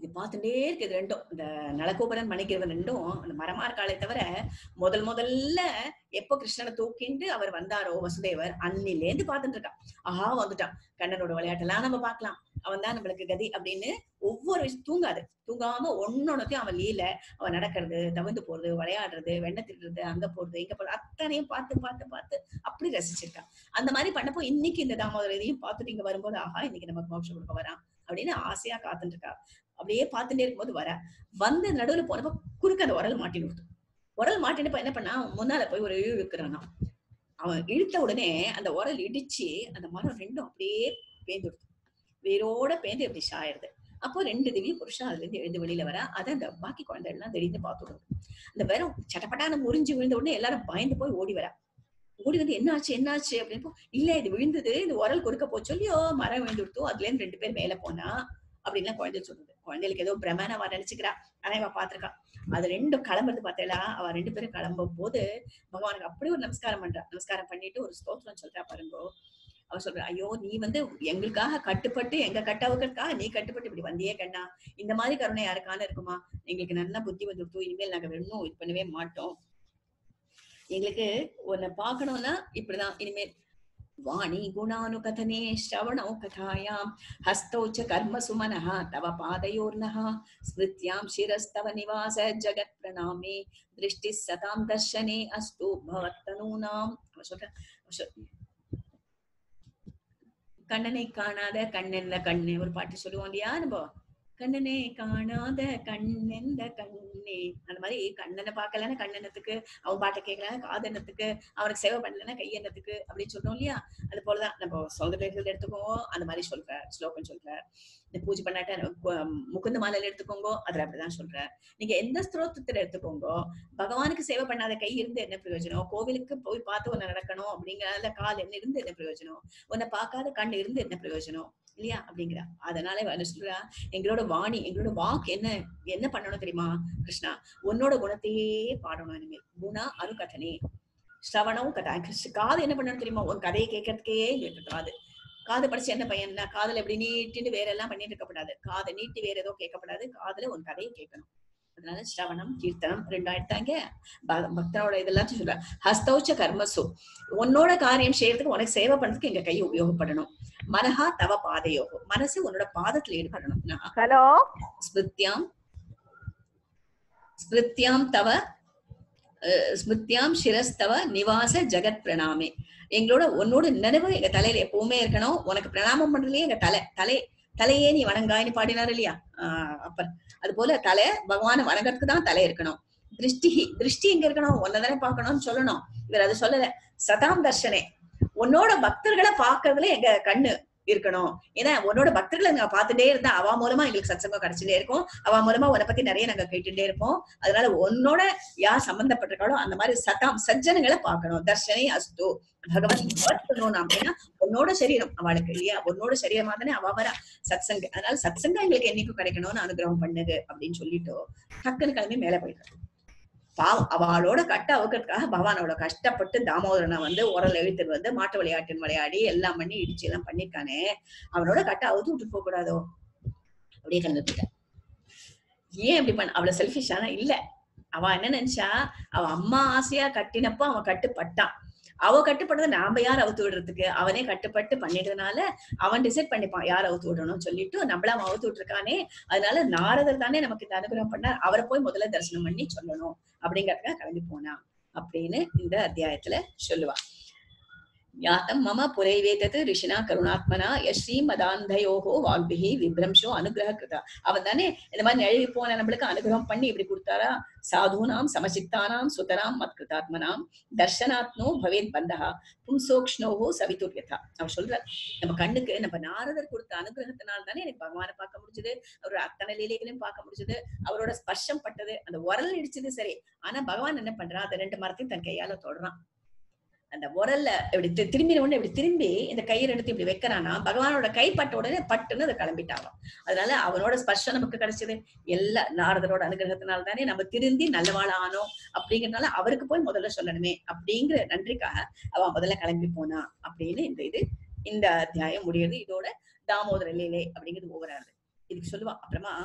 இது பார்த்துட்டே இருக்கு இது ரெண்டும் இந்த நலகோபுரன் மணிக்கிறவன் ரெண்டும் அந்த மரமா இருக்காளே தவிர முதல் முதல்ல எப்போ கிருஷ்ணனை தூக்கிண்டு அவர் வந்தாரோ வசுதேவர் அன்னிலேந்து பார்த்துட்டு இருக்கான் ஆஹா வந்துட்டான் கண்ணனோட விளையாட்டெல்லாம் நம்ம பார்க்கலாம் அவன் தான் நம்மளுக்கு கதி அப்படின்னு ஒவ்வொரு விஷயம் தூங்காது தூங்காம ஒன்னொன்னத்தையும் அவன் லீல அவன் நடக்கிறது தவிர்த்து போறது விளையாடுறது வெண்ணெய் திட்டுறது அங்க போறது இங்க போறது அத்தனையும் பார்த்து பார்த்து பார்த்து அப்படி ரசிச்சிருக்கான் அந்த மாதிரி பண்ணப்போ இன்னைக்கு இந்த தாமோதர இதையும் பார்த்துட்டு இங்க வரும்போது ஆஹா இன்னைக்கு நமக்கு மோட்சம் கொடுக்க வரான் அப்படின்னு ஆசையா காத்துட்டு இருக்கா அப்படியே பார்த்துட்டே இருக்கும்போது வர வந்து நடுவுல போனப்ப குறுக்க அந்த உரல் மாட்டி விடுத்து உரல் மாட்டினப்ப என்ன பண்ணா அவன் முன்னால போய் ஒரு இழு இழுக்கிறானா அவன் இழுத்த உடனே அந்த உரல் இடிச்சு அந்த மரம் ரெண்டும் அப்படியே பேந்து விடுத்து வேரோட பேந்து இப்படி சாயிருது அப்போ ரெண்டு திவ்ய புருஷன் அதுல இருந்து எழுந்து வெளியில வர அதை அந்த பாக்கி குழந்தை எல்லாம் திடீர்னு பார்த்துடுது அந்த வெறும் சட்டப்பட்டான முறிஞ்சு விழுந்த உடனே எல்லாரும் பயந்து போய் ஓடி வரா ஓடி வந்து என்னாச்சு என்னாச்சு அப்படின்னு போ- இல்ல இது விழுந்தது இது உரல் கொடுக்க போச்சு சொல்லியோ மரம் விழுந்து விடுத்தோம் அதுல இருந்து ரெண்டு பேர் மேல போனா அப்படின்லாம் குழந்தை சொல்லுது குழந்தைகளுக்கு ஏதோ பிரமன் அவ நினைச்சுக்கிறா ஆனா இவ பாத்திருக்கா அது ரெண்டும் கிளம்புறது பார்த்தேலா அவ ரெண்டு பேரும் கிளம்பும் போது பகவானுக்கு அப்படி ஒரு நமஸ்காரம் பண்றா நமஸ்காரம் பண்ணிட்டு ஒரு ஸ்தோத்திரம் சொல்றா பாருங்கோ அவ சொல்றா ஐயோ நீ வந்து எங்களுக்காக கட்டுப்பட்டு எங்க கட்டவுக்காக நீ கட்டுப்பட்டு இப்படி வந்தியே கண்ணா இந்த மாதிரி கருணை யாருக்கான இருக்குமா எங்களுக்கு நல்ல புத்தி வந்துருத்தோம் இனிமேல் நாங்க இன்னும் இது பண்ணவே மாட்டோம் எங்களுக்கு உன்னை பார்க்கணும்னா இப்படிதான் இனிமேல் வாணி குணானுகதனே ஸ்ரவணோ கதாயாம் ஹஸ்தௌ ச கர்மசு மனः தவ பாதயோர்னः ஸ்மிருத்யாம் சிரஸ்தவ நிவாச ஜகத் பிரணாமே திருஷ்டி சதாம் தர்ஷனே அஸ்து பவத்தனூனாம் அவ சொல்ற அவ சொல்- கண்ணனை காணாத கண்ணென்ன கண்ணே ஒரு பாட்டு சொல்லுவோம் இல்லையா நம்ம கண்ணனை காணாத கண்ணெந்த கண்ணே அந்த மாதிரி கண்ணனை பார்க்கலன்னா கண்ணனத்துக்கு அவன் பாட்டை கேட்கலன்னா காதனத்துக்கு அவனுக்கு சேவை பண்ணலன்னா கையெண்ணத்துக்கு அப்படின்னு சொல்றோம் இல்லையா அது போலதான் நம்ம சொல்றது எடுத்துக்கோங்க அந்த மாதிரி சொல்ற ஸ்லோகம் சொல்ற இந்த பூஜை பண்ணாட்ட கு- முகுந்த மாலையில எடுத்துக்கோங்க அதுல அப்படிதான் சொல்ற நீங்க எந்த ஸ்தோத்திரத்துல எடுத்துக்கோங்க பகவானுக்கு சேவை பண்ணாத கை இருந்து என்ன பிரயோஜனம் கோவிலுக்கு போய் பார்த்து உன்னை நடக்கணும் அப்படிங்கறதுல கால் என்ன இருந்து என்ன பிரயோஜனம் உன்னை பார்க்காத கண் இருந்து என்ன பிரயோஜனம் இல்லையா அப்படிங்கிறா அதனால இவ என்ன சொல்றா எங்களோட வாணி எங்களோட வாக்கு என்ன என்ன பண்ணணும் தெரியுமா கிருஷ்ணா உன்னோட குணத்தையே பாடணும் இனிமேல் குணா அருகதனே ஸ்ரவணம் கதா கிருஷ்ண காது என்ன பண்ணணும் தெரியுமா உன் கதையை கேட்கறதுக்கே இருக்கு காது காது படிச்சு என்ன பையன் காதுல எப்படி நீட்டிட்டு வேற எல்லாம் பண்ணிட்டு இருக்கப்படாது காதை நீட்டி வேற ஏதோ கேட்கப்படாது காதுல உன் கதையை கேட்கணும் அதனால ஸ்ரவணம் கீர்த்தனம் ரெண்டும் எடுத்தாங்க ப- பக்தனோட இதெல்லாத்தையும் சொல்ற ஹஸ்தௌச்ச கர்மசு உன்னோட காரியம் செய்யறதுக்கு உனக்கு சேவை பண்றதுக்கு எங்க கை உபயோகப்படணும் மனஹா தவ பாதையோகோ மனசு உன்னோட பாதத்துல ஈடுபடணும் நான் ஹலோ ஸ்மிருத்யாம் ஸ்மிருத்யாம் தவ அஹ், ஸ்மிருத்யாம் சிரஸ்தவ நிவாச ஜெகத் பிரணாமே எங்களோட உன்னோட நினைவு எங்க தலையில எப்பவுமே இருக்கணும் உனக்கு பிரணாமம் பண்றதுலயே எங்க தலை தலை தலையே நீ வணங்காயின்னு பாடினார் இல்லையா ஆஹ் அப்ப அது போல தலை பகவானை வணங்கறதுக்கு தான் தலை இருக்கணும் திருஷ்டி திருஷ்டி எங்க இருக்கணும் ஒன்னதானே பார்க்கணும்னு சொல்லணும் இவர் அது சொல்லல சதாம் தர்ஷனே உன்னோட பக்தர்களை பார்க்கறதுல எங்க கண்ணு இருக்கணும் ஏன்னா உன்னோட பக்தர்களை நாங்க பார்த்துட்டே இருந்தா அவ மூலமா எங்களுக்கு சத்சங்கம் கிடைச்சுட்டே இருக்கும் அவ மூலமா உன்னை பத்தி நிறைய நாங்க கேட்டுட்டே இருப்போம் அதனால உன்னோட யார் சம்பந்தப்பட்டிருக்காளோ அந்த மாதிரி சதாம் சஜ்ஜனங்களை பார்க்கணும் தர்ஷனே அஸ்து பகவத் வர்த்தணும் அப்படின்னா உன்னோட சரீரம் அவளுக்கு இல்லையா உன்னோட சரீரமா தானே அவ வரா சத்சங்க அதனால சத்சங்கம் எங்களுக்கு என்னைக்கும் கிடைக்கணும்னு அனுகிரகம் பண்ணுது அப்படின்னு சொல்லிட்டு டக்குன்னு கிளம்பி மேல போயிட்டாரு பாவம் அவளோட கட்ட அவுக்கிறதுக்காக பகவானோட கஷ்டப்பட்டு தாமோதரனை வந்து உரல் எழுத்துட்டு வந்து மாட்டு விளையாட்டுன்னு விளையாடி எல்லாம் பண்ணி இடிச்சு எல்லாம் பண்ணிருக்கானே அவனோட கட்ட அவுத்து விட்டு போக கூடாதோ அப்படியே கிளம்பி போயிட்டான் ஏன் அப்படி பண்ண அவ்வளவு செல்ஃபிஷானா இல்ல அவ என்ன நினைச்சா அவ அம்மா ஆசையா கட்டினப்போ அவன் கட்டுப்பட்டான் அவ கட்டுப்பட்டதை நாம யார் அவுத்து விடுறதுக்கு அவனே கட்டுப்பட்டு பண்ணிட்டதுனால அவன் டிசைட் பண்ணிப்பான் யார் அவுத்து விடணும்னு சொல்லிட்டு நம்மள அவன் அவுத்து விட்டுருக்கானே அதனால நாரதர் தானே நமக்கு இந்த அனுகிரகம் பண்ணார் அவரை போய் முதல்ல தரிசனம் பண்ணி சொல்லணும் அப்படிங்கறதுக்காக கிளம்பி போனான் அப்படின்னு இந்த அத்தியாயத்துல சொல்லுவா யாத்தம் மம புரைவேதத்து ரிஷினா கருணாத்மனா யஸ்ரீ மதாந்தயோகோ வாக்பிகி விப்ரம்ஷோ அனுகிரக கிருதா அவன் தானே இந்த மாதிரி நழுவி போன நம்மளுக்கு அனுகிரகம் பண்ணி இப்படி கொடுத்தாரா சாதுனாம் சமசித்தானாம் சுதராம் மத் கிருதாத்மனாம் தர்ஷனாத்னோ பவேத் பந்தகா பும்சோக்ஷ்ணோஹோ சவிதுர்யதா அவர் சொல்றார் நம்ம கண்ணுக்கு நம்ம நாரதர் கொடுத்த அனுகிரகத்தினால தானே எனக்கு பகவானை பார்க்க முடிஞ்சது அவரோட அத்தனை லீலைகளையும் பார்க்க முடிஞ்சது அவரோட ஸ்பர்ஷம் பட்டது அந்த உரல் இடிச்சது சரி ஆனா பகவான் என்ன பண்றான் அந்த ரெண்டு மரத்தையும் தன் கையால தொடறான் அந்த உரல்ல இப்படி தி- திரும்பின உடனே இப்படி திரும்பி இந்த கையை எடுத்து இப்படி வைக்கிறானா பகவானோட கை பட்ட உடனே பட்டுன்னு அதை கிளம்பிட்டாலும் அதனால அவனோட ஸ்பர்ஷம் நமக்கு கிடைச்சது எல்லா நாரதரோட அனுகிரகத்தினால தானே நம்ம திருந்தி நல்லவாழ ஆனோம் அப்படிங்கறதுனால அவருக்கு போய் முதல்ல சொல்லணுமே அப்படிங்கிற நன்றிக்காக அவன் முதல்ல கிளம்பி போனா அப்படின்னு இந்த இது இந்த அத்தியாயம் முடியுது இதோட தாமோதர லீலை அப்படிங்கிறது ஓவராது இதுக்கு சொல்லுவா அப்புறமா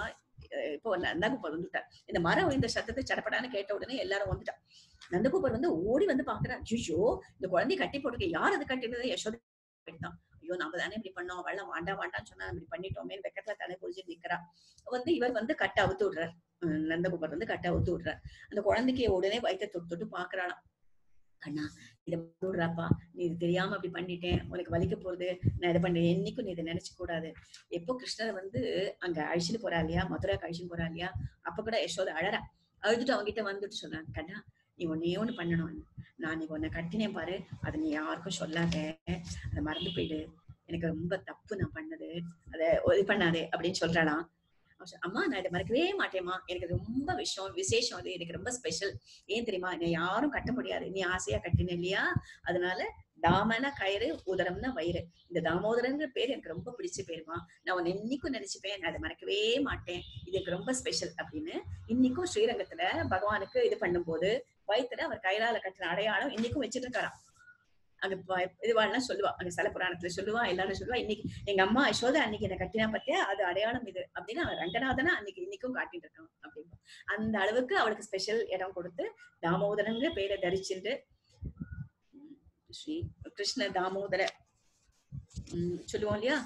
அஹ் இப்போ நந்தகோபர் வந்துட்டார் இந்த மரம் இந்த சத்தத்தை சடப்படான்னு கேட்ட உடனே எல்லாரும் வந்துட்டான் நந்தகோபர் வந்து ஓடி வந்து பாக்குறான் ஐயோ இந்த குழந்தைய கட்டி போட்டுக்க யார் அது கட்டினது யசோதை தான் ஐயோ நாம தானே இப்படி பண்ணோம் வெள்ளம் வேண்டாம் வேண்டாம்னு சொன்னா இப்படி பண்ணிட்டோமே வெக்கத்துல தலை குறிச்சு நிக்கிறா வந்து இவர் வந்து கட்ட அவுத்து விடுறார் அஹ் நந்தகோபர் வந்து கட்ட அவுத்து விடுறார் அந்த குழந்தைக்கு உடனே வயித்தை தொட்டு தொட்டு பாக்குறாளாம் கண்ணா இதை விடுறாப்பா நீ இது தெரியாம அப்படி பண்ணிட்டேன் உனக்கு வலிக்க போறது நான் இதை பண்ணேன் என்னைக்கும் நீ இதை நினைச்சு கூடாது எப்போ கிருஷ்ணர் வந்து அங்க அழிச்சுட்டு போறா இல்லையா மதுரைக்கு அழிச்சுட்டு போறா இல்லையா அப்ப கூட யசோதை அழறா அழுதுட்டு அவங்கிட்ட வந்துட்டு சொல்றாங்க கண்ணா நீ ஒன்னே ஒண்ணு பண்ணணும் நான் நீ உன்னை கட்டினேன் பாரு அதை நீ யாருக்கும் சொல்லாத அதை மறந்து போயிடு எனக்கு ரொம்ப தப்பு நான் பண்ணது அதை இது பண்ணாதே அப்படின்னு சொல்றாளாம் அவ சொ- அம்மா நான் இதை மறக்கவே மாட்டேம்மா எனக்கு ரொம்ப விஷயம் விசேஷம் அது எனக்கு ரொம்ப ஸ்பெஷல் ஏன் தெரியுமா என்னை யாரும் கட்ட முடியாது நீ ஆசையா கட்டின இல்லையா அதனால தாமன கயிறு உதரம்னா வயிறு இந்த தாமோதரங்கிற பேர் எனக்கு ரொம்ப பிடிச்ச பேருமா நான் உன்னை இன்னைக்கும் நினைச்சுப்பேன் நான் அதை மறக்கவே மாட்டேன் இது எனக்கு ரொம்ப ஸ்பெஷல் அப்படின்னு இன்னைக்கும் ஸ்ரீரங்கத்துல பகவானுக்கு இது பண்ணும்போது வயித்துல அவர் கைலால கட்டின அடையாளம் இன்னைக்கும் வச்சிட்டு இருக்காராம் அங்க ப- இதுவாள்லாம் சொல்லுவா அங்க ஸ்தல புராணத்துல சொல்லுவா எல்லாரும் சொல்லுவா இன்னைக்கு எங்க அம்மா யசோதா அன்னைக்கு என்ன கட்டினா பத்தியா அது அடையாளம் இது அப்படின்னு அவன் ரங்கநாதனா அன்னைக்கு இன்னைக்கும் காட்டிட்டு இருக்கான் அப்படின்னு அந்த அளவுக்கு அவளுக்கு ஸ்பெஷல் இடம் கொடுத்து தாமோதரங்க பேரை தரிச்சுட்டு உம், ஸ்ரீ கிருஷ்ண தாமோதர உம், சொல்லுவோம் இல்லையா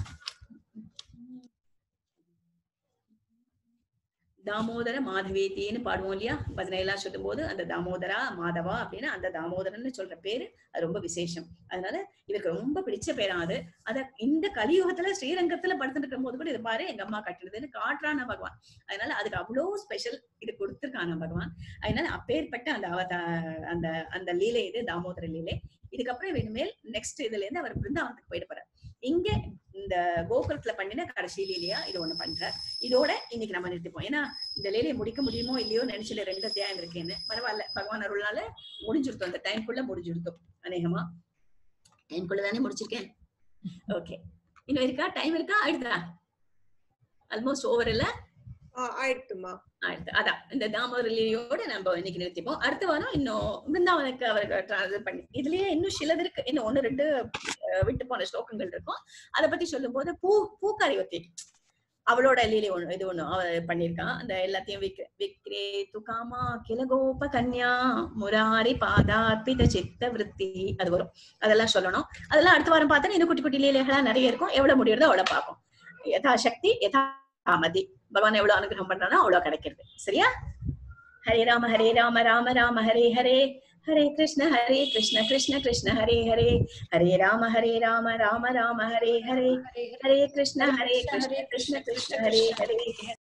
தாமோதர மாதவேத்தின்னு பாடுவோம் இல்லையா பதினேழாம் சொல்லும் போது அந்த தாமோதரா மாதவா அப்படின்னு அந்த தாமோதரன்னு சொல்ற பேரு அது ரொம்ப விசேஷம் அதனால இவருக்கு ரொம்ப பிடிச்ச பேரா அது அத இந்த கலியுகத்துல ஸ்ரீரங்கத்துல படுத்துட்டு இருக்கும் போது கூட இது பாரு எங்க அம்மா கட்டுனதுன்னு காட்டுறான பகவான் அதனால அதுக்கு அவ்வளவு ஸ்பெஷல் இது கொடுத்திருக்கான பகவான் அதனால அப்பேற்பட்ட அந்த அவதா அந்த அந்த லீலை இது தாமோதர லீலை இதுக்கப்புறம் இனிமேல் நெக்ஸ்ட் இதுல இருந்து அவர் பிருந்தாவனத்துக்கு போயிட்டு போறார் இங்க இந்த கோகுலத்துல பண்ணின கடைசி லீலையா இது ஒண்ணு பண்றார் இதோட இன்னைக்கு நம்ம நிறுத்திப்போம் ஏன்னா இந்த லீலையை முடிக்க முடியுமோ இல்லையோ நினைச்சல ரெண்டு அத்தியாயம் இருக்கேன்னு பரவாயில்ல பகவான் அருள்னால முடிஞ்சிருத்தோம் அந்த டைம்குள்ள முடிஞ்சிருத்தோம் அநேகமா டைம்குள்ள தானே முடிச்சிருக்கேன் ஓகே இன்னும் இருக்கா டைம் இருக்கா ஆயிடுதா ஆல்மோஸ்ட் ஓவர் இல்ல ஆ, ஆயிடுத்துமா ஆயிடுது அதான் இந்த தாமோதரியோட நம்ம இன்னைக்கு நிறுத்திப்போம் அடுத்த வாரம் இன்னும் பிருந்தாவனுக்கு அவருக்கு டிரான்ஸ்ஃபர் பண்ணி இதுலயே இன்னும் சிலது இருக்கு இன்னும் ஒண்ணு ரெண்டு அஹ், விட்டு போன ஸ்லோகங்கள் இருக்கும் அதை பத்தி சொல்லும் போது பூ பூக்காரி ஒத்தி அவளோட லீலை ஒண்ணு இது ஒண்ணு அவ பண்ணிருக்கான் அந்த எல்லாத்தையும் விக் விக்ரே துகாமா கிலகோப கன்யா முராரி பாதார்பித சித்த விருத்தி அது வரும் அதெல்லாம் சொல்லணும் அதெல்லாம் அடுத்த வாரம் பார்த்தா இன்னும் குட்டி குட்டி லீலைகளா நிறைய இருக்கும் எவ்வளவு முடியுறதோ அவ்வளவு பார்ப்போம் யதா சக்தி யதா மதி பகவான் எவ்வளவு அனுகிரகம் பண்றானோ அவ்வளவு கிடைக்கிறது சரியா ஹரே ராம ஹரே ராம ராம ராம ஹரே ஹரே ஹரே கிருஷ்ண ஹரே கிருஷ்ண கிருஷ்ண கிருஷ்ண ஹரே ஹரே ஹரே ராம ஹரே ராம ராம ராம ஹரே ஹரே ஹரே கிருஷ்ண ஹரே கிருஷ்ண கிருஷ்ண கிருஷ்ண ஹரே ஹரே